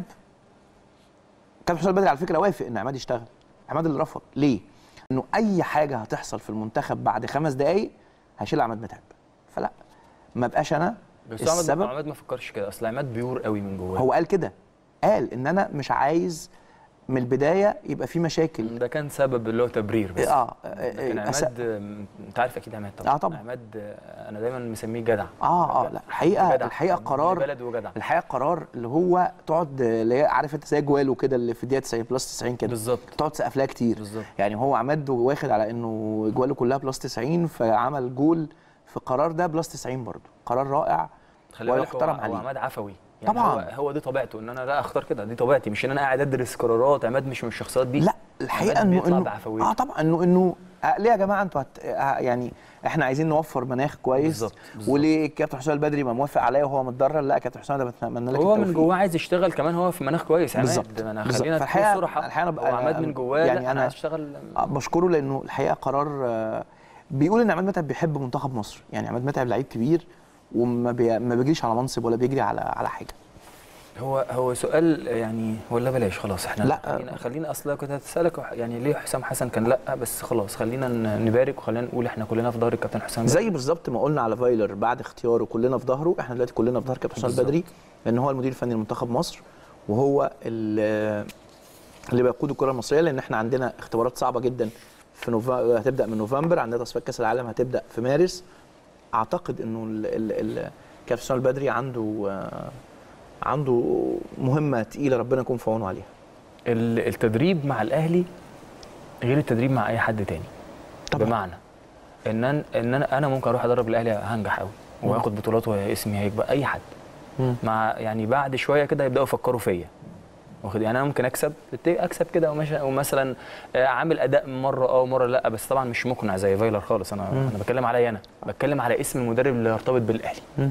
كابتن حسام البدري على فكره وافق ان عماد يشتغل عماد اللي رفض ليه؟ انه اي حاجه هتحصل في المنتخب بعد خمس دقائق هيشيل عماد متعب فلا ما بقاش انا بس هو عماد السبب عماد ما فكرش كده اصل عماد بيور قوي من جواه هو قال كده قال ان انا مش عايز من البدايه يبقى في مشاكل ده كان سبب اللي هو تبرير بس اه لكن أس- عماد آم، انت عارف اكيد عماد طبعا آه طبعا. عماد آه، انا دايما مسميه جدع اه اه لا الحقيقه جدع. الحقيقه ابن قرار بلد وجدع الحقيقه قرار اللي هو تقعد اللي هي عارف انت زي جواله كده اللي في الدقيقه 90 بلس 90 كده بالظبط تقعد تسقف لها كتير بالظبط. يعني هو عماد واخد على انه جواله كلها بلس 90 فعمل جول في قرار ده بلس 90 برضه قرار رائع خلي بالك هو, ويحترم هو عليه عماد عفوي يعني طبعاً. هو, هو دي طبيعته ان انا لا اختار كده دي طبيعتي مش ان انا قاعد ادرس قرارات عماد مش من الشخصيات دي لا الحقيقه عماد انه بيطلع انه بعفويته. اه طبعا انه انه آه ليه يا جماعه انتوا هت... آه يعني احنا عايزين نوفر مناخ كويس بالظبط، بالظبط. وليه الكابتن حسام البدري ما موافق عليا وهو متضرر لا كابتن حسام ده بتمنى لك هو من التوفيق. جواه عايز يشتغل كمان هو في مناخ كويس عماد بالظبط، انا بالظبط. خلينا فالحقيقة- نكون صراحه الحقيقة أنا بقى- هو عماد من جواه يعني يعني أنا- انا عايز اشتغل آه، بشكره لانه الحقيقه قرار آه، بيقول ان عماد متعب بيحب منتخب مصر يعني عماد متعب لعيب كبير وما بي... ما بيجريش على منصب ولا بيجري على على حاجه هو هو سؤال يعني ولا بلاش خلاص احنا لا. خلينا خلينا اصلا كنت هتسالك يعني ليه حسام حسن كان لا بس خلاص خلينا ن- نبارك وخلينا نقول احنا كلنا في ظهر الكابتن حسام زي بالظبط ما قلنا على فايلر بعد اختياره كلنا في ظهره احنا دلوقتي كلنا في ظهر كابتن حسام بالظبط. البدري لان هو المدير الفني لمنتخب مصر وهو ال- اللي بيقود الكره المصريه لان احنا عندنا اختبارات صعبه جدا في نوفا... هتبدا من نوفمبر عندنا تصفيات كاس العالم هتبدا في مارس اعتقد انه ال... ال... ال... كابتن حسام البدري عنده آه، عنده مهمه تقيله ربنا يكون في عونه عليها ال- التدريب مع الاهلي غير التدريب مع اي حد تاني طبعاً. بمعنى ان انا ان انا انا ممكن اروح ادرب الاهلي هنجح قوي واخد بطولات واسمي هيكبر اي حد مم. مع يعني بعد شويه كده يبداوا يفكروا فيا واخد يعني انا ممكن اكسب اكسب كده ومش- ومثلا آه، عامل اداء مره اه ومره لا بس طبعا مش مقنع زي فايلر خالص انا مم. انا بتكلم عليا انا بتكلم على اسم المدرب اللي يرتبط بالاهلي مم.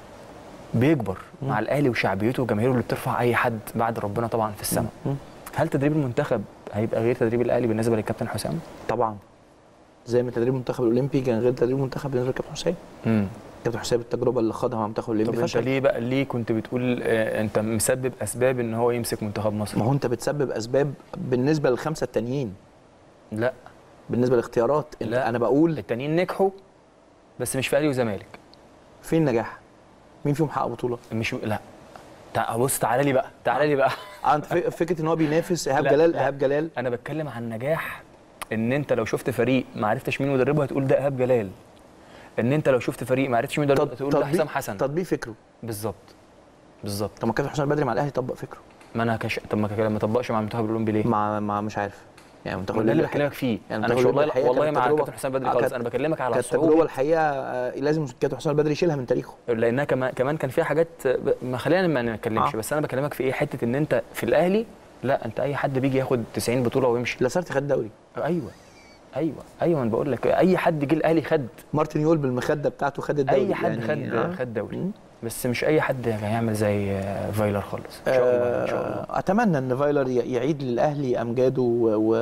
بيكبر مع الاهلي وشعبيته وجماهيره اللي بترفع اي حد بعد ربنا طبعا في السماء مم. هل تدريب المنتخب هيبقى غير تدريب الاهلي بالنسبه للكابتن حسام؟ طبعا زي ما تدريب المنتخب الاولمبي كان غير تدريب المنتخب بالنسبه لكابتن حسام امم كابتن حسام التجربه اللي خاضها مع المنتخب طب الاولمبي انت فشل ليه بقى ليه كنت بتقول آه انت مسبب اسباب ان هو يمسك منتخب مصر؟ ما هو انت بتسبب اسباب بالنسبه للخمسه التانيين لا بالنسبه للاختيارات انت لا. انا بقول التانيين نجحوا بس مش في اهلي وزمالك فين النجاح مين فيهم حقق بطوله مش لا تع- بص تعالى لي بقى تعالى لي بقى آه، انت ف- فكره ان هو بينافس ايهاب لا، جلال لا. ايهاب جلال انا بتكلم عن نجاح ان انت لو شفت فريق ما عرفتش مين مدربه هتقول ده ايهاب جلال ان انت لو شفت فريق ما عرفتش مين مدربه تط- هتقول ده حسام حسن تطبيق فكره بالظبط بالظبط طب ما كابتن حسام البدري مع الاهلي طبق فكره ما انا كش... طب ما كان- ما طبقش مع المنتخب الاولمبي ليه؟ مع مع مش عارف يعني منتخب ما ده اللي الأولمبي بكلمك فيه يعني انا مش المنتخب والله الحقيقة والله كانت مع تجربة- كابتن حسام بدري آه، خالص كانت- انا بكلمك على كانت صعوبة تجربه الحقيقه آه، لازم كابتن حسام البدري يشيلها من تاريخه لانها كمان كمان كان فيها حاجات ب- ما خلينا ما نتكلمش آه. بس انا بكلمك في ايه حته ان انت في الاهلي لا انت اي حد بيجي ياخد 90 بطوله ويمشي لاسارتي خد دوري ايوه ايوه ايوه انا بقول لك اي حد جه الاهلي خد مارتن يول بالمخده بتاعته خد الدوري اي حد يعني خد آه. خد دوري مم. بس مش اي حد هيعمل زي آه، فايلر خالص ان شاء الله ان شاء الله آه، اتمنى ان فايلر ي- يعيد للاهلي امجاده و, و...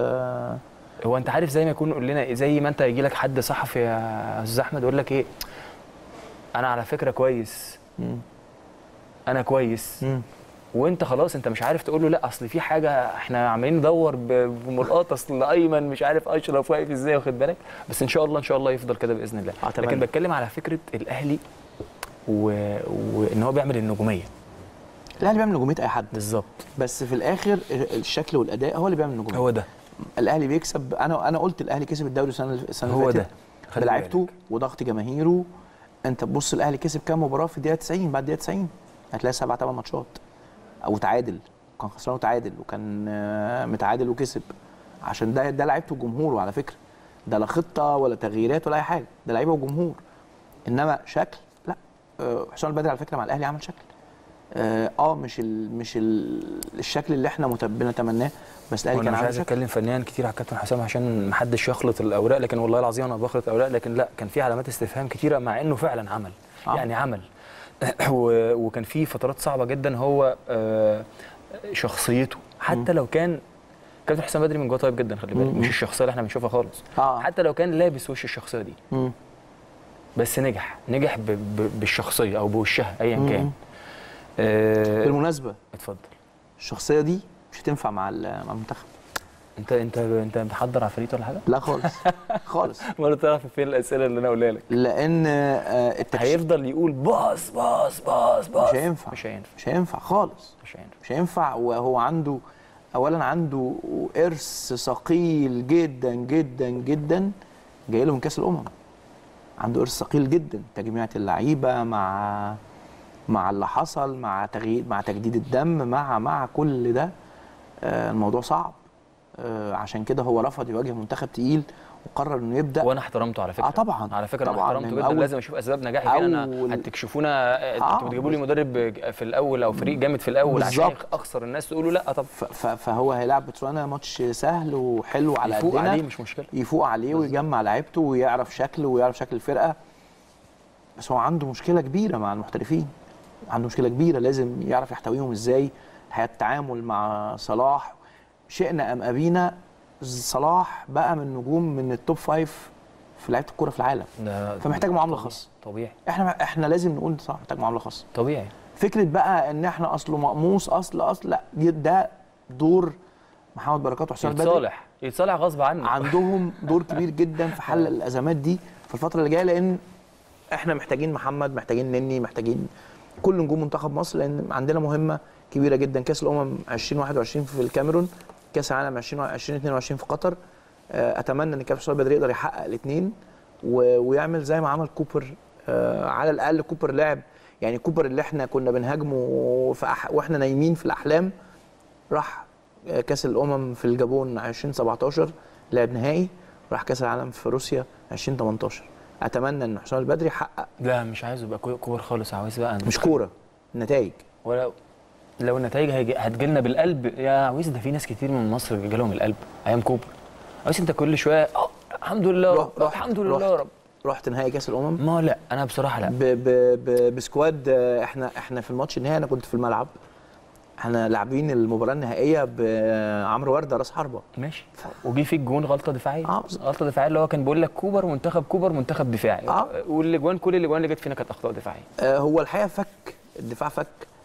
هو انت عارف زي ما يكون يقول لنا زي ما انت يجي لك حد صحفي يا استاذ احمد يقول لك ايه انا على فكره كويس مم. انا كويس مم. وانت خلاص انت مش عارف تقول له لا اصل في حاجه احنا عمالين ندور ب- بملقاط اصل ايمن مش عارف اشرف واقف ازاي واخد بالك بس ان شاء الله ان شاء الله يفضل كده باذن الله أتمنى. لكن بتكلم على فكره الاهلي و... وان هو بيعمل النجوميه الاهلي بيعمل نجوميه اي حد بالظبط بس في الاخر الشكل والاداء هو اللي بيعمل نجوميه هو ده الاهلي بيكسب انا انا قلت الاهلي كسب الدوري السنه السنه اللي هو فاتت ده خلي بلعبته بالك. وضغط جماهيره انت تبص الاهلي كسب كام مباراه في الدقيقه 90 بعد الدقيقه 90 هتلاقي سبع ثمان ماتشات او تعادل كان خسران وتعادل وكان آه، متعادل وكسب عشان ده ده لعيبته وجمهوره على فكره ده لا خطه ولا تغييرات ولا اي حاجه ده لعيبه وجمهور انما شكل لا آه، حسام البدري على فكره مع الاهلي عمل شكل اه آه، مش ال مش ال الشكل اللي احنا مت- بنتمناه بس الاهلي وانا كان مش عامل عايز شكل اتكلم فنيا كتير على الكابتن حسام عشان ما حدش يخلط الاوراق لكن والله العظيم انا بخلط اوراق لكن لا كان في علامات استفهام كتيره مع انه فعلا عمل آه. يعني عمل و- وكان في فترات صعبه جدا هو آه، شخصيته حتى لو كان كابتن حسام بدري من جوه طيب جدا خلي بالك مم. مش الشخصيه اللي احنا بنشوفها خالص آه. حتى لو كان لابس وش الشخصيه دي مم. بس نجح نجح ب- ب- بالشخصيه او بوشها ايا مم. كان آه، بالمناسبه اتفضل الشخصيه دي مش هتنفع مع ال- مع المنتخب انت انت انت محضر عفاريت ولا حاجه؟ لا خالص خالص ولا تعرف فين الاسئله اللي انا قولها لك لان آه، التكشيف هيفضل يقول باص باص باص باص مش هينفع مش هينفع مش هينفع خالص مش هينفع مش هينفع وهو عنده اولا عنده ارث ثقيل جدا جدا جدا جاي له من كاس الامم عنده ارث ثقيل جدا تجميعة اللعيبه مع مع اللي حصل مع تغيير مع تجديد الدم مع مع كل ده آه، الموضوع صعب آه، عشان كده هو رفض يواجه منتخب تقيل وقرر انه يبدا وانا احترمته على فكره آه طبعاً. على فكره طبعاً، انا احترمته من جدا أول- لازم اشوف اسباب نجاحي فين انا أول- هتكشفونا آه، انتوا بتجيبوا لي مدرب في الاول او فريق جامد في الاول عشان بالظبط. اخسر الناس تقولوا لا طب ف- ف- فهو هيلعب بوتسوانا ماتش سهل وحلو على يفوق قدنا عليه مش مشكله يفوق عليه ويجمع لعيبته ويعرف شكله ويعرف شكل الفرقه بس هو عنده مشكله كبيره مع المحترفين عنده مشكله كبيره لازم يعرف يحتويهم ازاي الحقيقه التعامل مع صلاح شئنا ام ابينا صلاح بقى من نجوم من التوب فايف في لعيبه الكوره في العالم ده فمحتاج معامله طبيعي. خاصه طبيعي احنا احنا لازم نقول صلاح محتاج معامله خاصه طبيعي فكره بقى ان احنا اصله مقموص اصل اصل لا دي- ده دور محمد بركات وحسام البدري يتصالح يتصالح غصب عنه عندهم دور كبير جدا في حل الازمات دي في الفتره اللي جايه لان احنا محتاجين محمد محتاجين نني محتاجين كل نجوم منتخب مصر لان عندنا مهمه كبيره جدا كاس الامم 2021 في الكاميرون كاس العالم 2022 في قطر آه، اتمنى ان كابتن حسام البدري يقدر يحقق الاثنين ويعمل زي ما عمل كوبر آه، على الاقل كوبر لعب يعني كوبر اللي احنا كنا بنهاجمه في أح... واحنا نايمين في الاحلام راح آه، كاس الامم في الجابون 2017 لعب نهائي راح كاس العالم في روسيا 2018 اتمنى ان حسام البدري يحقق لا مش عايزه يبقى كو- كور خالص عاوز بقى مش كوره نتائج ولو لو النتائج هيجي هتجيلنا بالقلب يا عويس ده في ناس كتير من مصر جالهم القلب ايام كوبر عويس انت كل شويه اه الحمد لله يا رب رحت- الحمد لله يا رحت- رب رحت نهائي كاس الامم ما لا انا بصراحه لا ب ب ب بسكواد آه، احنا احنا في الماتش النهائي انا كنت في الملعب احنا لاعبين المباراه النهائيه بعمرو ورده راس حربه ماشي وجي فيك جون غلطه دفاعيه آه، بالظبط. غلطه دفاعيه اللي هو كان بيقول لك كوبر منتخب كوبر منتخب دفاعي آه. والاجوان كل الاجوان اللي جت فينا كانت اخطاء دفاعيه آه، هو الحقيقه فك الدفاع فك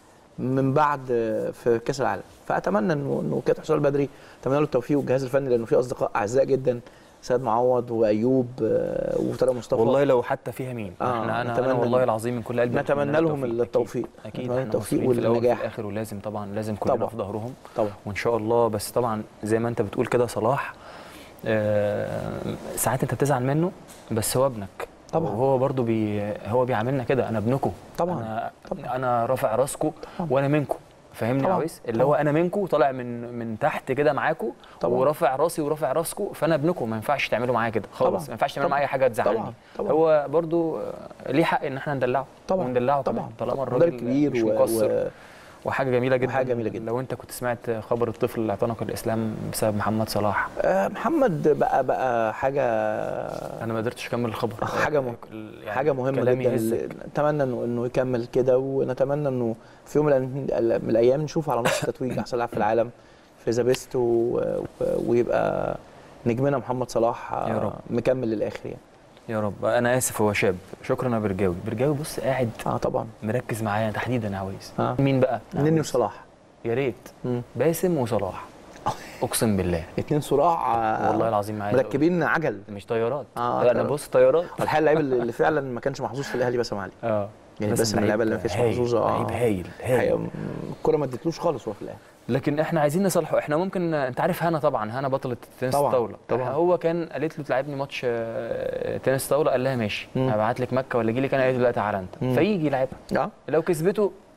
من بعد آه، في كاس العالم فاتمنى انه انه كابتن حسام البدري اتمنى له التوفيق والجهاز الفني لانه في اصدقاء اعزاء جدا سيد معوض وايوب آه، وطارق مصطفى والله لو حتى فيها مين آه، احنا انا, نتمنى أنا والله إن- العظيم من كل قلبي نتمنى لهم التوفيق. اكيد, أكيد. نتمنى احنا التوفيق مصريين في الاول وفي والنجاح. الاخر ولازم طبعا لازم كلنا طبعا. في ظهرهم طبعا وان شاء الله بس طبعا زي ما انت بتقول كده صلاح آه، ساعات انت بتزعل منه بس هو ابنك طبعا. وهو برضو بي هو بيعاملنا كده انا ابنكم طبعا. انا طبعا. انا رافع راسكم وانا منكم فاهمني يا طبعا. عويس اللي هو انا منكم طالع من من تحت كده معاكم طبعا. ورافع راسي ورافع راسكم فانا ابنكم ما ينفعش تعملوا معايا كده خالص طبعا. ما ينفعش تعملوا طبعا. معايا حاجه تزعلني طبعا. طبعا. هو برضو آه، ليه حق ان احنا ندلعه طبعا. وندلعه طبعا. كمان طالما طبعا. الراجل مدرب كبير مش و- مقصر و- وحاجه جميله جدا وحاجة جميلة جدا. لو انت كنت سمعت خبر الطفل اللي اعتنق الاسلام بسبب محمد صلاح آه، محمد بقى بقى حاجه انا ما قدرتش اكمل الخبر حاجه مه... يعني حاجه مهمه كلامي جدا يهزك. نتمنى انه انه يكمل كده ونتمنى انه في يوم من الأيام- من الايام نشوفه على ماتش تتويج احسن لاعب في العالم في ذا بيست و... و... ويبقى نجمنا محمد صلاح آه، يا رب. مكمل للاخر يعني يا رب انا اسف هو شاب شكرا يا برجاوي برجاوي بص قاعد اه طبعا مركز معايا تحديدا يا عويس آه. مين بقى نني وصلاح يا ريت مم. باسم وصلاح اقسم بالله اتنين صراع آه، والله العظيم عايز أقول. مركبين عجل مش طيارات آه، انا طيارات. بص طيارات الحقيقه اللعيب اللي اللي فعلا ما كانش محظوظ في الاهلي باسم علي اه يعني بس بس من اللعيبه اللي ما لعيب كانتش هايل، محظوظه آه. لعيب هايل الحقيقة هايل م- الكره ما ادتلوش خالص وهو في الاهلي لكن احنا عايزين نصالحه احنا ممكن انت عارف هنا طبعا هنا بطله تنس طبعاً، طاوله طبعاً. هو كان قالت له تلعبني ماتش آه، تنس طاوله قال لها ماشي مم. هبعت لك مكه ولا اجي لك انا قالت له لا تعالى انت مم. فيجي يلعبها اه لو كسبته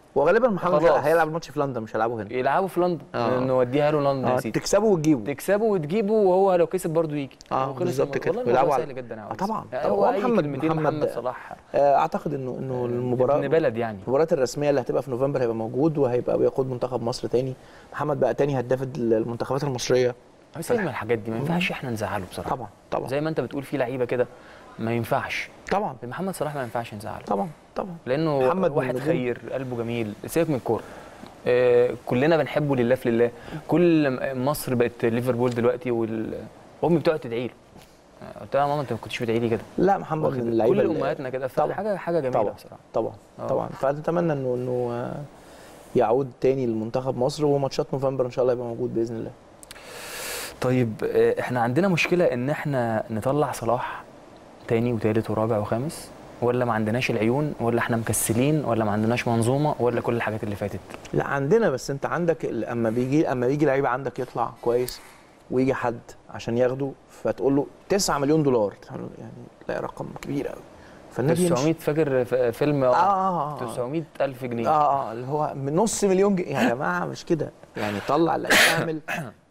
وغالبا محمد خلاص. هيلعب الماتش في لندن مش هيلعبه هنا يلعبوا في لندن آه. نوديها له لندن يا اه سيدي تكسبه وتجيبه تكسبه وتجيبه وهو لو كسب برضه يجي آه، هو خلص بالظبط الموضوع. كده. والله ويلعبوا الموضوع على- سهل جدا يا آه، عويس. طبعا. يعني طبعا. هو هو اي محمد- كلمتين محمد- محمد صلاح آه، اعتقد انه انه المباراه ابن بلد يعني المباريات الرسميه اللي هتبقى في نوفمبر هيبقى موجود وهيبقى بيقود منتخب مصر تاني محمد بقى تاني هداف المنتخبات المصريه بس من الحاجات دي ما ينفعش احنا نزعله بصراحه طبعا طبعا زي ما انت بتقول في لعيبه كده ما ينفعش طبعا محمد صلاح ما ينفعش نزعله طبعا طبعا لانه محمد من واحد النجوم. خير قلبه جميل سيبك من الكوره آه كلنا بنحبه لله في لله كل م- مصر بقت ليفربول دلوقتي وال امي بتقعد تدعي له آه، قلت لها يا ماما انت ما كنتش بتدعي لي كده لا محمد واخد من بالك؟ اللعيبه كل اللي- امهاتنا كده طبعا. حاجه حاجه جميله طبعا بصراحه طبعا آه. طبعا فنتمنى انه انه آه، يعود تاني لمنتخب مصر وماتشات نوفمبر ان شاء الله يبقى موجود باذن الله طيب آه، احنا عندنا مشكله ان احنا نطلع صلاح تاني وتالت ورابع وخامس ولا ما عندناش العيون ولا احنا مكسلين ولا ما عندناش منظومه ولا كل الحاجات اللي فاتت لا عندنا بس انت عندك ال- اما بيجي اما بيجي لعيب عندك يطلع كويس ويجي حد عشان ياخده فتقول له 9 مليون دولار يعني لا رقم كبير قوي فالنادي يمشي 900 فاكر ف- فيلم اه اه اه 900 الف جنيه اه اه اللي هو من نص مليون جنيه يا جماعه مش كده يعني طلع اللعيب اعمل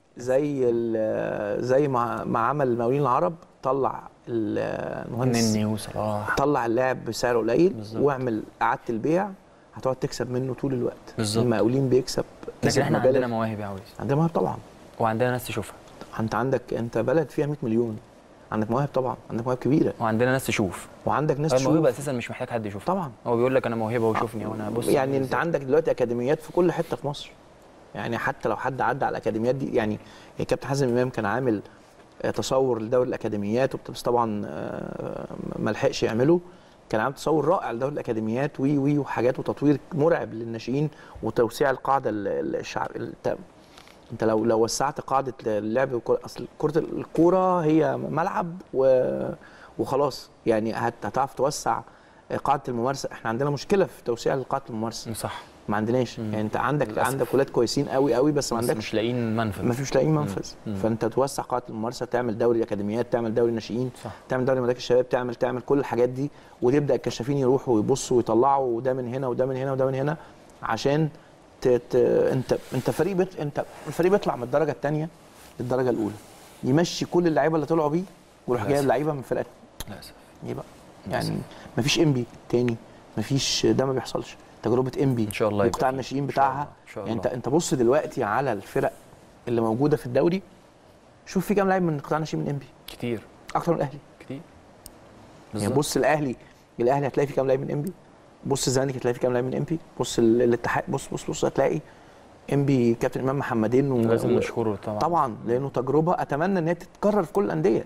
زي ال- زي ما ما عمل المقاولين العرب طلع المهندس نني وصلاح طلع اللاعب بسعر قليل بالظبط. واعمل اعاده البيع هتقعد تكسب منه طول الوقت بالظبط. المقاولين بيكسب لكن كسب احنا مبالغ. عندنا مواهب يا عويس عندنا مواهب طبعا وعندنا ناس تشوفها انت عندك انت بلد فيها 100 مليون عندك مواهب طبعا عندك مواهب كبيره وعندنا ناس تشوف وعندك ناس الموهبه تشوف اساسا مش محتاج حد يشوفها طبعا هو بيقول لك انا موهبه وشوفني وانا بص يعني انت عندك دلوقتي اكاديميات في كل حته في مصر يعني حتى لو حد عدى على الاكاديميات دي يعني كابتن حازم امام كان عامل آه، تصور لدوري الاكاديميات وبت- بس طبعا آه، ما لحقش يعمله كان عامل تصور رائع لدوري الاكاديميات وي وي وحاجات وتطوير مرعب للناشئين وتوسيع القاعده ال- ال- الشعب انت انت لو لو وسعت قاعده اللعب الكرة- اصل كره الكوره هي ملعب و- وخلاص يعني هت- هتعرف توسع قاعده الممارسه احنا عندنا مشكله في توسيع قاعده الممارسه صح ما عندناش يعني انت عندك للأسف. عندك ولاد كويسين قوي قوي بس ما بس عندكش مش لاقيين منفذ ما فيش لاقيين منفذ مم. فانت توسع قاعده الممارسه تعمل دوري الاكاديميات تعمل دوري الناشئين صح. تعمل دوري مراكز الشباب تعمل تعمل كل الحاجات دي وتبدا الكشافين يروحوا ويبصوا ويطلعوا وده من هنا وده من هنا وده من هنا عشان ت... ت... انت انت فريق بت... انت الفريق بيطلع من الدرجه الثانيه للدرجه الاولى يمشي كل اللعيبه اللي طلعوا بيه ويروح جايب للأسف. لعيبه من فرقه للاسف ايه بقى يعني مفيش انبي تاني مفيش ده ما بيحصلش تجربه انبي ان شاء الله يبقى وقطاع فيه. الناشئين إن شاء الله. بتاعها ان شاء يعني الله انت انت بص دلوقتي على الفرق اللي موجوده في الدوري شوف في كام لاعب من قطاع الناشئين من انبي كتير اكتر من الاهلي كتير يعني بالظبط. بص الاهلي الاهلي هتلاقي في كام لاعب من انبي بص الزمالك هتلاقي في كام لاعب من انبي بص ال- الاتحاد بص بص بص هتلاقي انبي كابتن امام محمدين و... لازم و- نشكره طبعا طبعا لانه تجربه اتمنى ان هي تتكرر في كل الانديه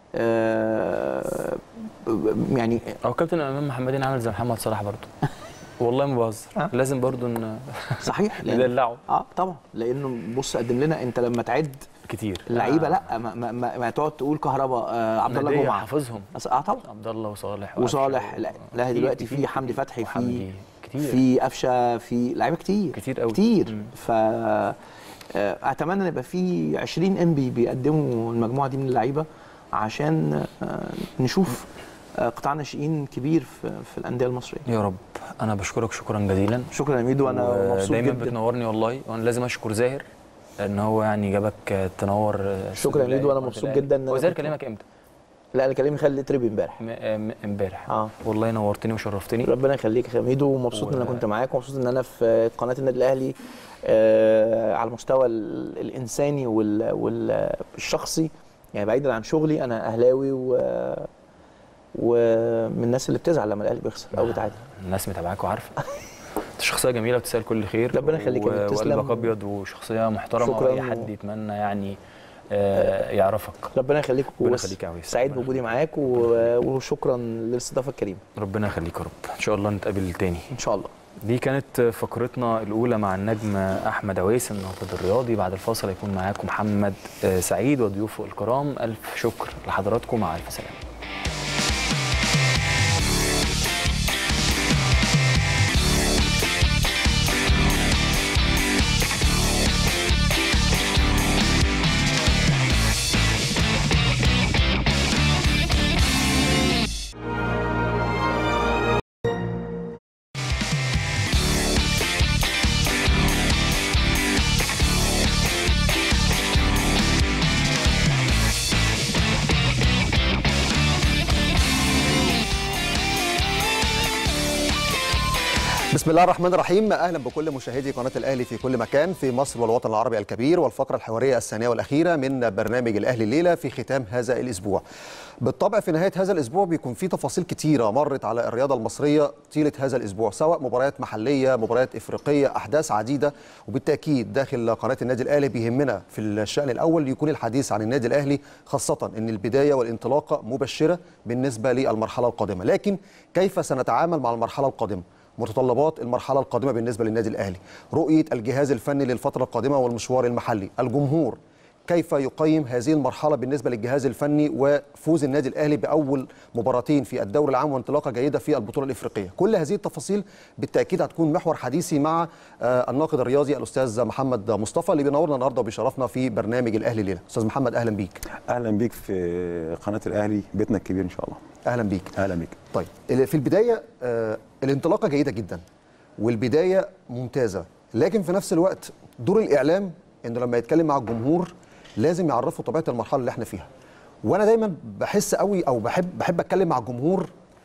آه يعني او كابتن امام محمدين عامل زي محمد صلاح برضه والله ما بهزر آه. لازم برضه ان صحيح لأن- ندلعه اه طبعا لانه بص قدم لنا انت لما تعد كتير اللعيبه آه. لا ما, ما, ما, ما تقعد تقول كهربا آه عبد الله نادية جمعه حافظهم أص- اه طبعا عبد الله وصالح وصالح وقفشة لا و- لا كتير- دلوقتي كتير- في حمدي كتير. فتحي في وحمدي. كتير في قفشه في لعيبه كتير كتير قوي كتير مم. ف آه، اتمنى ان يبقى في 20 ام بي بيقدموا المجموعه دي من اللعيبه عشان آه، نشوف آه، قطاع ناشئين كبير في, في الانديه المصريه يا رب انا بشكرك شكرا جزيلا شكرا يا ميدو انا مبسوط دايما جدا بتنورني والله وانا لازم اشكر زاهر ان هو يعني جابك تنور شكرا يا ميدو، أنا مبسوط جدا إن أنا هو زاهر كنت- كلمك امتى؟ لا انا كلامي خالد تريبي امبارح م- م- امبارح اه والله نورتني وشرفتني ربنا يخليك يا ميدو ومبسوط و- ان انا كنت معاك ومبسوط ان انا في قناه النادي الاهلي آه على المستوى ال- الانساني وال- والشخصي يعني بعيدا عن شغلي انا اهلاوي و ومن الناس اللي بتزعل لما الاهلي بيخسر او بيتعادل الناس متابعاك وعارفه انت شخصيه جميله وتستاهل كل خير ربنا يخليك يا و- ميدو، تسلم. وقلبك ابيض وشخصيه محترمه شكراً واي و- حد يتمنى يعني آه، يعرفك ربنا يخليك ربنا وبس يخليك يا عويس. سعيد ربنا بوجودي معاك و- وشكرا للاستضافه الكريمه ربنا يخليك يا رب ان شاء الله نتقابل تاني ان شاء الله دي كانت فقرتنا الأولى مع النجم أحمد عويس الناقد الرياضي بعد الفاصل هيكون معاكم محمد آه، سعيد وضيوفه الكرام ألف شكر لحضراتكم مع ألف سلامة بسم الله الرحمن الرحيم اهلا بكل مشاهدي قناه الاهلي في كل مكان في مصر والوطن العربي الكبير والفقره الحواريه الثانيه والاخيره من برنامج الاهلي الليله في ختام هذا الاسبوع بالطبع في نهايه هذا الاسبوع بيكون في تفاصيل كتيره مرت على الرياضه المصريه طيله هذا الاسبوع سواء مباريات محليه مباريات افريقيه احداث عديده وبالتاكيد داخل قناه النادي الاهلي بيهمنا في الشان الاول يكون الحديث عن النادي الاهلي خاصه ان البدايه والانطلاقه مبشره بالنسبه للمرحله القادمه لكن كيف سنتعامل مع المرحله القادمه متطلبات المرحله القادمه بالنسبه للنادي الاهلي رؤيه الجهاز الفني للفتره القادمه والمشوار المحلي الجمهور كيف يقيم هذه المرحله بالنسبه للجهاز الفني وفوز النادي الاهلي باول مباراتين في الدوري العام وانطلاقه جيده في البطوله الافريقيه كل هذه التفاصيل بالتاكيد هتكون محور حديثي مع آه، الناقد الرياضي الاستاذ محمد مصطفى اللي بينورنا النهارده وبيشرفنا في برنامج الاهلي الليله استاذ محمد اهلا بيك اهلا بيك في قناه الاهلي بيتنا الكبير ان شاء الله اهلا بيك اهلا بيك طيب في البدايه آه، الانطلاقه جيده جدا والبدايه ممتازه لكن في نفس الوقت دور الاعلام انه لما يتكلم مع الجمهور لازم يعرفوا طبيعه المرحله اللي احنا فيها وانا دايما بحس قوي او بحب بحب اتكلم مع الجمهور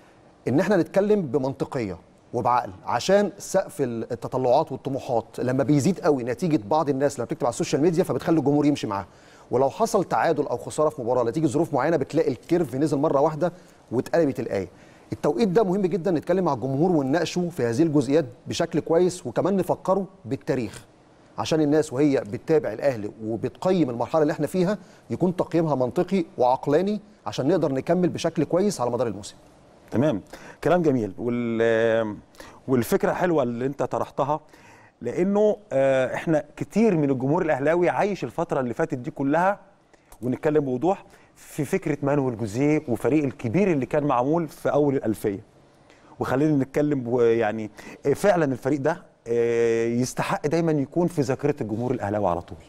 ان احنا نتكلم بمنطقيه وبعقل عشان سقف التطلعات والطموحات لما بيزيد قوي نتيجه بعض الناس لما بتكتب على السوشيال ميديا فبتخلي الجمهور يمشي معاه ولو حصل تعادل او خساره في مباراه نتيجه ظروف معينه بتلاقي الكيرف نزل مره واحده واتقلبت الايه التوقيت ده مهم جدا نتكلم مع الجمهور ونناقشه في هذه الجزئيات بشكل كويس وكمان نفكره بالتاريخ عشان الناس وهي بتتابع الاهلي وبتقيم المرحله اللي احنا فيها يكون تقييمها منطقي وعقلاني عشان نقدر نكمل بشكل كويس على مدار الموسم تمام كلام جميل وال والفكره حلوه اللي انت طرحتها لانه آه، احنا كتير من الجمهور الاهلاوي عايش الفتره اللي فاتت دي كلها ونتكلم بوضوح في فكره مانويل جوزيه وفريق الكبير اللي كان معمول في اول الالفيه وخلينا نتكلم و- يعني آه، فعلا الفريق ده آه، يستحق دايما يكون في ذاكره الجمهور الاهلاوي على طول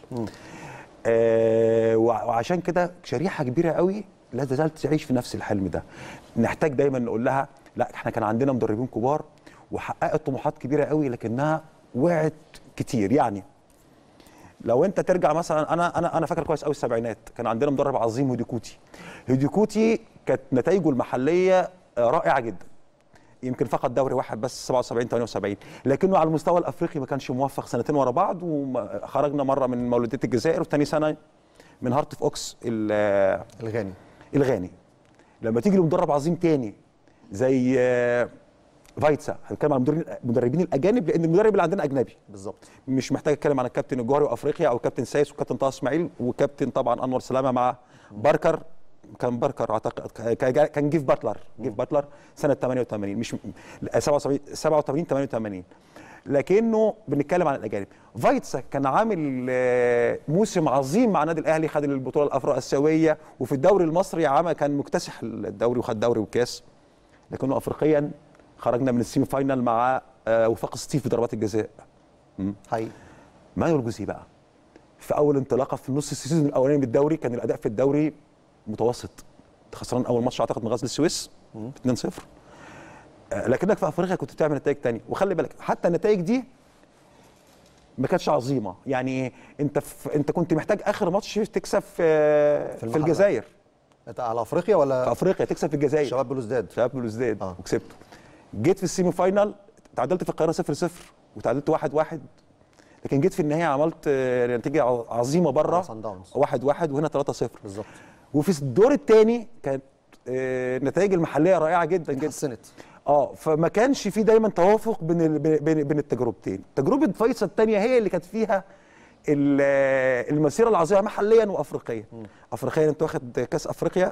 آه، وع- وعشان كده شريحه كبيره قوي لا تزال تعيش في نفس الحلم ده نحتاج دايما نقول لها لا احنا كان عندنا مدربين كبار وحققت طموحات كبيره قوي لكنها وقعت كتير يعني لو انت ترجع مثلا انا انا انا فاكر كويس قوي السبعينات كان عندنا مدرب عظيم هيديكوتي هيديكوتي كانت نتائجه المحليه آه، رائعه جدا يمكن فقط دوري واحد بس 77 78 لكنه على المستوى الافريقي ما كانش موفق سنتين ورا بعض وخرجنا مره من مولوديه الجزائر وثاني سنه من هارت اوف اوكس ال- الغاني الغاني لما تيجي لمدرب عظيم تاني زي آه، فايتسا هنتكلم عن المدربين- المدربين الاجانب لان المدرب اللي عندنا اجنبي بالظبط مش محتاج اتكلم عن الكابتن الجوهري وافريقيا او كابتن سايس وكابتن طه اسماعيل وكابتن طبعا انور سلامه مع باركر كان باركر اعتقد كان- كان جيف باتلر جيف باتلر سنه 88 مش لا، 77 87 88 لكنه بنتكلم عن الاجانب فايتسا كان عامل آه، موسم عظيم مع النادي الاهلي خد البطوله الافرو اسيويه وفي الدوري المصري عمل كان مكتسح الدوري وخد دوري وكاس لكنه افريقيا خرجنا من السيمي فاينال مع آه، وفاق ستيف في ضربات الجزاء حقيقي مانويل جوزي بقى في اول انطلاقه في نص السيزون الاولاني من الدوري كان الاداء في الدوري متوسط انت خسران اول ماتش اعتقد من غزل السويس 2-0 آه، لكنك في افريقيا كنت بتعمل نتائج تانية وخلي بالك حتى النتائج دي ما كانتش عظيمه يعني انت في انت كنت محتاج اخر ماتش تكسب في في, في المحلة. الجزائر انت على افريقيا ولا في افريقيا تكسب في الجزائر شباب بلوزداد شباب بلوزداد آه. وكسبته جيت في السيمي فاينال تعادلت في القاهره 0 0 وتعادلت 1 1 لكن جيت في النهايه عملت آه، نتيجه ع- عظيمه بره صن داونز. 1 1 وهنا 3 0 بالظبط وفي الدور الثاني كانت آه، النتائج المحليه رائعه جدا جدا اتحسنت اه فما كانش في دايما توافق بين ال- بين بين التجربتين تجربه فيصل الثانيه هي اللي كانت فيها ال- المسيره العظيمه محليا وافريقيا افريقيا انت واخد كاس افريقيا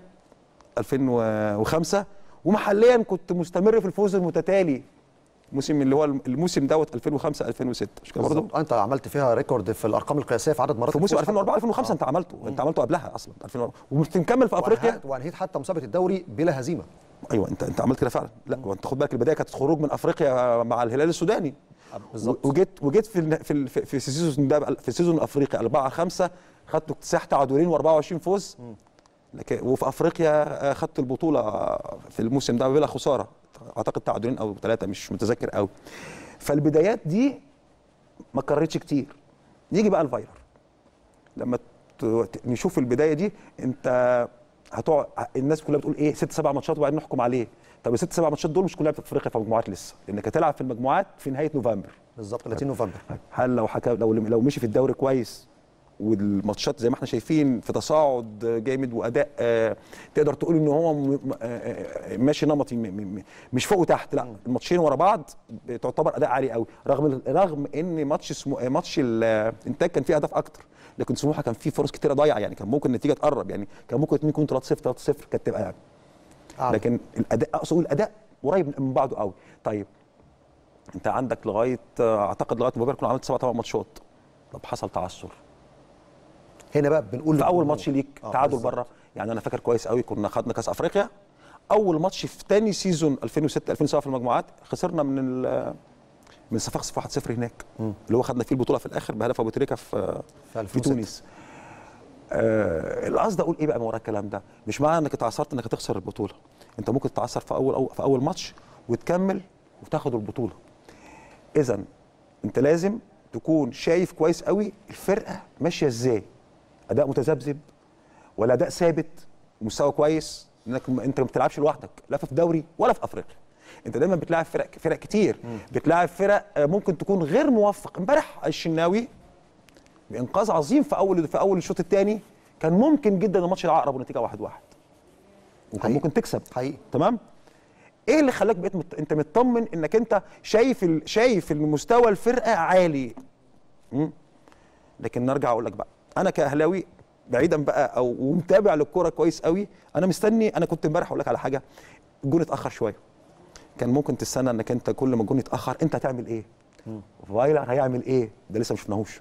2005 ومحليا كنت مستمر في الفوز المتتالي الموسم اللي هو الموسم دوت 2005 2006 مش كده برضه بالظبط. انت عملت فيها ريكورد في الارقام القياسيه في عدد مرات في موسم الفوز 2004 حتى. 2005 انت عملته انت عملته قبلها اصلا 2004 ومكمل في افريقيا وأنهيت- وانهيت حتى مسابقه الدوري بلا هزيمه ايوه انت انت عملت كده فعلا لا وانت خد بالك البدايه كانت خروج من افريقيا مع الهلال السوداني بالظبط. و- وجيت وجيت في الن- في ال- في في السيزون ده بقى- في السيزون الافريقي 4 5 خدت اكتساح تعادلين و24 فوز لكن وفي افريقيا آه، خدت البطوله في الموسم ده بلا خساره اعتقد تعادلين او ثلاثه مش متذكر قوي فالبدايات دي ما كررتش كتير نيجي بقى الفايلر لما ت- ت- نشوف البدايه دي انت هتقعد الناس كلها بتقول ايه ست سبع ماتشات وبعدين نحكم عليه طب الست سبع ماتشات دول مش كلها في افريقيا في مجموعات لسه لانك هتلعب في المجموعات في نهايه نوفمبر بالظبط 30 نوفمبر هل لو حكى لو لو مشي في الدوري كويس والماتشات زي ما احنا شايفين في تصاعد جامد واداء آه تقدر تقول ان هو م- م- آه، آه، ماشي نمطي م- م- م- مش فوق وتحت لا الماتشين ورا بعض تعتبر اداء عالي قوي رغم رغم ان ماتش اسمه آه، ماتش الانتاج كان فيه اهداف اكتر لكن سموحه كان فيه فرص كتيره ضايعه يعني كان ممكن النتيجه تقرب يعني كان ممكن اتنين يكون 3 0 3 0 كانت تبقى يعني أعلى. لكن الاداء اقصد أقول الاداء قريب من- من بعضه قوي طيب انت عندك لغايه آه، اعتقد لغايه نوفمبر كنا عملت سبع ثمان ماتشات طب حصل تعثر هنا بقى بنقول في اول للجمهور. ماتش ليك آه، تعادل بالظبط. بره يعني انا فاكر كويس قوي كنا خدنا كاس افريقيا اول ماتش في تاني سيزون 2006 2007 في المجموعات خسرنا من ال من صفاقس 1-0 هناك اللي هو خدنا فيه البطوله في الاخر بهدف ابو تريكه في في في 2006. تونس آه القصد اقول ايه بقى من ورا الكلام ده مش معنى انك اتعثرت انك هتخسر البطوله انت ممكن تتعثر في اول أو في اول ماتش وتكمل وتاخد البطوله اذا انت لازم تكون شايف كويس قوي الفرقه ماشيه ازاي اداء متذبذب ولا اداء ثابت ومستوى كويس انك م- انت ما بتلعبش لوحدك لا في دوري ولا في افريقيا انت دايما بتلاعب فرق فرق كتير بتلاعب فرق آه، ممكن تكون غير موفق امبارح الشناوي بانقاذ عظيم في اول في اول الشوط الثاني كان ممكن جدا الماتش العقرب ونتيجه واحد واحد وكان حقيقي. ممكن تكسب حقيقي. تمام ايه اللي خلاك بقيت مت... انت مطمن انك انت شايف ال... شايف ان مستوى الفرقه عالي مم. لكن نرجع اقول لك بقى انا كاهلاوي بعيدا بقى او ومتابع للكوره كويس قوي انا مستني انا كنت امبارح اقول لك على حاجه الجون اتاخر شويه كان ممكن تستنى انك انت كل ما الجون يتاخر انت هتعمل ايه فايلر هيعمل ايه ده لسه ما شفناهوش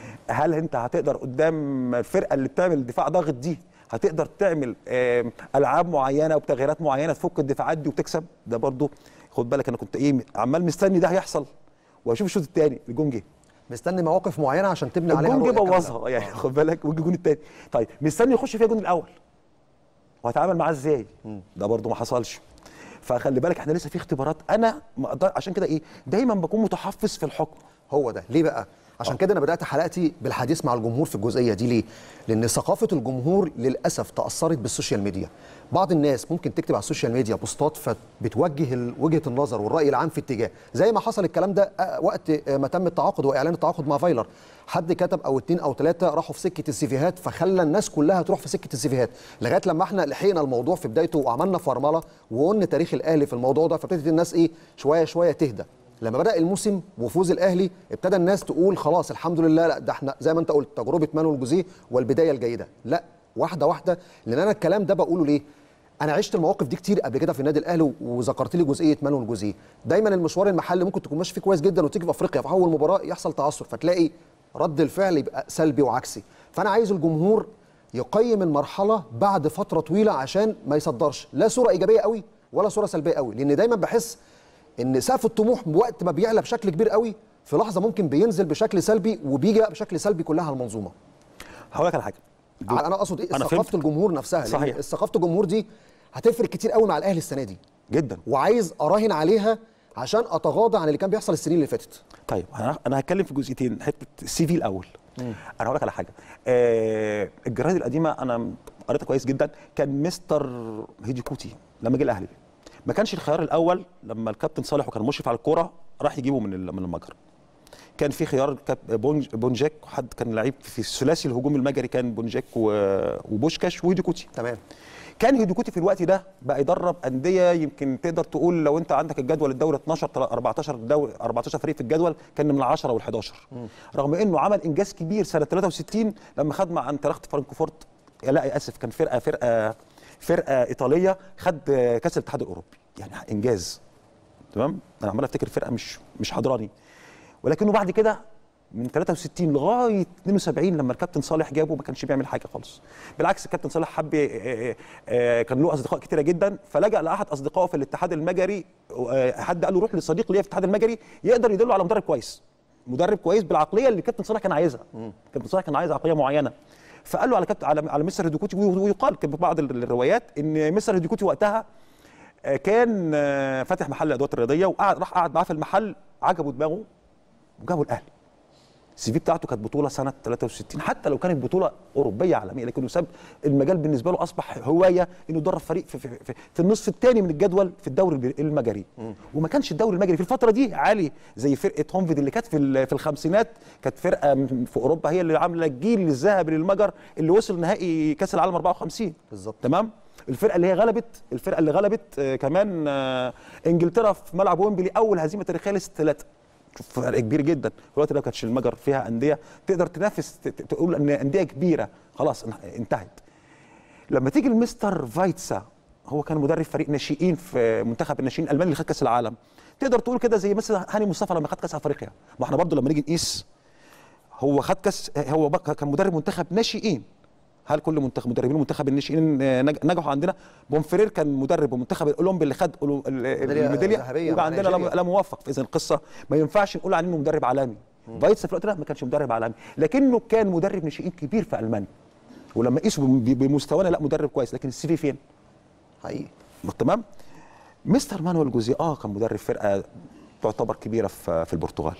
هل انت هتقدر قدام الفرقه اللي بتعمل دفاع ضاغط دي هتقدر تعمل آم، العاب معينه وبتغييرات معينه تفك الدفاعات دي وتكسب ده برضو خد بالك انا كنت ايه عمال مستني ده هيحصل واشوف الشوط الثاني الجون جه مستني مواقف معينه عشان تبني عليها الجون جه رؤية كاملة. بوظها يعني خد بالك وجه الجون الثاني طيب مستني يخش فيها الجون الاول وهتعامل معاه ازاي ده برضو ما حصلش فخلي بالك احنا لسه في اختبارات انا ما أقدر عشان كده ايه دايما بكون متحفظ في الحكم هو ده ليه بقى عشان كده انا بدات حلقتي بالحديث مع الجمهور في الجزئيه دي ليه لان ثقافه الجمهور للاسف تاثرت بالسوشيال ميديا بعض الناس ممكن تكتب على السوشيال ميديا بوستات فبتوجه ال- وجهه النظر والراي العام في اتجاه زي ما حصل الكلام ده آه، وقت آه، ما تم التعاقد واعلان التعاقد مع فايلر حد كتب او اتنين او ثلاثه راحوا في سكه السيفيهات فخلى الناس كلها تروح في سكه السيفيهات لغايه لما احنا لحقنا الموضوع في بدايته وعملنا فرمله وقلنا تاريخ الاهلي في الموضوع ده فابتدت الناس ايه شويه شويه تهدى لما بدا الموسم وفوز الاهلي ابتدى الناس تقول خلاص الحمد لله لا ده احنا زي ما انت قلت تجربه مانويل جوزيه والبدايه الجيده لا واحده واحده لان انا الكلام ده بقوله ليه انا عشت المواقف دي كتير قبل كده في النادي الاهلي وذكرت لي جزئيه مانويل جوزيه دايما المشوار المحلي ممكن تكون ماشي فيه كويس جدا وتيجي في افريقيا في اول مباراه يحصل تعثر فتلاقي رد الفعل يبقى سلبي وعكسي فانا عايز الجمهور يقيم المرحله بعد فتره طويله عشان ما يصدرش لا صوره ايجابيه قوي ولا صوره سلبيه قوي لان دايما بحس ان سقف الطموح وقت ما بيعلى بشكل كبير قوي في لحظه ممكن بينزل بشكل سلبي وبيجي بقى بشكل سلبي كلها على المنظومه هقول لك على حاجه انا اقصد ايه أنا ثقافه فهمت. الجمهور نفسها لأن صحيح. ثقافه الجمهور دي هتفرق كتير قوي مع الاهلي السنه دي جدا وعايز اراهن عليها عشان اتغاضى عن اللي كان بيحصل السنين اللي فاتت طيب انا انا هتكلم في جزئيتين حته السي في الاول انا هقول لك على حاجه آه الجرايد القديمه انا قريتها كويس جدا كان مستر هيدي كوتي لما جه الاهلي ما كانش الخيار الاول لما الكابتن صالح وكان مشرف على الكوره راح يجيبه من ال- من المجر كان في خيار كاب- بونج بونجاك حد كان لعيب في ثلاثي الهجوم المجري كان بونجاك و- وبوشكاش وهيدي كوتي تمام كان هيدوكوتي في الوقت ده بقى يدرب انديه يمكن تقدر تقول لو انت عندك الجدول الدوري 12 تلا- 14 دوري 14 فريق في الجدول كان من العشرة وال11 رغم انه عمل انجاز كبير سنه 63 لما خد مع انتراخت فرانكفورت لا اسف كان فرقه فرقه فرقه ايطاليه خد كاس الاتحاد الاوروبي يعني انجاز تمام انا عمال افتكر فرقه مش مش حضراني ولكنه بعد كده من 63 لغايه 72 لما الكابتن صالح جابه ما كانش بيعمل حاجه خالص بالعكس الكابتن صالح حب آه، آه، آه، كان له اصدقاء كتيره جدا فلجا لاحد اصدقائه في الاتحاد المجري آه، حد قال له روح لصديق ليا في الاتحاد المجري يقدر يدله على مدرب كويس مدرب كويس بالعقليه اللي الكابتن صالح كان عايزها الكابتن صالح كان عايز عقليه معينه فقال له على كابتن على على مستر هيدوكوتي ويقال كان في بعض الروايات ان مستر هيدوكوتي وقتها آه، كان آه، فاتح محل الادوات الرياضيه وقعد راح قعد معاه في المحل عجبه دماغه وجابه الاهلي السي في بتاعته كانت بطوله سنه 63 حتى لو كانت بطوله اوروبيه عالميه لكنه ساب المجال بالنسبه له اصبح هوايه انه يدرب فريق في, في, في, في النصف الثاني من الجدول في الدوري المجري وما كانش الدوري المجري في الفتره دي عالي زي فرقه هونفيد اللي كانت في ال- في الخمسينات كانت فرقه من- في اوروبا هي اللي عامله الجيل الذهبي للمجر اللي وصل نهائي كاس العالم 54 بالظبط. تمام الفرقه اللي هي غلبت الفرقه اللي غلبت آه، كمان آه، انجلترا في ملعب ويمبلي اول هزيمه تاريخيه لست ثلاثه شوف فرق كبير جدا في الوقت ده ما كانتش المجر فيها انديه تقدر تنافس ت- ت- تقول ان انديه كبيره خلاص ان- انتهت لما تيجي المستر فايتسا هو كان مدرب فريق ناشئين في منتخب الناشئين الالماني اللي خد كاس العالم تقدر تقول كده زي مثلا هاني مصطفى لما خد كاس افريقيا ما احنا برضو لما نيجي نقيس هو خد كاس هو بقى كان مدرب منتخب ناشئين هل كل منتخب مدربين المنتخب الناشئين آه، نج- نجحوا عندنا بونفرير كان مدرب المنتخب الاولمبي اللي خد أولو- ال- ال- ميدالية الميداليه ذهبية وجا مع عندنا لا نيجيريا. لا موفق اذا القصه ما ينفعش نقول عليه انه مدرب عالمي فايتس في الوقت ده ما كانش مدرب عالمي لكنه كان مدرب ناشئين كبير في المانيا ولما قيسوا بم- بمستوانا لا مدرب كويس لكن السي في فين؟ حقيقي تمام مستر مانويل جوزي اه كان مدرب فرقه تعتبر كبيره في في البرتغال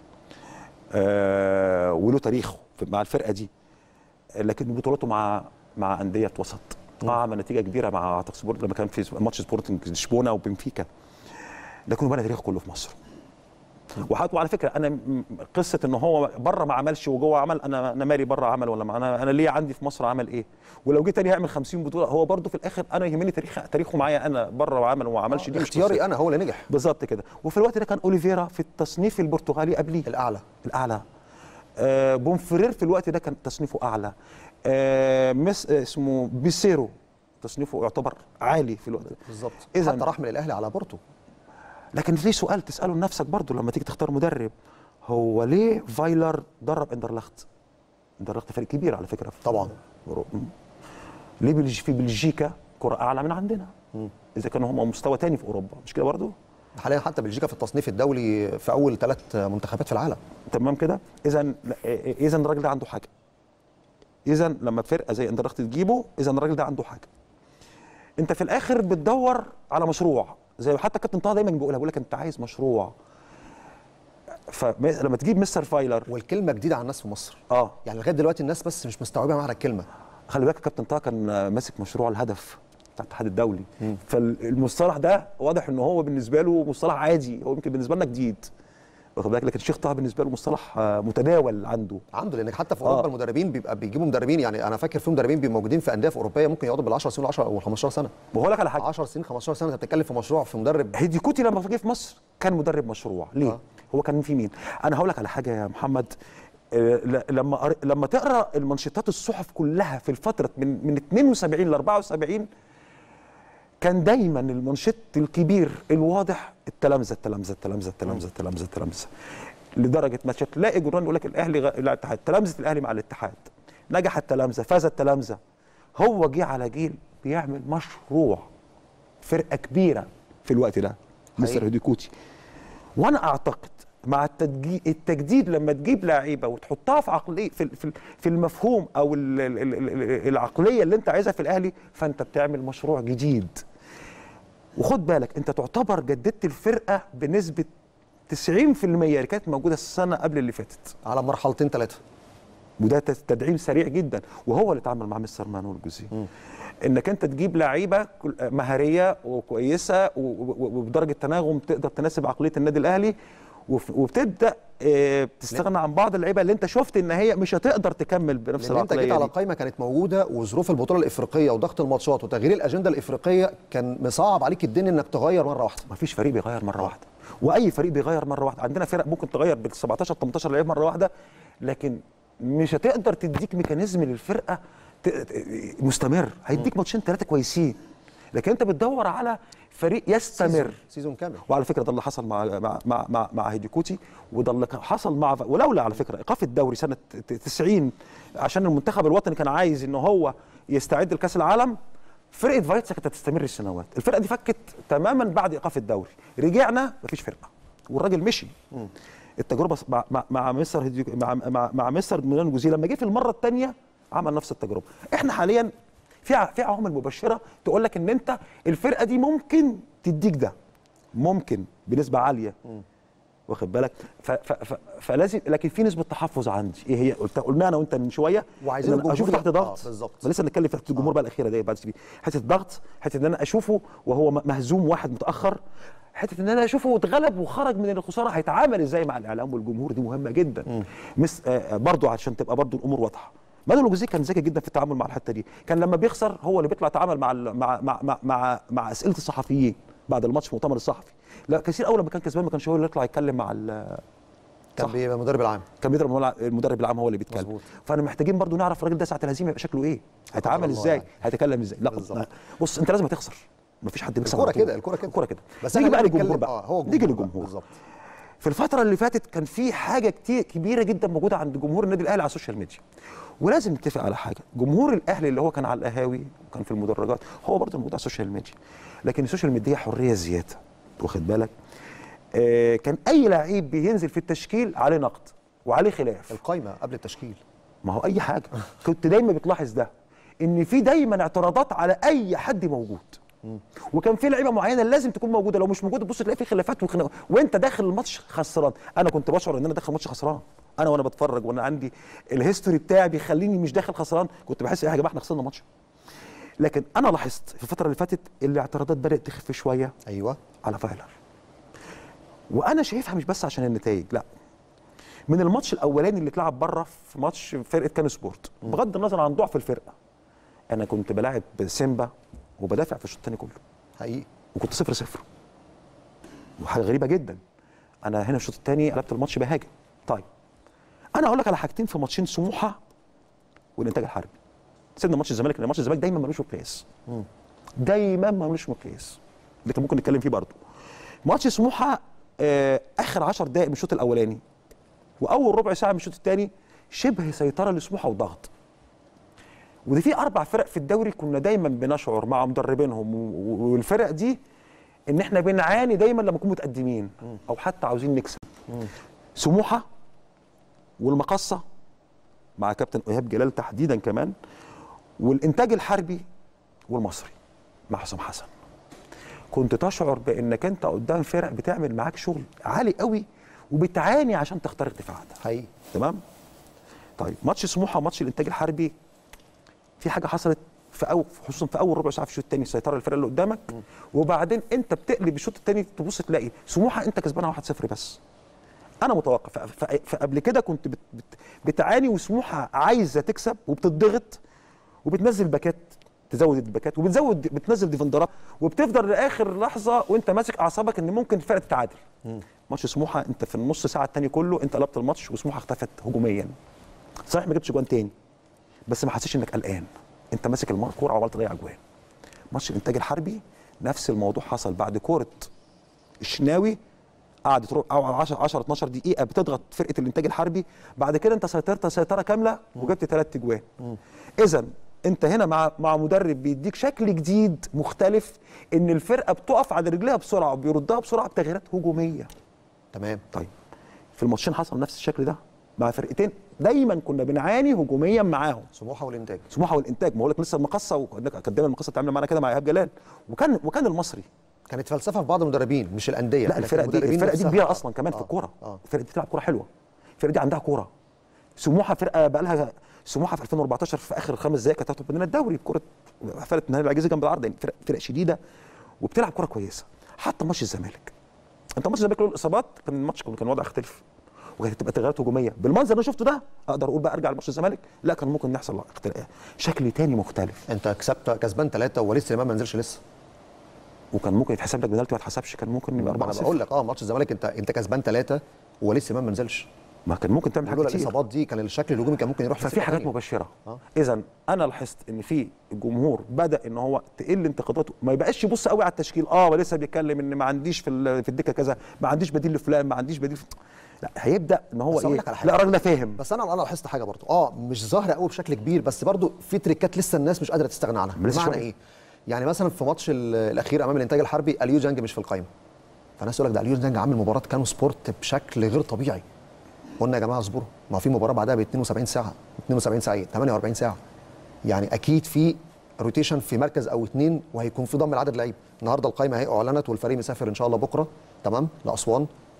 آه وله تاريخه في- مع الفرقه دي لكن بطولاته مع مع انديه وسط اه عمل نتيجه كبيره مع أعتقد سبورت لما كان في ماتش سبورتنج لشبونه وبنفيكا لكنه بنى تاريخه كله في مصر وحتى وعلى فكره انا م- قصه ان هو بره ما عملش وجوه عمل انا انا مالي بره عمل ولا ما انا انا ليه عندي في مصر عمل ايه ولو جه تاني هيعمل 50 بطوله هو برضه في الاخر انا يهمني تاريخ تاريخه معايا انا بره وعمل وما عملش دي مش اختياري قصتي. انا هو اللي نجح بالظبط كده وفي الوقت ده كان اوليفيرا في التصنيف البرتغالي قبليه الاعلى الاعلى آه بونفرير في الوقت ده كان تصنيفه اعلى آه مس آه اسمه بيسيرو تصنيفه يعتبر عالي في الوقت ده بالظبط إذن- حتى راح من الاهلي على بورتو لكن في سؤال تساله لنفسك برضو لما تيجي تختار مدرب هو ليه فايلر درب اندرلخت اندرلخت فريق كبير على فكره في طبعاً. أوروبا. م. ليه بلج في بلجيكا كره اعلى من عندنا اذا كانوا هم مستوى تاني في اوروبا مش كده برضو حاليا حتى بلجيكا في التصنيف الدولي في اول ثلاث منتخبات في العالم تمام كده اذا اذا الراجل ده عنده حاجه اذا لما فرقه زي اندرلخت تجيبه اذا الراجل ده عنده حاجه انت في الاخر بتدور على مشروع زي حتى كابتن طه دايما بيقولها بيقول لك انت عايز مشروع فلما تجيب مستر فايلر والكلمه جديده على الناس في مصر اه يعني لغايه دلوقتي الناس بس مش مستوعبه معنى الكلمه خلي بالك كابتن طه كان ماسك مشروع الهدف بتاع الاتحاد الدولي فالمصطلح ده واضح ان هو بالنسبه له مصطلح عادي هو يمكن بالنسبه لنا جديد واخد بالك لكن الشيخ طه بالنسبه له مصطلح آه، متداول عنده عنده لانك حتى في اوروبا آه. المدربين بيبقى بيجيبوا مدربين يعني انا فاكر في مدربين بيبقوا موجودين في انديه في اوروبيه ممكن يقعدوا بال 10 سنين 10 او 15 سنه وهقول لك على حاجه 10 سنين 15 سنه انت بتتكلم في مشروع في مدرب هيديكوتي لما جه في مصر كان مدرب مشروع ليه؟ آه. آه. هو كان في مين؟ انا هقول لك على حاجه يا محمد آه، ل- لما قر- لما تقرا المنشطات الصحف كلها في الفتره من من 72 ل 74 كان دايما المنشط الكبير الواضح التلامذه التلامذه التلامذه التلامذه التلامذه التلامذه لدرجه ما تلاقي جران يقول لك الاهلي غ... لا الاتحاد تلامذه الاهلي مع الاتحاد نجح التلامذه فاز التلامذه هو جه على جيل بيعمل مشروع فرقه كبيره في الوقت ده مستر هيديكوتي وانا اعتقد مع التجديد التجديد لما تجيب لعيبه وتحطها في عقليه في في في المفهوم او ال- ال- ال- ال- العقليه اللي انت عايزها في الاهلي فانت بتعمل مشروع جديد وخد بالك انت تعتبر جددت الفرقه بنسبه 90% اللي كانت موجوده السنه قبل اللي فاتت على مرحلتين ثلاثه وده تس- تدعيم سريع جدا وهو اللي اتعامل مع مستر مانويل جوزيه انك انت تجيب لعيبه كل- مهاريه وكويسه و- و- وبدرجه تناغم تقدر تناسب عقليه النادي الاهلي وف- وبتبدا آه، تستغنى عن بعض اللعيبه اللي انت شفت ان هي مش هتقدر تكمل بنفس لان انت العقليه جيت على دي. قائمه كانت موجوده وظروف البطوله الافريقيه وضغط الماتشات وتغيير الاجنده الافريقيه كان مصعب عليك الدنيا انك تغير مره واحده ما فيش فريق بيغير مره واحده واي فريق بيغير مره واحده عندنا فرق ممكن تغير بال 17 18 لعيب مره واحده لكن مش هتقدر تديك ميكانيزم للفرقه ت- ت- مستمر هيديك ماتشين ثلاثه كويسين لكن انت بتدور على فريق يستمر سيزون كامل وعلى فكره ده اللي حصل مع مع مع مع, مع هيديكوتي وده اللي حصل مع ولولا على فكره ايقاف الدوري سنه 90 عشان المنتخب الوطني كان عايز ان هو يستعد لكاس العالم فرقه فايتسا كانت هتستمر السنوات الفرقه دي فكت تماما بعد ايقاف الدوري رجعنا مفيش فرقه والراجل مشي التجربه مع مع, مع مستر هيديو- مع مع, مع مستر ميلان جوزيه لما جه في المره الثانيه عمل نفس التجربه احنا حاليا في ع- في عوامل مبشره تقول لك ان انت الفرقه دي ممكن تديك ده ممكن بنسبه عاليه واخد بالك ف ف ف فلازم لكن في نسبه تحفظ عندي ايه هي قلت قلنا انا وانت من شويه وعايزين إن أنا الجمهور اشوف تحت ي- ضغط آه، بالظبط. ما لسه بنتكلم في حته الجمهور بقى الاخيره دي بعد سبيل حته ضغط حته ان انا اشوفه وهو م- مهزوم واحد متاخر حته ان انا اشوفه اتغلب وخرج من الخساره هيتعامل ازاي مع الاعلام والجمهور دي مهمه جدا مس آه برضو عشان تبقى برضو الامور واضحه مانويل جوزيه كان ذكي جدا في التعامل مع الحته دي كان لما بيخسر هو اللي بيطلع يتعامل مع ال- مع مع مع, مع, مع اسئله الصحفيين بعد الماتش في المؤتمر الصحفي لا كثير اول لما كان كسبان ما كانش هو اللي يطلع يتكلم مع ال- كان صح. بيبقى المدرب العام كان بيضرب الملع- المدرب العام هو اللي بيتكلم مظبوط. فانا محتاجين برضو نعرف الراجل ده ساعه الهزيمه يبقى شكله ايه هيتعامل الله ازاي يعني. هيتكلم ازاي لا بالظبط. لا. بص انت لازم تخسر مفيش حد بيكسب الكوره على طول. كده الكوره كده الكوره كده بس نيجي احنا بقى بنتكلم- للجمهور بقى اه هو نيجي الجمهور للجمهور بالظبط في الفترة اللي فاتت كان في حاجة كتير كبيرة جدا موجودة عند جمهور النادي الأهلي على السوشيال ميديا. ولازم نتفق على حاجة، جمهور الأهلي اللي هو كان على القهاوي وكان في المدرجات هو برضه موجود على السوشيال ميديا. لكن السوشيال ميديا حرية زيادة واخد بالك؟ آه كان أي لعيب بينزل في التشكيل عليه نقد وعليه خلاف. القايمه قبل التشكيل ما هو اي حاجه كنت دايما بتلاحظ ده ان في دايما اعتراضات على اي حد موجود وكان في لعيبه معينه لازم تكون موجوده لو مش موجوده تبص تلاقي في خلافات وخنا... وانت داخل الماتش خسران انا كنت بشعر ان انا داخل الماتش خسران انا وانا بتفرج وانا عندي الهيستوري بتاعي بيخليني مش داخل خسران كنت بحس ايه يا جماعه احنا خسرنا ماتش لكن انا لاحظت في الفتره اللي فاتت الاعتراضات بدات تخف شويه ايوه على فايلر وانا شايفها مش بس عشان النتائج لا من الماتش الاولاني اللي اتلعب بره في ماتش فرقه كان سبورت بغض النظر عن ضعف الفرقه انا كنت بلاعب سيمبا وبدافع في الشوط الثاني كله حقيقي وكنت صفر صفر وحاجه غريبه جدا انا هنا الشوط الثاني قلبت الماتش بهاجم طيب انا اقول لك على حاجتين في ماتشين سموحه والانتاج الحربي سيبنا ماتش الزمالك لان ماتش الزمالك دايما ملوش مقياس دايما ملوش مقياس اللي كان ممكن نتكلم فيه برضه ماتش سموحه آه اخر 10 دقائق من الشوط الاولاني واول ربع ساعه من الشوط الثاني شبه سيطره لسموحه وضغط ودي في اربع فرق في الدوري كنا دايما بنشعر مع مدربينهم و- و- والفرق دي ان احنا بنعاني دايما لما نكون متقدمين او حتى عاوزين نكسب سموحه والمقصه مع كابتن ايهاب جلال تحديدا كمان والانتاج الحربي والمصري مع حسام حسن كنت تشعر بانك انت قدام فرق بتعمل معاك شغل عالي قوي وبتعاني عشان تخترق دفاعاتها حقيقي تمام طيب ماتش سموحه وماتش الانتاج الحربي في حاجه حصلت في أو خصوصا في اول ربع ساعه في الشوط الثاني سيطره الفرقه اللي قدامك وبعدين انت بتقلب الشوط الثاني تبص تلاقي سموحه انت كسبانها 1-0 بس انا متوقع ف- ف- فقبل كده كنت بت بت بتعاني وسموحه عايزه تكسب وبتضغط وبتنزل باكات تزود الباكات وبتزود بتنزل ديفندرات وبتفضل لاخر لحظه وانت ماسك اعصابك ان ممكن الفرقه تتعادل ماتش سموحه انت في النص ساعه الثاني كله انت قلبت الماتش وسموحه اختفت هجوميا صحيح ما جبتش جوان تاني بس ما حسيتش انك قلقان انت ماسك الم- الكوره وعمال تضيع جوان ماتش الانتاج الحربي نفس الموضوع حصل بعد كوره الشناوي قعدت رو- أو 10 10 12 دقيقه بتضغط فرقه الانتاج الحربي بعد كده انت سيطرت سيطره كامله وجبت ثلاث اجوان اذا انت هنا مع مع مدرب بيديك شكل جديد مختلف ان الفرقه بتقف على رجليها بسرعه وبيردها بسرعه بتغييرات هجوميه تمام طيب في الماتشين حصل نفس الشكل ده مع فرقتين دايما كنا بنعاني هجوميا معاهم سموحه والانتاج سموحه والانتاج ما بقول لك لسه المقصه وكانت دايما المقصه بتعمل معانا كده مع ايهاب جلال وكان وكان المصري كانت فلسفه في بعض المدربين مش الانديه لا لكن الفرق دي المدربين الفرق دي نفسها. كبيره اصلا كمان آه، في الكوره اه الفرق دي بتلعب كوره حلوه الفرق دي عندها كوره سموحه فرقه بقى لها سموحه في 2014 في اخر خمس دقائق كانت هتاخد مننا الدوري كوره فرقه نهائي العجيزه جنب العرض يعني فرق, فرق شديده وبتلعب كوره كويسه حتى ماتش الزمالك انت ماتش الزمالك له الاصابات كان الماتش كان الوضع يختلف وكانت تبقى تغييرات هجوميه بالمنظر اللي انا شفته ده اقدر اقول بقى ارجع لماتش الزمالك لا كان ممكن يحصل اختلاف شكل تاني مختلف انت كسبت كسبان ثلاثه ووليد سليمان ما نزلش لسه وكان ممكن يتحسب لك بنالتي ما اتحسبش كان ممكن يبقى ما 4 انا بقول لك اه ماتش الزمالك انت انت كسبان ثلاثه ووليد سليمان ما نزلش ما كان ممكن تعمل لولا حاجات كتير الاصابات دي كان الشكل الهجومي كان ممكن يروح ففي سكة حاجات تانية. مبشره آه. اذا انا لاحظت ان في الجمهور بدا ان هو تقل انتقاداته ما يبقاش يبص قوي على التشكيل اه لسه بيتكلم ان ما عنديش في ال- في الدكه كذا ما عنديش بديل لفلان ما عنديش بديل ف... لا هيبدا ان هو بس أقول ايه لك على حاجة. لا الراجل ده فاهم بس انا انا لاحظت حاجه برضو اه مش ظاهره قوي بشكل كبير بس برضو في تريكات لسه الناس مش قادره تستغنى عنها لسه بمعنى شوية. ايه يعني مثلا في ماتش ال- الاخير امام الانتاج الحربي اليو جانج مش في القائمه فالناس تقول لك ده اليو جانج عامل مباراه كانوا سبورت بشكل غير طبيعي قلنا يا جماعه اصبروا ما في مباراه بعدها ب 72 ساعه 72 ساعه ايه 48 ساعه يعني اكيد في روتيشن في مركز او اثنين وهيكون في ضم لعدد لعيب النهارده القائمه اهي اعلنت والفريق مسافر ان شاء الله بكره تمام لاسوان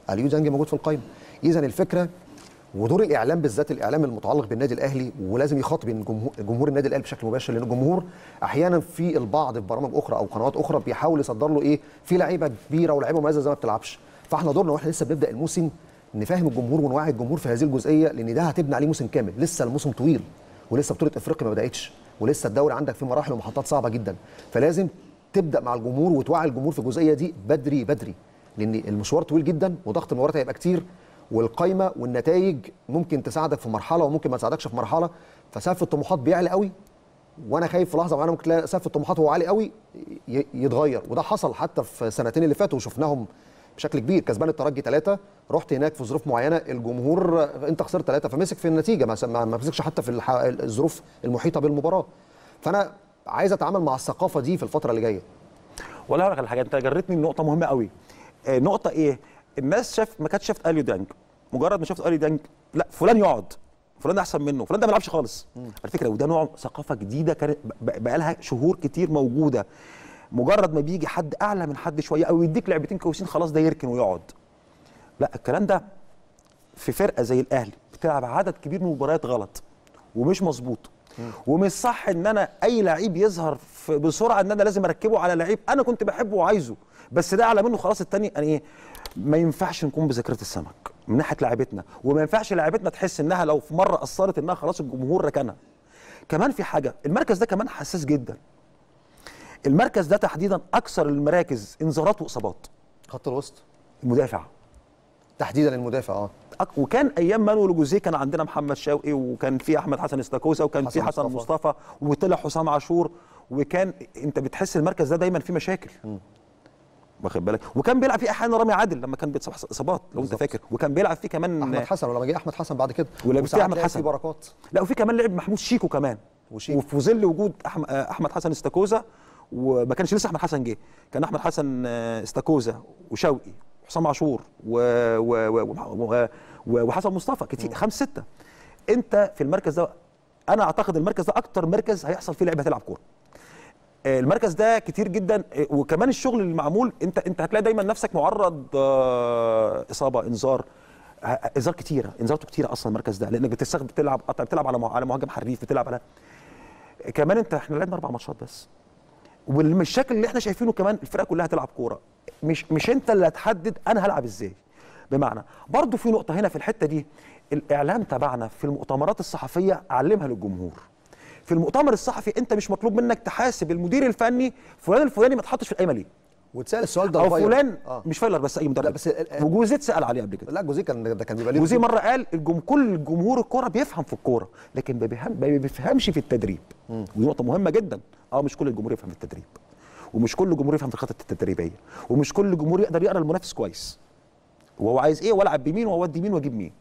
اليو ديانج موجود في القائمه اذا الفكره ودور الاعلام بالذات الاعلام المتعلق بالنادي الاهلي ولازم يخاطب الجمهور جمهور النادي الاهلي بشكل مباشر لان الجمهور احيانا في البعض في برامج اخرى او قنوات اخرى بيحاول يصدر له ايه في لعيبه كبيره ولاعيبه مميزه زي ما بتلعبش فاحنا دورنا واحنا لسه بنبدا الموسم نفهم الجمهور ونوعي الجمهور في هذه الجزئيه لان ده هتبني عليه موسم كامل لسه الموسم طويل ولسه بطوله افريقيا ما بداتش ولسه الدوري عندك فيه مراحل ومحطات صعبه جدا فلازم تبدا مع الجمهور وتوعي الجمهور في الجزئيه دي بدري بدري لان المشوار طويل جدا وضغط المباريات هيبقى كتير والقايمه والنتائج ممكن تساعدك في مرحله وممكن ما تساعدكش في مرحله فسقف الطموحات بيعلى قوي وانا خايف في لحظه معينه ممكن تلاقي سقف الطموحات وهو عالي قوي ي- يتغير وده حصل حتى في السنتين اللي فاتوا وشفناهم بشكل كبير كسبان الترجي ثلاثه رحت هناك في ظروف معينه الجمهور انت خسرت ثلاثه فمسك في النتيجه ما ما ما مسكش حتى في الح- الظروف المحيطه بالمباراه فانا عايز اتعامل مع الثقافه دي في الفتره اللي جايه ولا هقول لك على حاجه انت جرتني نقطه مهمه قوي آه، نقطه ايه الناس شاف ما كانتش شافت اليو دانج مجرد ما شافت اليو دانج لا فلان يقعد فلان ده احسن منه فلان ده ما بيلعبش خالص على فكره وده نوع ثقافه جديده كانت ب- بقى لها شهور كتير موجوده مجرد ما بيجي حد اعلى من حد شويه او يديك لعبتين كويسين خلاص ده يركن ويقعد لا الكلام ده في فرقه زي الاهلي بتلعب عدد كبير من المباريات غلط ومش مظبوط ومش صح ان انا اي لعيب يظهر في- بسرعه ان انا لازم اركبه على لعيب انا كنت بحبه وعايزه بس ده اعلى منه خلاص التاني يعني ايه ما ينفعش نكون بذاكره السمك من ناحيه لعيبتنا وما ينفعش لعيبتنا تحس انها لو في مره اثرت انها خلاص الجمهور ركنها كمان في حاجه المركز ده كمان حساس جدا المركز ده تحديدا اكثر المراكز انذارات واصابات خط الوسط المدافع تحديدا المدافع اه أك- وكان ايام مانويل جوزيه كان عندنا محمد شوقي وكان في احمد حسن استاكوزا وكان في حسن حسن مصطفى. مصطفى وطلع حسام عاشور وكان انت بتحس المركز ده دايما فيه مشاكل واخد بالك وكان بيلعب فيه احيانا رامي عادل لما كان بيتصاب اصابات لو انت بالظبط. فاكر وكان بيلعب فيه كمان احمد حسن ولما جه احمد حسن بعد كده ولعب فيه وساعات أحمد لعب حسن. فيه بركات لا وفي كمان لعب محمود شيكو كمان وشيكو. وفي ظل وجود أحم- آه، احمد حسن استاكوزا وما كانش لسه احمد حسن جه كان احمد حسن آه، استاكوزا وشوقي وحسام عاشور و... و... و... و... و... وحسن مصطفى كتير خمس سته انت في المركز ده انا اعتقد المركز ده اكتر مركز هيحصل فيه لعيبه تلعب كوره آه، المركز ده كتير جدا آه، وكمان الشغل اللي معمول انت انت هتلاقي دايما نفسك معرض آه، اصابه انذار آه، انذار كتيره انذارته كتيره اصلا المركز ده لانك بتستخدم بتلعب قطع بتلعب على مه- على مهاجم حريف بتلعب على كمان انت احنا لعبنا اربع ماتشات بس والمشاكل اللي احنا شايفينه كمان الفرقه كلها تلعب كوره مش مش انت اللي هتحدد انا هلعب ازاي بمعنى برضو في نقطه هنا في الحته دي الاعلام تبعنا في المؤتمرات الصحفيه علمها للجمهور في المؤتمر الصحفي انت مش مطلوب منك تحاسب المدير الفني فلان الفلاني ما اتحطش في القايمه ليه واتسال السؤال ده او الفايلر. فلان اه مش فايلر بس اي مدرب لا، بس ال- ال- وجوزيت سال عليه قبل كده لا جوزيه كان ده كان بيبقى ليه جوزيه ردود. مره قال الجم كل جمهور الكوره بيفهم في الكوره لكن ما بيفهم ما بيفهمش في التدريب ودي نقطه مهمه جدا اه مش كل الجمهور يفهم في التدريب ومش كل الجمهور يفهم في الخطط التدريبيه ومش كل الجمهور يقدر يقرا المنافس كويس وهو عايز ايه والعب بمين واودي مين واجيب مين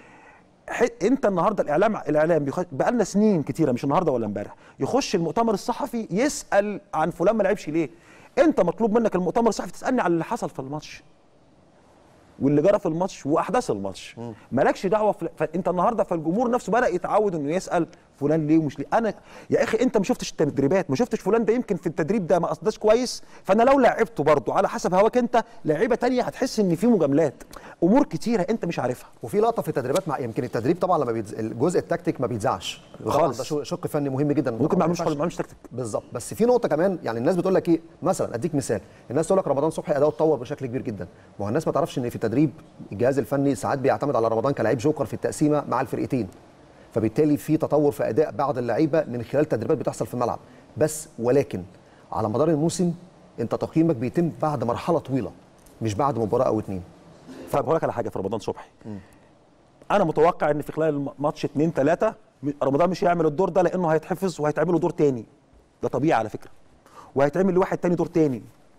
ح- انت النهارده الاعلام الاعلام بيخ... بقالنا سنين كتيره مش النهارده ولا امبارح يخش المؤتمر الصحفي يسال عن فلان ما لعبش ليه انت مطلوب منك المؤتمر الصحفي تسالني عن اللي حصل في الماتش واللي جرى في الماتش واحداث الماتش مالكش دعوه في... فانت النهارده فالجمهور نفسه بدا يتعود انه يسال فلان ليه ومش ليه انا يا اخي انت ما شفتش التدريبات ما شفتش فلان ده يمكن في التدريب ده ما قصداش كويس فانا لو لعبته برضه على حسب هواك انت لعيبه تانية هتحس ان في مجاملات امور كتيره انت مش عارفها وفي لقطه في التدريبات مع يمكن التدريب طبعا لما بيتز... الجزء التكتيك ما بيتذاعش طبعا خالص. ده شو- شق فني مهم جدا ممكن ما يعملوش ينفعش- ما يعملوش تكتيك بالظبط بس في نقطه كمان يعني الناس بتقول لك ايه مثلا اديك مثال الناس تقول لك رمضان صبحي اداؤه اتطور بشكل كبير جدا ما هو الناس ما تعرفش ان في التدريب الجهاز الفني ساعات بيعتمد على رمضان كلاعب جوكر في التقسيمه مع الفرقتين فبالتالي في تطور في اداء بعض اللعيبه من خلال تدريبات بتحصل في الملعب بس ولكن على مدار الموسم انت تقييمك بيتم بعد مرحله طويله مش بعد مباراه او اتنين طب هقول لك على حاجه في رمضان صبحي انا متوقع ان في خلال ماتش اتنين تلاته رمضان مش هيعمل الدور ده لانه هيتحفظ وهيتعمل له دور تاني ده طبيعي على فكره وهيتعمل لواحد تاني دور تاني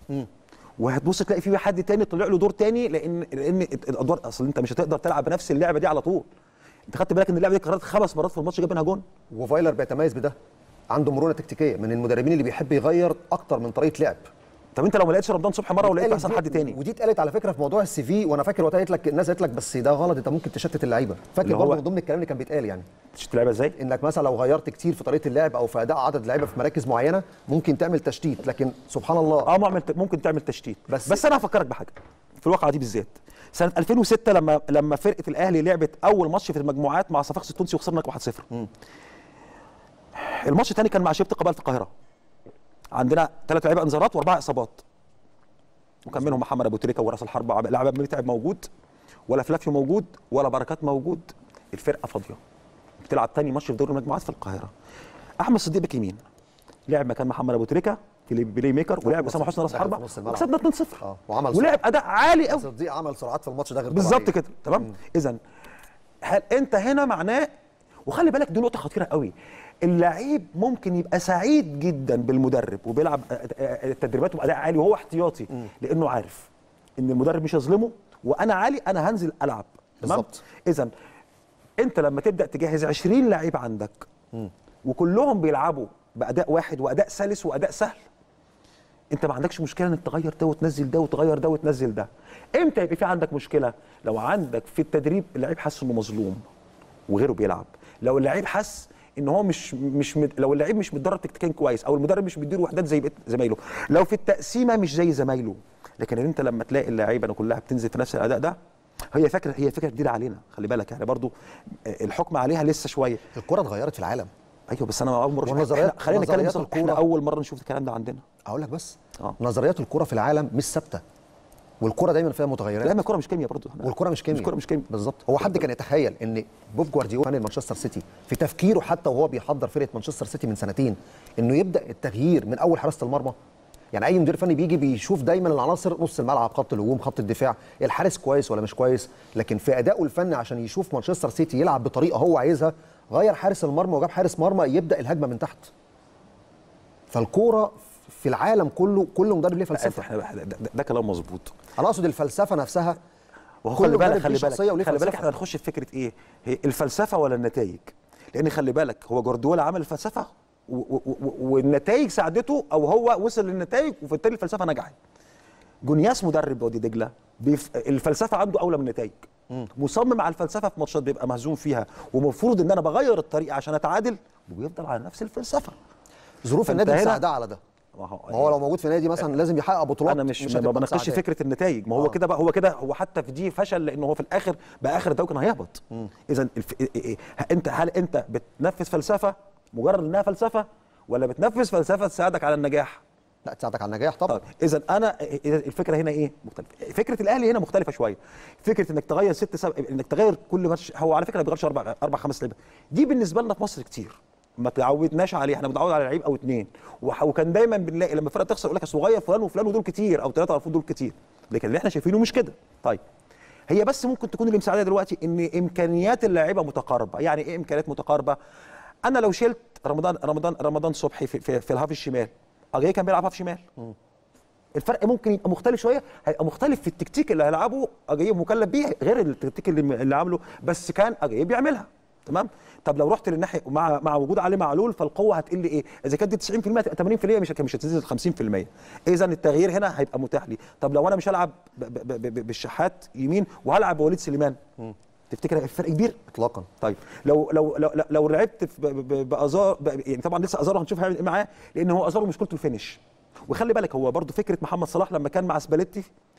وهتبص تلاقي في حد تاني طلع له دور تاني لان لان الادوار اصل انت مش هتقدر تلعب بنفس اللعبه دي على طول انت خدت بالك ان اللعبه دي اتكررت خمس مرات في الماتش جاب منها جون وفايلر بيتميز بده عنده مرونه تكتيكيه من المدربين اللي بيحب يغير اكتر من طريقه لعب طب انت لو ما لقيتش رمضان صبحي مره ولقيت اتقالت احسن دي- حد تاني ودي اتقالت على فكره في موضوع السي في وانا فاكر وقتها قالت لك الناس قالت لك بس ده غلط انت ممكن تشتت اللعيبه فاكر اللي هو- برضه من ضمن الكلام اللي كان بيتقال يعني شفت اللعبه ازاي انك مثلا لو غيرت كتير في طريقه اللعب او في اداء عدد لعيبه في مراكز معينه ممكن تعمل تشتيت لكن سبحان الله اه معمل ممكن تعمل تشتيت بس- بس, بس انا هفكرك بحاجه في الواقعه دي بالذات سنه 2006 لما لما فرقه الاهلي لعبت اول ماتش في المجموعات مع صفاقس التونسي وخسرنا 1-0 الماتش الثاني كان مع شبط قبائل في القاهره عندنا ثلاث لعيبه انذارات واربع اصابات وكان منهم محمد ابو تريكه وراس الحرب لاعب متعب موجود ولا فلافيو موجود ولا بركات موجود الفرقه فاضيه بتلعب تاني ماتش في دوري المجموعات في القاهره احمد صديق باك يمين لعب مكان محمد ابو تريكه في بلاي ميكر ولعب اسامه حسني راس دخل في حربه نص الملعب. وكسبنا 2-0 اه وعمل ولعب سرعات. اداء عالي قوي صديق عمل سرعات في الماتش ده غير بالظبط طبيعية. كده تمام اذا هل انت هنا معناه وخلي بالك دي نقطه خطيره قوي اللعيب ممكن يبقى سعيد جدا بالمدرب وبيلعب آه، آه، التدريبات باداء عالي وهو احتياطي لانه عارف ان المدرب مش هيظلمه وانا عالي انا هنزل العب تمام بالظبط. اذا انت لما تبدا تجهز 20 لعيب عندك وكلهم بيلعبوا باداء واحد واداء سلس واداء سهل انت ما عندكش مشكله انك تغير ده وتنزل ده وتغير ده وتنزل ده امتى يبقى في عندك مشكله لو عندك في التدريب اللعيب حس انه مظلوم وغيره بيلعب لو اللعيب حس ان هو مش مش مد... لو اللعيب مش متدرب تكتيكيا كويس او المدرب مش بيديله وحدات زي بقية زمايله لو في التقسيمه مش زي زمايله لكن انت لما تلاقي اللعيبه كلها بتنزل في نفس الاداء ده هي فكره هي فكره جديده علينا خلي بالك يعني برضو الحكم عليها لسه شويه الكره اتغيرت في العالم ايوه بس انا اول مره أشوف- ونظريات- إحنا- خلينا نتكلم نظريات بصراحة، احنا الكورة. اول مره نشوف الكلام ده عندنا اقول لك بس آه. نظريات الكره في العالم مش ثابته والكره دايما فيها متغيرات لا ما الكوره مش كيمياء برضو إحنا- والكره مش كيمياء الكوره مش كيمياء بالظبط هو حد كان يتخيل ان بوب جوارديولا فان مانشستر سيتي في تفكيره حتى وهو بيحضر فرقه مانشستر سيتي من سنتين انه يبدا التغيير من اول حراسه المرمى يعني اي مدير فني بيجي بيشوف دايما العناصر نص الملعب خط الهجوم خط الدفاع الحارس كويس ولا مش كويس لكن في ادائه الفني عشان يشوف مانشستر سيتي يلعب بطريقه هو عايزها غير حارس المرمى وجاب حارس مرمى يبدا الهجمه من تحت فالكوره في العالم كله كل مدرب ليه لا، فلسفه احنا ده, ده, ده كلام مظبوط انا اقصد الفلسفه نفسها وهو كل خلي بالك مدرب خلي ليه بالك شخصية وليه خلي بالك فلسفة. احنا هنخش في فكره ايه هي الفلسفه ولا النتائج لان خلي بالك هو جوارديولا عمل الفلسفه و- و- و- والنتائج ساعدته او هو وصل للنتائج وبالتالي الفلسفه نجحت جونياس مدرب وادي دجله بيف... الفلسفه عنده اولى من النتائج مصمم على الفلسفه في ماتشات بيبقى مهزوم فيها ومفروض ان انا بغير الطريقه عشان اتعادل وبيفضل على نفس الفلسفه ظروف فأنت النادي هنا- مساعده على ده ما هو, ما هو لو موجود في نادي مثلا لازم يحقق بطولات انا مش, مش هتبقى ما بناقشش مساعدة. فكره النتائج ما هو آه. كده بقى هو كده هو حتى في دي فشل لانه هو في الاخر باخر الدوري كان هيهبط اذا الف... إيه- إيه- ه- انت هل انت بتنفذ فلسفه مجرد انها فلسفه ولا بتنفذ فلسفه تساعدك على النجاح لا تساعدك على النجاح طبعا طيب اذا انا إذا الفكره هنا ايه مختلفه فكره الاهلي هنا مختلفه شويه فكره انك تغير ست سبع انك تغير كل ماتش هو على فكره ما بيغيرش اربع اربع خمس لعيبه دي بالنسبه لنا في مصر كتير ما تعودناش عليه احنا بنتعود على لعيب او اثنين وكان دايما بنلاقي لما الفرقه تخسر يقول لك اصل غير فلان وفلان ودول كتير او ثلاثه المفروض دول كتير لكن اللي احنا شايفينه مش كده طيب هي بس ممكن تكون اللي مساعده دلوقتي ان امكانيات اللاعيبه متقاربه يعني ايه امكانيات متقاربه انا لو شلت رمضان رمضان رمضان صبحي في, في, في الهاف الشمال اجاي كان بيلعب هاف شمال الفرق ممكن يبقى مختلف شويه هيبقى مختلف في التكتيك اللي هيلعبه اجاي مكلف بيه غير التكتيك اللي, اللي عامله بس كان اجاي بيعملها تمام طب لو رحت للناحيه مع مع وجود علي معلول فالقوه هتقل ايه اذا كانت دي 90% تبقى 80% مش مش هتنزل 50% اذا التغيير هنا هيبقى متاح لي طب لو انا مش هلعب ب- ب- ب- ب- بالشحات يمين وهلعب بوليد سليمان تفتكر هيبقى الفرق كبير اطلاقا طيب لو لو لو لو- لو لعبت في- ب- ب- بازار ب- يعني طبعا لسه ازارو هنشوف هيعمل ايه معاه لان هو ازارو مشكلته الفينش وخلي بالك هو برضو فكره محمد صلاح لما كان مع سباليتي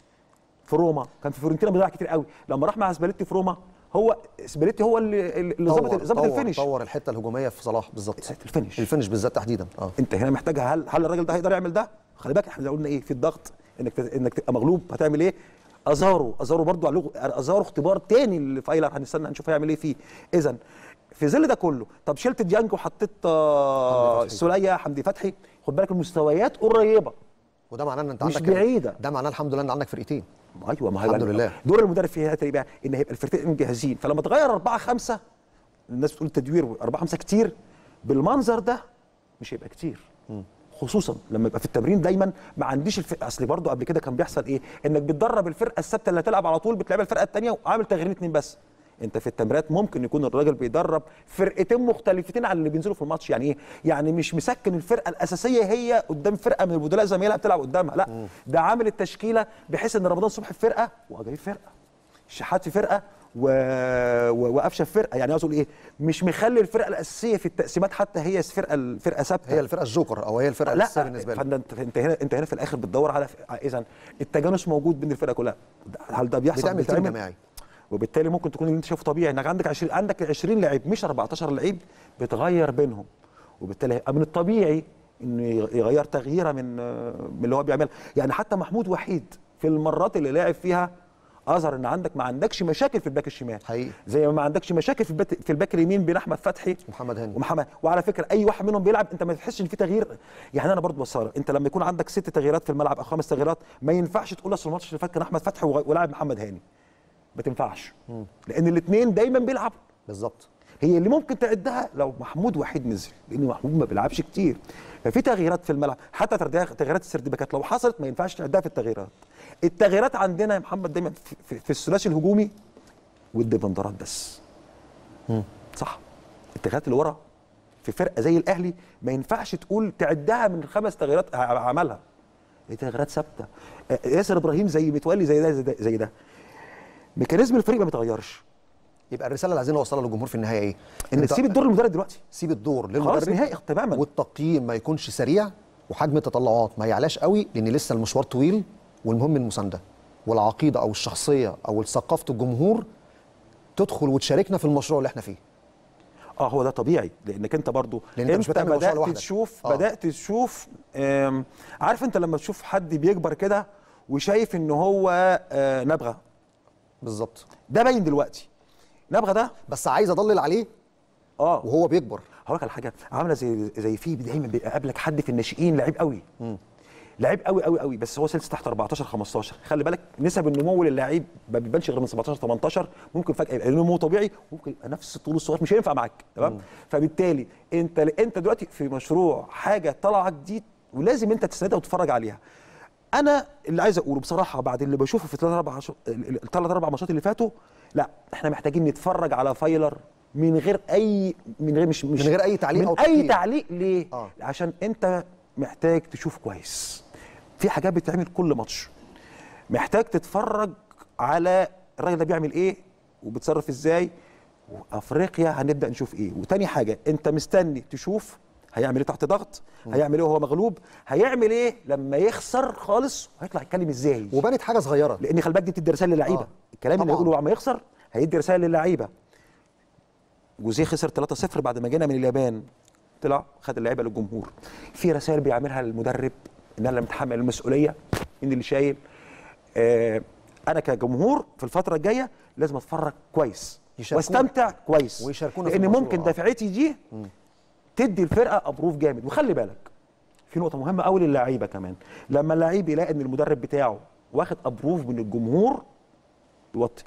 في روما كان في فيورنتينا بيضيع كتير قوي لما راح مع سباليتي في روما هو سباليتي هو اللي اللي ظبط طور- ظبط طور- الفينش طور الحته الهجوميه في صلاح بالظبط الفينش. الفينش بالذات تحديدا اه انت هنا محتاج هل هل الراجل ده هيقدر يعمل ده خلي بالك احنا قلنا ايه في الضغط انك ت- انك تبقى مغلوب هتعمل ايه ازارو ازارو برضو عليه ازارو اختبار تاني لفايلر هنستنى هنشوف هيعمل ايه فيه اذا في ظل ده كله طب شلت ديانج وحطيت آه، حمدي فتحي. سوليه حمدي فتحي خد بالك المستويات قريبه وده معناه ان انت مش عندك بعيدة. ده معناه الحمد لله ان عندك فرقتين ايوه ما هي الحمد بقى- لله. دور المدرب في هذا بقى ان هيبقى الفرقتين جاهزين فلما تغير 4 5 الناس بتقول تدوير 4 5 كتير بالمنظر ده مش هيبقى كتير خصوصا لما يبقى في التمرين دايما ما عنديش الف... اصل برضه قبل كده كان بيحصل ايه انك بتدرب الفرقه الثابته اللي هتلعب على طول بتلعب الفرقه الثانيه وعامل تغييرين اتنين بس انت في التمرينات ممكن يكون الراجل بيدرب فرقتين مختلفتين عن اللي بينزلوا في الماتش يعني ايه يعني مش مسكن الفرقه الاساسيه هي قدام فرقه من البدلاء زمايلها بتلعب قدامها لا ده عامل التشكيله بحيث ان رمضان صبحي في فرقه واجاي في فرقه الشحات في فرقه و... و... وقفشه الفرقه يعني عاوز اقول ايه مش مخلي الفرقه الاساسيه في التقسيمات حتى هي فرقه الفرقه ثابته هي الفرقه الجوكر او هي الفرقه لا الاساسيه بالنسبه لك فانت انت انت هنا انت هنا في الاخر بتدور على اذا التجانس موجود بين الفرقه كلها هل ده بيحصل بتعمل تيم بيتعمل؟ جماعي وبالتالي ممكن تكون اللي انت شايفه طبيعي انك عندك 20 عندك 20 لعيب مش 14 لعيب بتغير بينهم وبالتالي هيبقى من الطبيعي انه يغير تغييره من من اللي هو بيعملها يعني حتى محمود وحيد في المرات اللي لعب فيها اظهر ان عندك ما عندكش مشاكل في الباك الشمال حقيقي. زي ما ما عندكش مشاكل في الباك في الباك اليمين بين احمد فتحي ومحمد هاني. ومحمد وعلى فكره اي واحد منهم بيلعب انت ما تحسش ان في تغيير يعني انا برضو بصار انت لما يكون عندك ست تغييرات في الملعب او خمس تغييرات ما ينفعش تقول اصل الماتش اللي فات كان احمد فتحي وغ- ولاعب محمد هاني ما تنفعش لان الاثنين دايما بيلعبوا بالظبط هي اللي ممكن تعدها لو محمود وحيد نزل لان محمود ما بيلعبش كتير ففي تغييرات في الملعب حتى تغييرات تغييرات السردباكات لو حصلت ما ينفعش تعدها في التغييرات التغييرات عندنا يا محمد دايما في, في, في الثلاثي الهجومي والديفندرات بس صح التغييرات اللي ورا في فرقه زي الاهلي ما ينفعش تقول تعدها من خمس تغييرات ع- عملها دي تغييرات ثابته آه، ياسر ابراهيم زي متولي زي ده زي ده, زي ده. ميكانيزم الفريق ما بيتغيرش يبقى الرساله اللي عايزين نوصلها للجمهور في النهايه ايه؟ ان أنت تسيب الدور للمدرب دلوقتي سيب الدور خلاص للمدرب نهائي تماما والتقييم ما يكونش سريع وحجم التطلعات ما يعلاش قوي لان لسه المشوار طويل والمهم المسانده والعقيده او الشخصيه او ثقافه الجمهور تدخل وتشاركنا في المشروع اللي احنا فيه اه هو ده طبيعي لانك انت برضو لأن أنت مش بتعمل مشروع بدات لوحدك. تشوف آه. بدات تشوف آم، عارف انت لما تشوف حد بيكبر كده وشايف ان هو آه، نبغه بالظبط ده باين دلوقتي نبغه ده بس عايز اضلل عليه اه وهو بيكبر هقول لك على حاجه عامله زي زي في دايما بيقابلك حد في الناشئين لعيب قوي لعيب قوي قوي قوي بس هو سلسله تحت 14 15 خلي بالك نسب النمو للاعيب ما بيبانش غير من 17 18 ممكن فجاه يبقى نمو طبيعي ممكن يبقى نفس الطول الصغير مش هينفع معاك تمام فبالتالي انت انت دلوقتي في مشروع حاجه طالعه جديد ولازم انت تساندها وتتفرج عليها انا اللي عايز اقوله بصراحه بعد اللي بشوفه في الثلاث اربع الثلاث اربع ماتشات اللي فاتوا لا احنا محتاجين نتفرج على فايلر من غير اي من غير مش مش من غير أي تعليق من أو اي تقييم. تعليق ليه آه. عشان انت محتاج تشوف كويس في حاجات بتتعمل كل ماتش محتاج تتفرج على الراجل ده بيعمل ايه وبيتصرف ازاي وافريقيا هنبدا نشوف ايه وتاني حاجه انت مستني تشوف هيعمل ايه تحت ضغط هيعمل ايه وهو مغلوب هيعمل ايه لما يخسر خالص هيطلع يتكلم ازاي وبانت حاجه صغيره لان خلي بالك دي بتدي رساله للعيبه آه. الكلام اللي طبعاً. يقوله عما يخسر هيدي رساله للعيبه جوزيه خسر 3-0 بعد ما جينا من اليابان طلع خد اللعيبه للجمهور في رسائل بيعملها المدرب ان انا اللي متحمل المسؤوليه ان اللي شايل آه انا كجمهور في الفتره الجايه لازم اتفرج كويس يشاركونا. واستمتع كويس ويشاركونا في لان المشروع. ممكن دفعتي دي تدي الفرقه ابروف جامد وخلي بالك في نقطه مهمه قوي للعيبه كمان لما اللعيب يلاقي ان المدرب بتاعه واخد ابروف من الجمهور يوطي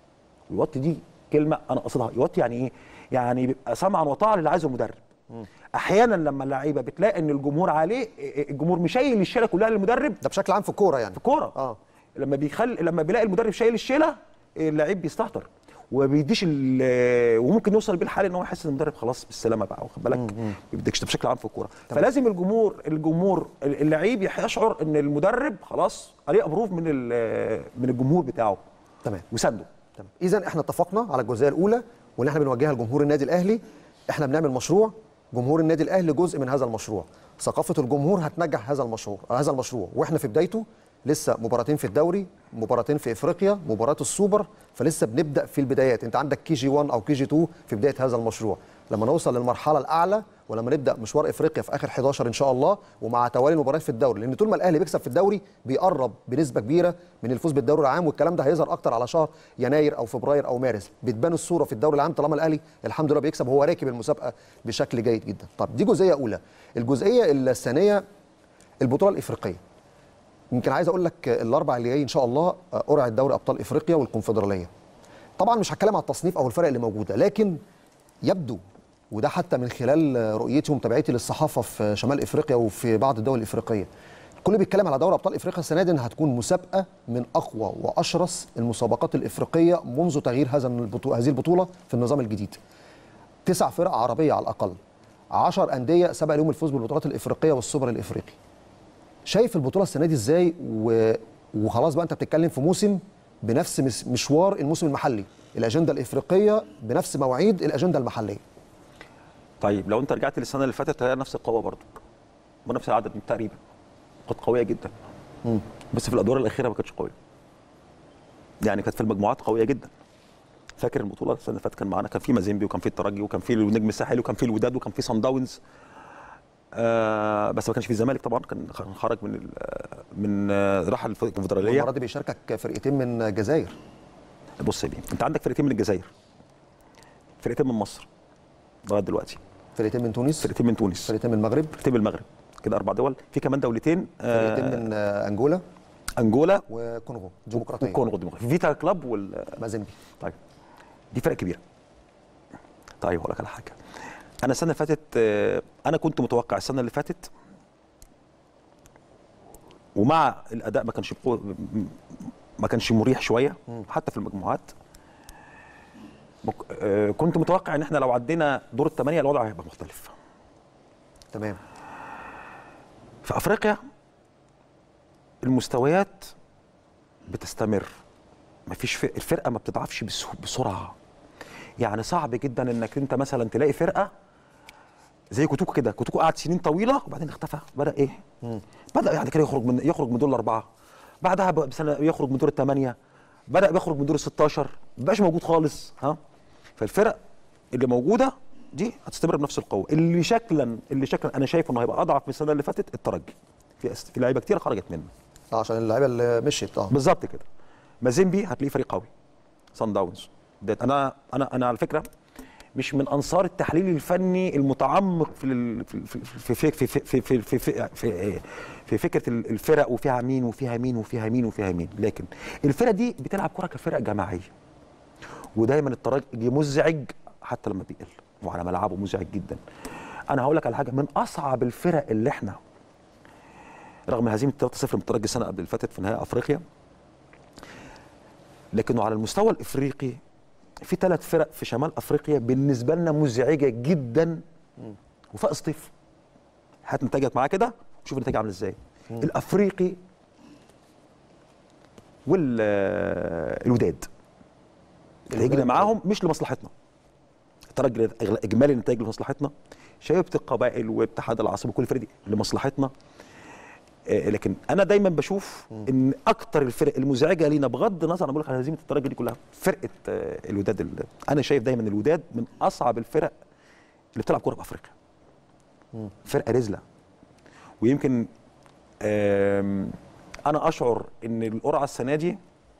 يوطي دي كلمه انا قصدها يوطي يعني ايه يعني بيبقى سمعا وطاعه للي عايزه المدرب احيانا لما اللعيبه بتلاقي ان الجمهور عليه الجمهور مشيل الشيله كلها للمدرب ده بشكل عام في الكوره يعني في كوره اه لما بيخلي لما بيلاقي المدرب شايل الشيله اللعيب بيستهتر وما بيديش ال- وممكن يوصل بيه الحال ان هو يحس ان المدرب خلاص بالسلامه بقى واخد بالك ما بيديكش ده بشكل عام في الكوره فلازم الجمهور الجمهور اللعيب يشعر ان المدرب خلاص عليه ابروف من ال- من الجمهور بتاعه تمام وسانده تمام اذا احنا اتفقنا على الجزئيه الاولى وان احنا بنوجهها لجمهور النادي الاهلي احنا بنعمل مشروع جمهور النادي الاهلي جزء من هذا المشروع ثقافه الجمهور هتنجح هذا المشروع هذا المشروع واحنا في بدايته لسه مباراتين في الدوري مباراتين في افريقيا مباراه السوبر فلسه بنبدا في البدايات انت عندك كي جي 1 او كي جي 2 في بدايه هذا المشروع لما نوصل للمرحله الاعلى ولما نبدا مشوار افريقيا في اخر 11 ان شاء الله ومع توالي المباريات في الدوري لان طول ما الاهلي بيكسب في الدوري بيقرب بنسبه كبيره من الفوز بالدوري العام والكلام ده هيظهر اكتر على شهر يناير او فبراير او مارس بتبان الصوره في الدوري العام طالما الاهلي الحمد لله بيكسب وهو راكب المسابقه بشكل جيد جدا طب دي جزئيه اولى الجزئيه الثانيه البطوله الافريقيه يمكن عايز اقول لك الاربع اللي جاي ان شاء الله قرعه دوري ابطال افريقيا والكونفدراليه طبعا مش هتكلم على التصنيف او الفرق اللي موجوده لكن يبدو وده حتى من خلال رؤيتي ومتابعتي للصحافه في شمال افريقيا وفي بعض الدول الافريقيه الكل بيتكلم على دوري ابطال افريقيا السنه دي انها هتكون مسابقه من اقوى واشرس المسابقات الافريقيه منذ تغيير هذا البطولة هذه البطوله في النظام الجديد تسع فرق عربيه على الاقل 10 انديه سبق لهم الفوز بالبطولات الافريقيه والسوبر الافريقي شايف البطوله السنه دي ازاي و... وخلاص بقى انت بتتكلم في موسم بنفس مس- مشوار الموسم المحلي الاجنده الافريقيه بنفس مواعيد الاجنده المحليه طيب لو انت رجعت للسنه اللي فاتت هي نفس القوه برضو ونفس العدد تقريبا كانت قويه جدا بس في الادوار الاخيره ما كانتش قويه يعني كانت في المجموعات قويه جدا فاكر البطوله السنه اللي فاتت كان معانا كان في مازيمبي وكان في الترجي وكان في النجم الساحلي وكان في الوداد وكان في صن داونز آه بس ما كانش في الزمالك طبعا كان كان خرج من ال- من آه، راح الكونفدراليه المره دي بيشاركك فرقتين من الجزائر بص يا بيه انت عندك فرقتين من الجزائر فرقتين من مصر لغايه دلوقتي فرقتين من تونس فرقتين من تونس فرقتين من المغرب فرقتين من المغرب كده اربع دول في كمان دولتين آه فرقتين من آه، انجولا انجولا وكونغو ديمقراطيه والكونغو الديمقراطيه فيتا كلاب وال مازيمبي طيب دي فرق كبيره طيب هقول لك على حاجه انا السنه اللي فاتت آه، انا كنت متوقع السنه اللي فاتت ومع الاداء ما كانش بقوة ما كانش مريح شويه حتى في المجموعات مك- آه، كنت متوقع ان احنا لو عدينا دور الثمانيه الوضع هيبقى مختلف تمام في افريقيا المستويات بتستمر مفيش فرق الفرقه ما بتضعفش بسه- بسرعه يعني صعب جدا انك انت مثلا تلاقي فرقه زي كوتوكو كده كوتوكو قعد سنين طويله وبعدين اختفى بدا ايه بدا يعني كده يخرج من يخرج من دور الاربعه بعدها ب- بسنه يخرج من دور الثمانيه بدا بيخرج من دور ال 16 ما بقاش موجود خالص ها فالفرق اللي موجوده دي هتستمر بنفس القوه اللي شكلا اللي شكلا انا شايف انه هيبقى اضعف من السنه اللي فاتت الترجي في أس- في لعيبه كتير خرجت منه اه عشان اللعيبه اللي مشيت اه بالظبط كده مازيمبي هتلاقيه فريق قوي صن داونز ده انا انا انا على فكره مش من انصار التحليل الفني المتعمق في ال- في في في في في في في, في, في, في, في فكره الفرق وفيها مين وفيها مين وفيها مين وفيها مين لكن الفرق دي بتلعب كره كفرق جماعيه ودايما الترجي مزعج حتى لما بيقل وعلى ملعبه مزعج جدا انا هقول لك على حاجه من اصعب الفرق اللي احنا رغم هزيمه 3-0 من الترجي السنه قبل اللي فاتت في نهائي افريقيا لكنه على المستوى الافريقي في ثلاث فرق في شمال افريقيا بالنسبه لنا مزعجه جدا وفاق سطيف هات نتائجك معاه كده شوف النتائج عامله ازاي الافريقي والوداد نتائجنا معاهم مش لمصلحتنا الترجي أغل- اجمالي النتائج لمصلحتنا شبيبه القبائل واتحاد العاصمه كل الفرق دي لمصلحتنا آه، لكن انا دايما بشوف ان اكتر الفرق المزعجه لينا بغض النظر انا بقول لك على هزيمه الترجي دي كلها فرقه آه، الوداد ال- انا شايف دايما الوداد من اصعب الفرق اللي بتلعب كوره في افريقيا فرقه رزله ويمكن آم، انا اشعر ان القرعه السنه دي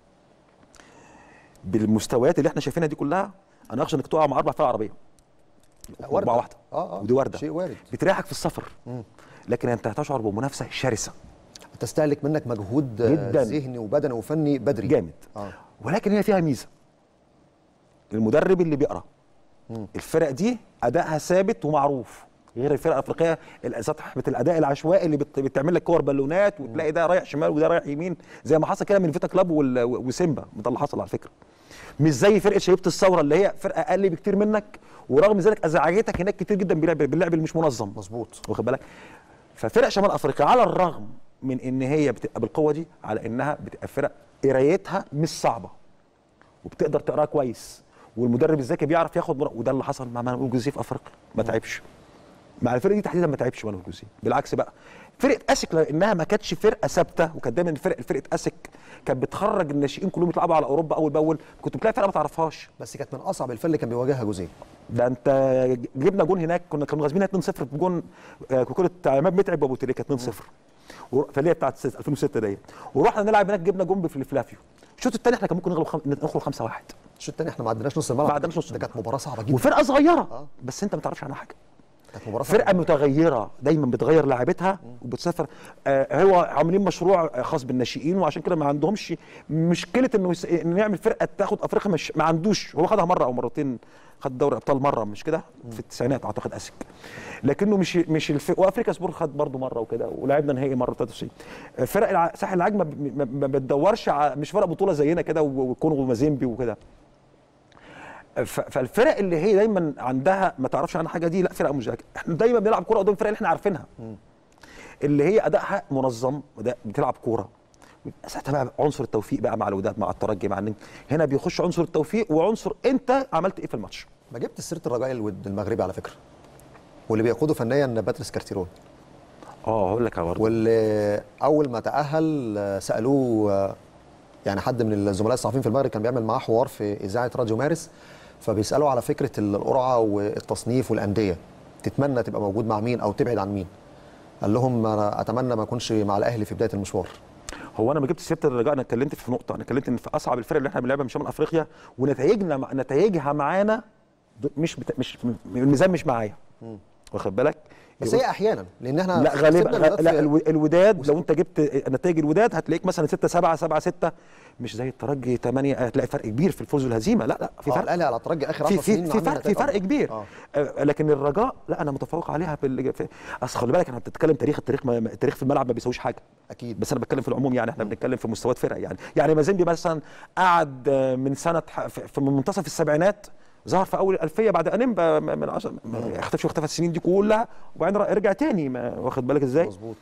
بالمستويات اللي احنا شايفينها دي كلها انا اخشى انك تقع مع اربع فرق عربيه وردة. اربعه واحده اه اه ودي ورده شيء وارد بتريحك في السفر لكن انت هتشعر بمنافسه شرسه تستهلك منك مجهود آه، جداً. ذهني وبدني وفني بدري جامد اه ولكن هي فيها ميزه المدرب اللي بيقرا الفرق دي ادائها ثابت ومعروف غير الفرق الافريقيه صاحبه الاداء العشوائي اللي بت- بتعمل لك كور بالونات وتلاقي ده رايح شمال وده رايح يمين زي ما حصل كده من فيتا كلاب وال- وسيمبا ده اللي حصل على فكره مش زي فرقه شبيبه الثوره اللي هي فرقه اقل بكتير منك ورغم ذلك ازعجتك هناك كتير جدا باللعب باللعب اللي مش منظم مظبوط واخد بالك ففرق شمال افريقيا على الرغم من ان هي بتبقى بالقوه دي على انها بتبقى فرق قرايتها مش صعبه وبتقدر تقراها كويس والمدرب الذكي بيعرف ياخد مرة وده اللي حصل مع مانويل جوزيه في افريقيا ما تعبش مع الفرقه دي تحديدا ما تعبش مانويل جوزيه بالعكس بقى فرقه اسك لانها ما كانتش فرقه ثابته وكانت دايما فرقه فرقه اسك كانت بتخرج الناشئين كلهم يطلعوا على اوروبا اول باول كنت بتلاقي فرقه ما تعرفهاش بس كانت من اصعب الفرق اللي كان بيواجهها جوزيه ده انت جبنا جون هناك كنا كانوا غازمين 2-0 بجون آه، كوكوله عماد متعب وابو تريكه 2-0 ور- فاللي هي بتاعت ست- 2006 ديت ورحنا نلعب هناك جبنا جون في فلافيو الشوط الثاني احنا كان ممكن نغلب خم... ندخل 5-1 الشوط الثاني احنا ما عدناش نص الملعب ما عدناش نص ده كانت الملعب. مباراه صعبه جدا وفرقه صغيره آه. بس انت ما تعرفش عنها حاجه كانت مباراه صعبة فرقه جداً. متغيره دايما بتغير لاعبتها وبتسافر آه هو عاملين مشروع آه، خاص بالناشئين وعشان كده ما عندهمش مشكله انه يس... انه يعمل فرقه تاخد افريقيا مش ما عندوش هو خدها مره او مرتين خد دوري ابطال مره مش كده في التسعينات اعتقد اسك لكنه مش مش الف... وافريكا سبور خد برضه مره وكده ولعبنا نهائي مره 93 آه، فرق الع... ساحل العاج ما, ب- ما, ما بتدورش ع... مش فرق بطوله زينا كده و- وكونغو ومازيمبي وكده ف- فالفرق اللي هي دايما عندها ما تعرفش عنها حاجه دي لا فرق مزعجه احنا دايما بنلعب كوره قدام الفرق اللي احنا عارفينها اللي هي ادائها منظم وده بتلعب كوره ساعتها بقى عنصر التوفيق بقى مع الوداد مع الترجي مع النجم هنا بيخش عنصر التوفيق وعنصر انت عملت ايه في الماتش ما جبت سيره الرجاء الود- المغربي على فكره واللي بيقوده فنيا باتريس كارتيرون اه هقول لك يا برضه واللي اول ما تاهل آه، سالوه آه، يعني حد من الزملاء الصحفيين في المغرب كان بيعمل معاه حوار في اذاعه راديو مارس فبيسالوا على فكره القرعه والتصنيف والانديه تتمنى تبقى موجود مع مين او تبعد عن مين قال لهم انا اتمنى ما اكونش مع الاهلي في بدايه المشوار هو انا ما جبت سيره الرجاء انا اتكلمت في نقطه انا اتكلمت ان في اصعب الفرق اللي احنا بنلعبها من شمال افريقيا ونتائجنا مع- نتائجها معانا ب- مش بتا... مش الميزان مش معايا واخد بالك بس هي احيانا لان احنا لا غالبا كسبنا غ... الوداد لا في- الو- الوداد لو انت جبت نتائج الوداد هتلاقيك مثلا 6 7 7 6 مش زي الترجي 8 هتلاقي فرق كبير في الفوز والهزيمه لا لا في آه، فرق الاهلي على الترجي اخر في 10 سنين في في عامل فرق في نتائج فرق أفضل. كبير آه. آه. لكن الرجاء لا انا متفوق عليها بال... في... اصل خلي بالك احنا بتتكلم تاريخ التاريخ ما... التاريخ في الملعب ما بيساويش حاجه اكيد بس انا بتكلم في العموم يعني احنا بنتكلم في مستويات فرق يعني يعني مازيمبي مثلا قعد آه، من سنه ح- في في- من منتصف السبعينات ظهر في اول الالفيه بعد انيمبا م- من عشر ما اختفش واختفى السنين دي كلها وبعدين ر- رجع تاني ما واخد بالك ازاي؟ مظبوط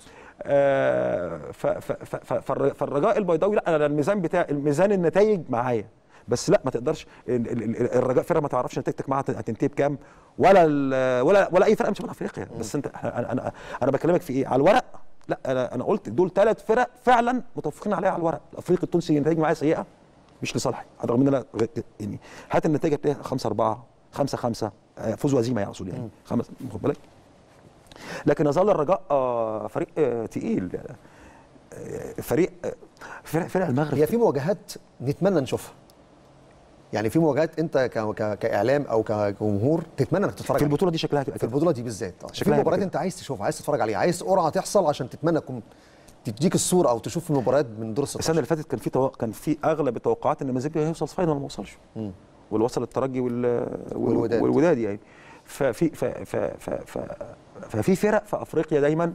آه ف- ف- ف- ف- فالر- فالرجاء البيضاوي لا انا الميزان بتاع الميزان النتائج معايا بس لا ما تقدرش ال- ال- ال- الرجاء فرقه ما تعرفش نتيجتك معاها هتنتهي بكام ولا ال- ولا ولا اي فرقه من شمال افريقيا بس انت انا انا انا بكلمك في ايه على الورق لا انا انا قلت دول ثلاث فرق فعلا متفقين عليها على الورق الافريقي التونسي النتائج معايا سيئه مش لصالحي على الرغم ان انا غ- يعني هات النتيجه بتاعتها 5 4 5 5 فوز وهزيمه يعني اقصد يعني خمس واخد بالك لكن يظل الرجاء آه، فريق آه، تقيل آه، فريق آه، فرق فرق المغرب هي في مواجهات نتمنى نشوفها يعني في مواجهات انت ك... ك... كاعلام او كجمهور تتمنى انك تتفرج في عليها. البطوله دي شكلها هتبقى في كده البطوله دي بالذات آه. في شكلها هيبقى مباريات كده. انت عايز تشوفها عايز تتفرج عليها عايز قرعه تحصل عشان تتمنى تكون تديك الصوره او تشوف المباريات من دور ال السنه 16 اللي فاتت كان في تو... كان في اغلب التوقعات ان مازيمبي هيوصل فاينل ما وصلش واللي وصل الترجي وال... وال- والوداد. والوداد يعني ففي ف... ف... ف... ف... ففي فرق في افريقيا دايما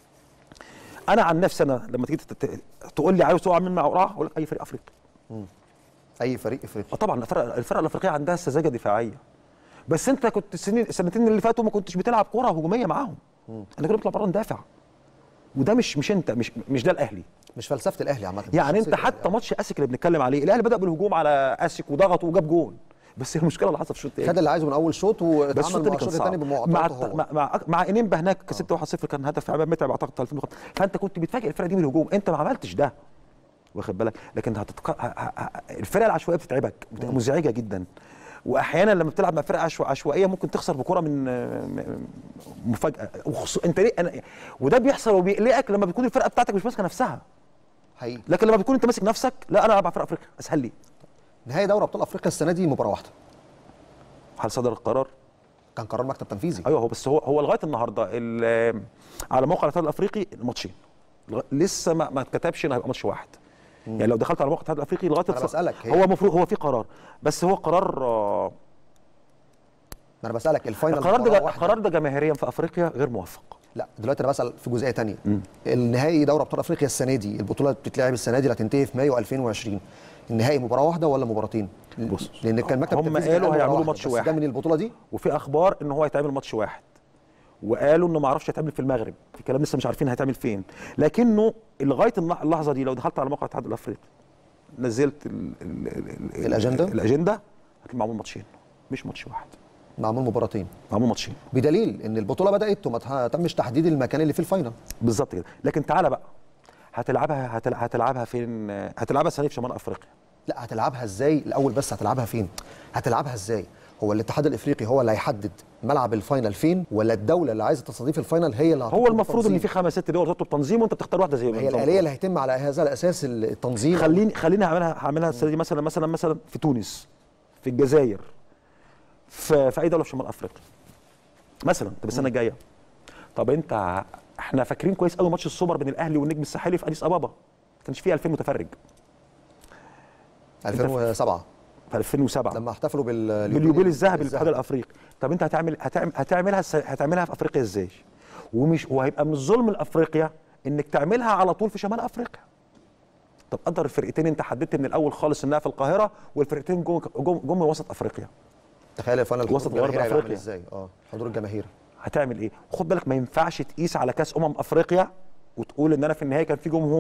انا عن نفسي انا لما تيجي تت- ت- تقول لي عاوز تقع من مع قرعه اقول لك اي فريق افريقي اي فريق افريقي اه طبعا الفرق الفرق الافريقيه عندها سذاجه دفاعيه بس انت كنت السنين السنتين اللي فاتوا ما كنتش بتلعب كره هجوميه معاهم احنا كنا بنطلع بره ندافع وده مش مش انت مش مش ده الاهلي مش فلسفه الاهلي عامه مش يعني انت شخصية حتى الأهلي. ماتش اسك اللي بنتكلم عليه الاهلي بدا بالهجوم على اسك وضغط وجاب جون بس هي المشكله اللي حصل في الشوط الثاني خد اللي عايزه من اول شوط بس الشوط واتعامل مع الثاني كان الشوط الثاني صعب مع بمعطياته هو مع مع, مع انيمبا هناك كسبت 1-0 كان هدف في عماد متعب اعتقد 2005 فانت كنت بتفاجئ الفرقه دي من الهجوم انت ما عملتش ده واخد بالك لكن هتتق... ه- ه- ه- الفرقه العشوائيه بتتعبك بتبقى مزعجه جدا واحيانا لما بتلعب مع فرقه عشو... عشوائيه ممكن تخسر بكره من م- مفاجاه وخصو... انت ليه انا وده بيحصل وبيقلقك لما بتكون الفرقه بتاعتك مش ماسكه نفسها حقيقي لكن لما بتكون انت ماسك نفسك لا انا العب مع فرق افريقيا اسهل لي نهائي دوري ابطال افريقيا السنه دي مباراه واحده هل صدر القرار كان قرار مكتب تنفيذي ايوه هو بس هو هو لغايه النهارده ال- على موقع الاتحاد الافريقي ماتشين لغا- لسه ما ما اتكتبش ان هيبقى ماتش واحد يعني لو دخلت على موقع الاتحاد الافريقي لغايه أنا الص- بسألك، هي- هو المفروض هو في قرار بس هو قرار آه، ما انا بسالك الفاينل القرار مباراة ده واحدة. القرار ده جماهيريا في افريقيا غير موفق لا دلوقتي انا بسال في جزئيه تانية النهائي دوري ابطال افريقيا السنه دي البطوله بتتلعب السنه دي اللي هتنتهي في مايو 2020 النهائي مباراه واحده ولا مباراتين بص، لان كان مكتب هم التنفيذي قالوا قال مباراة هيعملوا واحدة، ماتش بس واحد. ده من البطوله دي وفي اخبار ان هو هيتعمل ماتش واحد وقالوا انه ما اعرفش هيتعمل في المغرب في كلام لسه مش عارفين هيتعمل فين لكنه لغايه النح- اللحظه دي لو دخلت على موقع الاتحاد الافريقي نزلت ال ال ال ال الأجندة؟ الاجنده هتلاقي معمول ماتشين مش ماتش واحد معمول مباراتين معمول ماتشين بدليل ان البطوله بدات وما ته- تمش تحديد المكان اللي في الفاينل بالظبط كده لكن تعالى بقى هتلعبها هتل- هتلعبها فين هتلعبها السنه دي في شمال افريقيا لا هتلعبها ازاي الاول بس هتلعبها فين هتلعبها ازاي هو الاتحاد الافريقي هو اللي هيحدد ملعب الفاينل فين ولا الدوله اللي عايزه تستضيف الفاينل هي اللي هو هتطلب المفروض ان التنظيم؟ في خمس ست دول تطلب تنظيم وانت بتختار واحده زي هي الاليه اللي هيتم على هذا الاساس التنظيم خليني خليني هعملها هعملها السنه دي مثلا مثلا مثلا في تونس في الجزائر في في اي دوله في شمال افريقيا مثلا طب السنه الجايه طب انت ع- احنا فاكرين كويس قوي ماتش السوبر بين الاهلي والنجم الساحلي في اديس ابابا ما كانش فيه 2000 متفرج 2007 في 2007 لما احتفلوا بال باليوبيل الذهبي للاتحاد الافريقي طب انت هتعمل هتعمل هتعملها الس- هتعملها في افريقيا ازاي ومش وهيبقى من الظلم لافريقيا انك تعملها على طول في شمال افريقيا طب قدر الفرقتين انت حددت من الاول خالص انها في القاهره والفرقتين جم جم, جم من وسط افريقيا تخيل الفاينل وسط الحضور غرب الجماهيري هيبقى عامل أفريقيا. ازاي اه حضور الجماهير هتعمل ايه خد بالك ما ينفعش تقيس على كاس امم افريقيا وتقول ان انا في النهايه كان في جمهور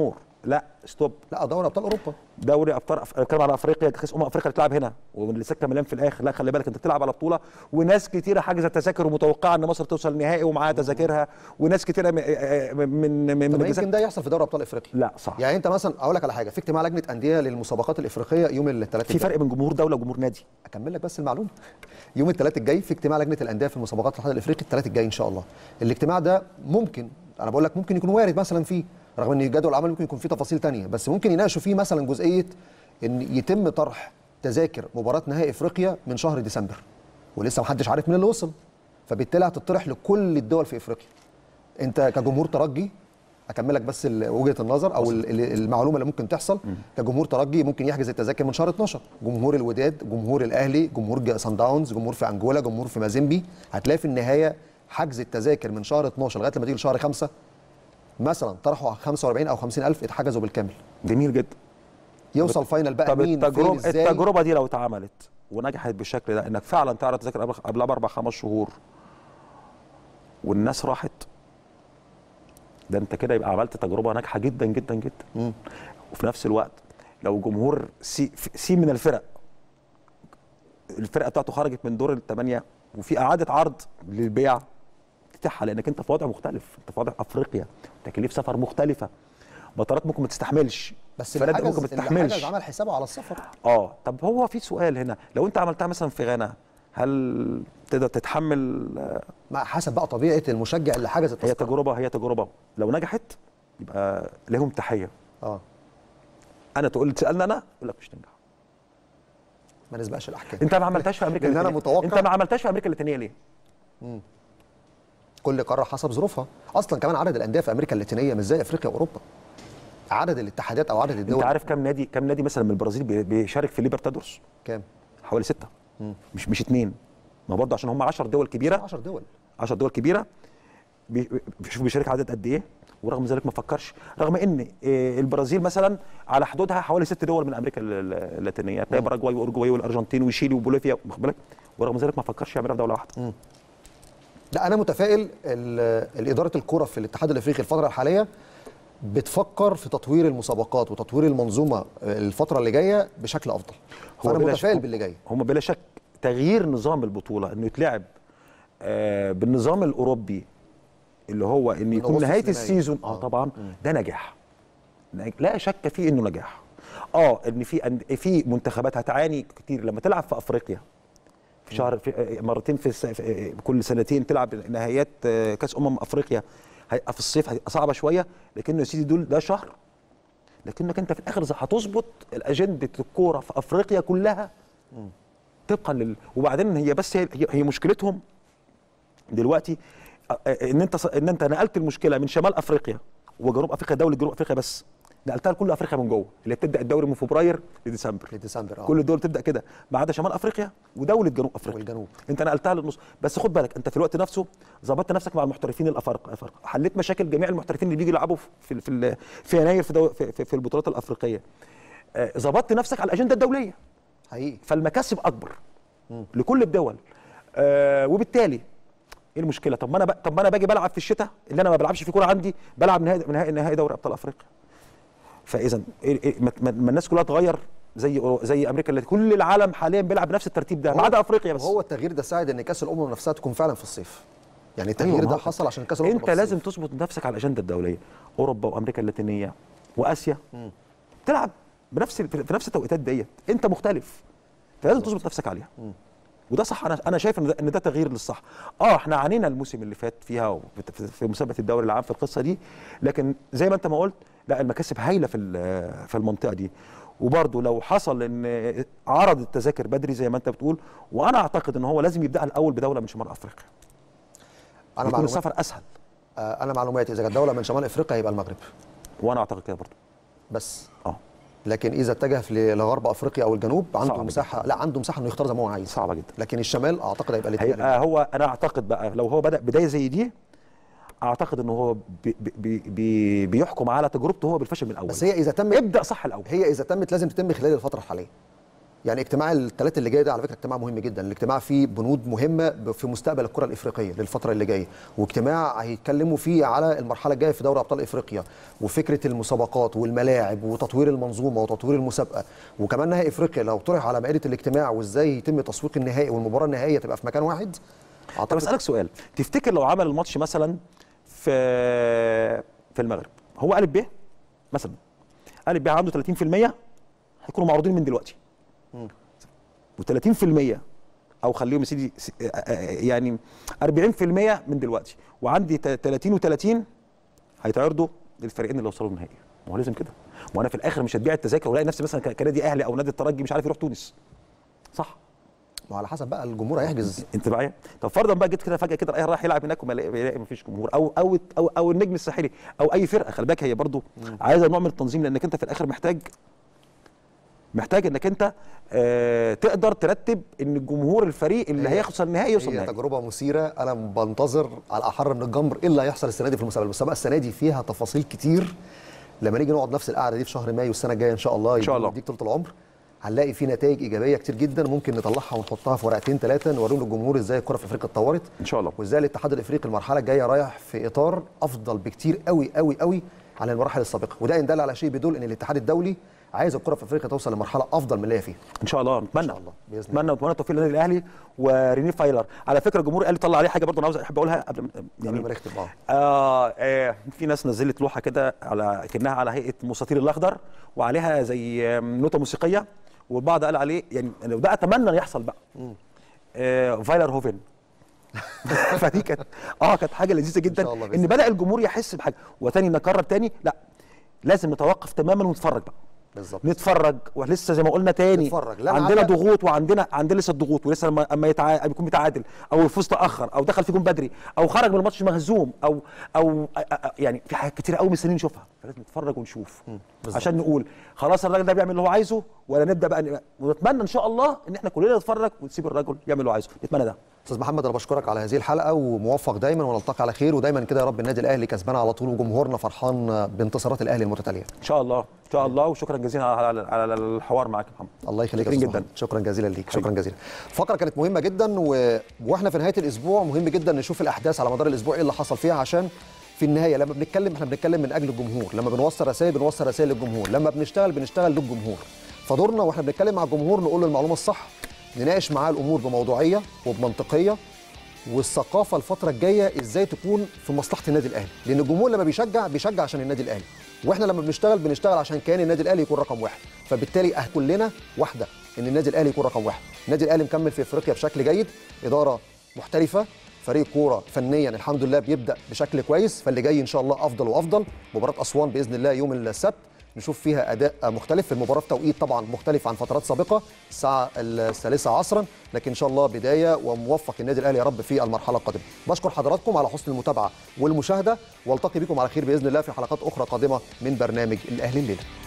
لا ستوب لا دوري ابطال اوروبا دوري ابطال أف... بتكلم على افريقيا كاس امم افريقيا اللي بتلعب هنا واللي سكه مليان في الاخر لا خلي بالك انت بتلعب على بطوله وناس كتيره حاجزه تذاكر ومتوقعه ان مصر توصل النهائي ومعاها تذاكرها وناس كتيره م- آه، من من من طب ما الجزائر- يمكن ده يحصل في دوري ابطال افريقيا لا صح يعني انت مثلا اقول لك على حاجه في اجتماع لجنه انديه للمسابقات الافريقيه يوم الثلاث في فرق بين جمهور دوله وجمهور نادي اكمل لك بس المعلومه يوم الثلاث الجاي في اجتماع لجنه الانديه في المسابقات الاتحاد الافريقي الثلاث الجاي ان شاء الله الاجتماع ده ممكن انا بقول لك ممكن يكون وارد مثلا فيه رغم ان جدول العمل ممكن يكون فيه تفاصيل تانية بس ممكن يناقشوا فيه مثلا جزئيه ان يتم طرح تذاكر مباراه نهائي افريقيا من شهر ديسمبر ولسه محدش عارف مين اللي وصل فبالتالي هتطرح لكل الدول في افريقيا انت كجمهور ترجي اكملك بس ال- وجهه النظر او ال- ال- المعلومه اللي ممكن تحصل كجمهور ترجي ممكن يحجز التذاكر من شهر 12 جمهور الوداد جمهور الاهلي جمهور ج- سان داونز جمهور في انجولا جمهور في مازيمبي هتلاقي في النهايه حجز التذاكر من شهر 12 لغايه لما تيجي لشهر 5 مثلا طرحوا 45 او 50 الف اتحجزوا بالكامل جميل جدا يوصل فاينل بقى طب مين فين التجربه ازاي التجربه دي لو اتعملت ونجحت بالشكل ده انك فعلا تعرض تذاكر قبل- قبلها باربع خمس شهور والناس راحت ده انت كده يبقى عملت تجربه ناجحه جدا جدا جدا وفي نفس الوقت لو جمهور سي, سي من الفرق الفرقه بتاعته خرجت من دور الثمانيه وفي اعاده عرض للبيع تتيحها لانك انت في وضع مختلف انت في وضع افريقيا تكاليف سفر مختلفه مطارات ممكن ما تستحملش بس فنادق اللي ممكن ما حجز اللي تستحملش حجز عمل حسابه على السفر اه طب هو في سؤال هنا لو انت عملتها مثلا في غانا هل تقدر تتحمل آه، مع حسب بقى طبيعه المشجع اللي حجز هي التذكره تجربه هي تجربه لو نجحت يبقى لهم تحيه اه انا تقول تسالني انا اقول لك مش تنجح ما نسبقش الاحكام انت ما عملتهاش في امريكا لأن أنا اللاتينية. متوقع- انت ما عملتهاش في امريكا اللاتينيه ليه كل قاره حسب ظروفها اصلا كمان عدد الانديه في امريكا اللاتينيه مش زي افريقيا واوروبا عدد الاتحادات او عدد الدول انت عارف كم نادي كم نادي مثلا من البرازيل بي- بيشارك في ليبرتادورس كام حوالي ستة مش مش اثنين ما برضه عشان هم 10 دول كبيره 10 دول 10 دول كبيره بي- شوف بيشارك عدد قد ايه ورغم ذلك ما فكرش رغم ان آه، البرازيل مثلا على حدودها حوالي ست دول من امريكا ال- ال- اللاتينيه هتلاقي باراجواي واورجواي والارجنتين وشيلي وبوليفيا واخد بالك ورغم ذلك ما فكرش يعملها في دوله واحده لا انا متفائل ال- الاداره الكره في الاتحاد الافريقي الفتره الحاليه بتفكر في تطوير المسابقات وتطوير المنظومه الفتره اللي جايه بشكل افضل فانا بلا متفائل شك- باللي جاي هم بلا شك تغيير نظام البطوله انه يتلعب آه بالنظام الاوروبي اللي هو ان يكون أغسطس نهايه لمايو. السيزون اه طبعا ده نجاح لا شك فيه انه نجاح اه ان في أن- في منتخبات هتعاني كتير لما تلعب في افريقيا في شهر في آه، مرتين في, الس- في آه، كل سنتين تلعب نهائيات آه، كاس امم افريقيا هيبقى في الصيف هتبقى صعبه شويه لكنه يا سيدي دول ده شهر لكنك انت في الاخر هتظبط الاجنده الكوره في افريقيا كلها طبقا لل وبعدين هي بس هي, هي- هي مشكلتهم دلوقتي آه، آه، ان انت ص- ان انت نقلت المشكله من شمال افريقيا وجنوب افريقيا دوله جنوب افريقيا بس نقلتها لكل افريقيا من جوه اللي بتبدا الدوري من فبراير لديسمبر لديسمبر اه كل الدول تبدا كده ما عدا شمال افريقيا ودوله جنوب افريقيا والجنوب. انت نقلتها للنص بس خد بالك انت في الوقت نفسه ظبطت نفسك مع المحترفين الافارقه الأفارقة. حليت مشاكل جميع المحترفين اللي بيجوا يلعبوا في في ال- في يناير في, دو في, في, في البطولات الافريقيه آه، ظبطت نفسك على الاجنده الدوليه حقيقي فالمكاسب اكبر لكل الدول آه وبالتالي ايه المشكله طب ما انا ب... طب ما انا باجي بلعب في الشتاء اللي انا ما بلعبش فيه كوره عندي بلعب نهائي نهائي نهائي دوري ابطال افريقيا فاذا إيه إيه ما ما- ما الناس كلها تغير زي أورو- زي امريكا اللي كل العالم حاليا بيلعب بنفس الترتيب ده ما عدا افريقيا بس وهو التغيير ده ساعد ان كاس الامم نفسها تكون فعلا في الصيف يعني التغيير أيوة، ما ده هو حصل عشان كاس الامم انت تبقى في لازم الصيف. تظبط نفسك على الاجنده الدوليه اوروبا وامريكا اللاتينيه واسيا تلعب بنفس ال- في نفس التوقيتات ديت انت مختلف فلازم تظبط نفسك عليها وده صح انا انا شايف ان ده, ان ده تغيير للصح اه احنا عانينا الموسم اللي فات فيها وفي- في- في مسابقه الدوري العام في القصه دي لكن زي ما انت ما قلت لا المكاسب هايله في ال- في المنطقه دي وبرضه لو حصل ان عرض التذاكر بدري زي ما انت بتقول وانا اعتقد ان هو لازم يبداها الاول بدوله من شمال افريقيا انا يكون معلومات السفر اسهل آه، انا معلوماتي اذا كانت دوله من شمال افريقيا هيبقى المغرب وانا اعتقد كده برضه بس اه لكن اذا اتجه في- لغرب افريقيا او الجنوب عنده صعب مساحه لا عنده مساحه انه يختار زي ما هو عايز صعبه جدا لكن الشمال اعتقد هيبقى الاثنين هيبقى هو انا اعتقد بقى لو هو بدا بدايه زي دي اعتقد ان هو بي بي بي بيحكم على تجربته هو بالفشل من الاول بس هي اذا تمت ابدا صح الاول هي اذا تمت لازم تتم خلال الفتره الحاليه يعني اجتماع الثلاث اللي جاي ده على فكره اجتماع مهم جدا الاجتماع فيه بنود مهمه ب- في مستقبل الكره الافريقيه للفتره اللي جايه واجتماع هيتكلموا فيه على المرحله الجايه في دوري ابطال افريقيا وفكره المسابقات والملاعب وتطوير المنظومه وتطوير المسابقه وكمان نهائي افريقيا لو طرح على مائده الاجتماع وازاي يتم تسويق النهائي والمباراه النهائيه تبقى في مكان واحد طب اعتقد اسالك سؤال تفتكر لو عمل الماتش مثلا في في المغرب هو الف ب مثلا الف ب عنده 30% هيكونوا معروضين من دلوقتي و30% او خليهم يا سيدي س- آه، آه، يعني 40% من دلوقتي وعندي ت- 30 و30 هيتعرضوا للفريقين اللي وصلوا النهائي ما هو لازم كده وانا في الاخر مش هتبيع التذاكر والاقي نفسي مثلا ك- كنادي اهلي او نادي الترجي مش عارف يروح تونس صح وعلى حسب بقى الجمهور هيحجز انت معايا طب فرضا بقى جيت كده فجاه كده الاهلي راح يلعب هناك وما يلاقي يلاقي مفيش جمهور او او او, أو النجم الساحلي او اي فرقه خلي بالك هي برضو عايزه نوع من التنظيم لانك انت في الاخر محتاج محتاج انك انت آه تقدر ترتب ان الجمهور الفريق اللي هي- هيوصل النهائي يوصل هي النهائي تجربه مثيره انا بنتظر على احر من الجمر ايه اللي هيحصل السنه دي في المسابقه المسابقه السنه دي فيها تفاصيل كتير لما نيجي نقعد نفس القعده دي في شهر مايو السنه الجايه ان شاء الله إن شاء الله. يديك طول العمر هنلاقي في نتائج ايجابيه كتير جدا ممكن نطلعها ونحطها في ورقتين ثلاثه نوريهم للجمهور ازاي الكره في افريقيا اتطورت ان شاء الله وازاي الاتحاد الافريقي المرحله الجايه رايح في اطار افضل بكتير قوي قوي قوي عن المراحل السابقه وده ان دل على شيء بيدل ان الاتحاد الدولي عايز الكره في افريقيا توصل لمرحله افضل من اللي هي فيها ان شاء الله نتمنى إن شاء الله، بإذن نتمنى ونتمنى التوفيق للنادي الاهلي وريني فايلر على فكره الجمهور قال لي طلع عليه حاجه برضه انا عاوز احب اقولها قبل ما- قبل ما نختم اه آه, آه في ناس نزلت لوحه كده على كانها على هيئه المستطيل الاخضر وعليها زي آم، نوته موسيقيه والبعض قال عليه يعني لو ده اتمنى ان يحصل بقى آه فايلر هوفن فدي كانت اه كانت حاجه لذيذه جدا شاء الله بإذن ان بدا الجمهور يحس بحاجه وتاني نكرر تاني لا لازم نتوقف تماما ونتفرج بقى بالظبط نتفرج ولسه زي ما قلنا تاني نتفرج. لا عندنا نعلق. ضغوط وعندنا عندنا لسه الضغوط ولسه لما اما يتع... يكون متعادل او الفوز تاخر او دخل في جون بدري او خرج من الماتش مهزوم او او أ- أ- يعني في حاجات كتير قوي مستنيين نشوفها فلازم نتفرج ونشوف عشان نقول خلاص الراجل ده بيعمل اللي هو عايزه ولا نبدا بقى ن- ونتمنى ان شاء الله ان احنا كلنا نتفرج ونسيب الراجل يعمل اللي هو عايزه نتمنى ده استاذ محمد انا بشكرك على هذه الحلقه وموفق دايما ونلتقي على خير ودايما كده يا رب النادي الاهلي كسبان على طول وجمهورنا فرحان بانتصارات الاهلي المتتاليه ان شاء الله ان شاء الله وشكرا جزيلا على, على, على الحوار معاك يا محمد الله يخليك يا شاكرين أستاذ جدا محمد. شكرا جزيلا ليك شكرا جزيلا الفقره كانت مهمه جدا و... واحنا في نهايه الاسبوع مهم جدا نشوف الاحداث على مدار الاسبوع ايه اللي حصل فيها عشان في النهايه لما بنتكلم احنا بنتكلم من اجل الجمهور لما بنوصل رسائل بنوصل رسائل للجمهور لما بنشتغل بنشتغل للجمهور فدورنا واحنا بنتكلم مع الجمهور نقول له المعلومه الصح نناقش معاه الامور بموضوعيه وبمنطقيه والثقافه الفتره الجايه ازاي تكون في مصلحه النادي الاهلي لان الجمهور لما بيشجع بيشجع عشان النادي الاهلي واحنا لما بنشتغل بنشتغل عشان كيان النادي الاهلي يكون رقم واحد فبالتالي أه كلنا واحده ان النادي الاهلي يكون رقم واحد النادي الاهلي مكمل في افريقيا بشكل جيد اداره محترفه فريق كوره فنيا الحمد لله بيبدا بشكل كويس فاللي جاي ان شاء الله افضل وافضل مباراه اسوان باذن الله يوم السبت نشوف فيها اداء مختلف المباراه في توقيت طبعا مختلف عن فترات سابقه الساعه الثالثه عصرا لكن ان شاء الله بدايه وموفق النادي الاهلي يا رب في المرحله القادمه بشكر حضراتكم على حسن المتابعه والمشاهده والتقي بكم على خير باذن الله في حلقات اخرى قادمه من برنامج الاهلي الليله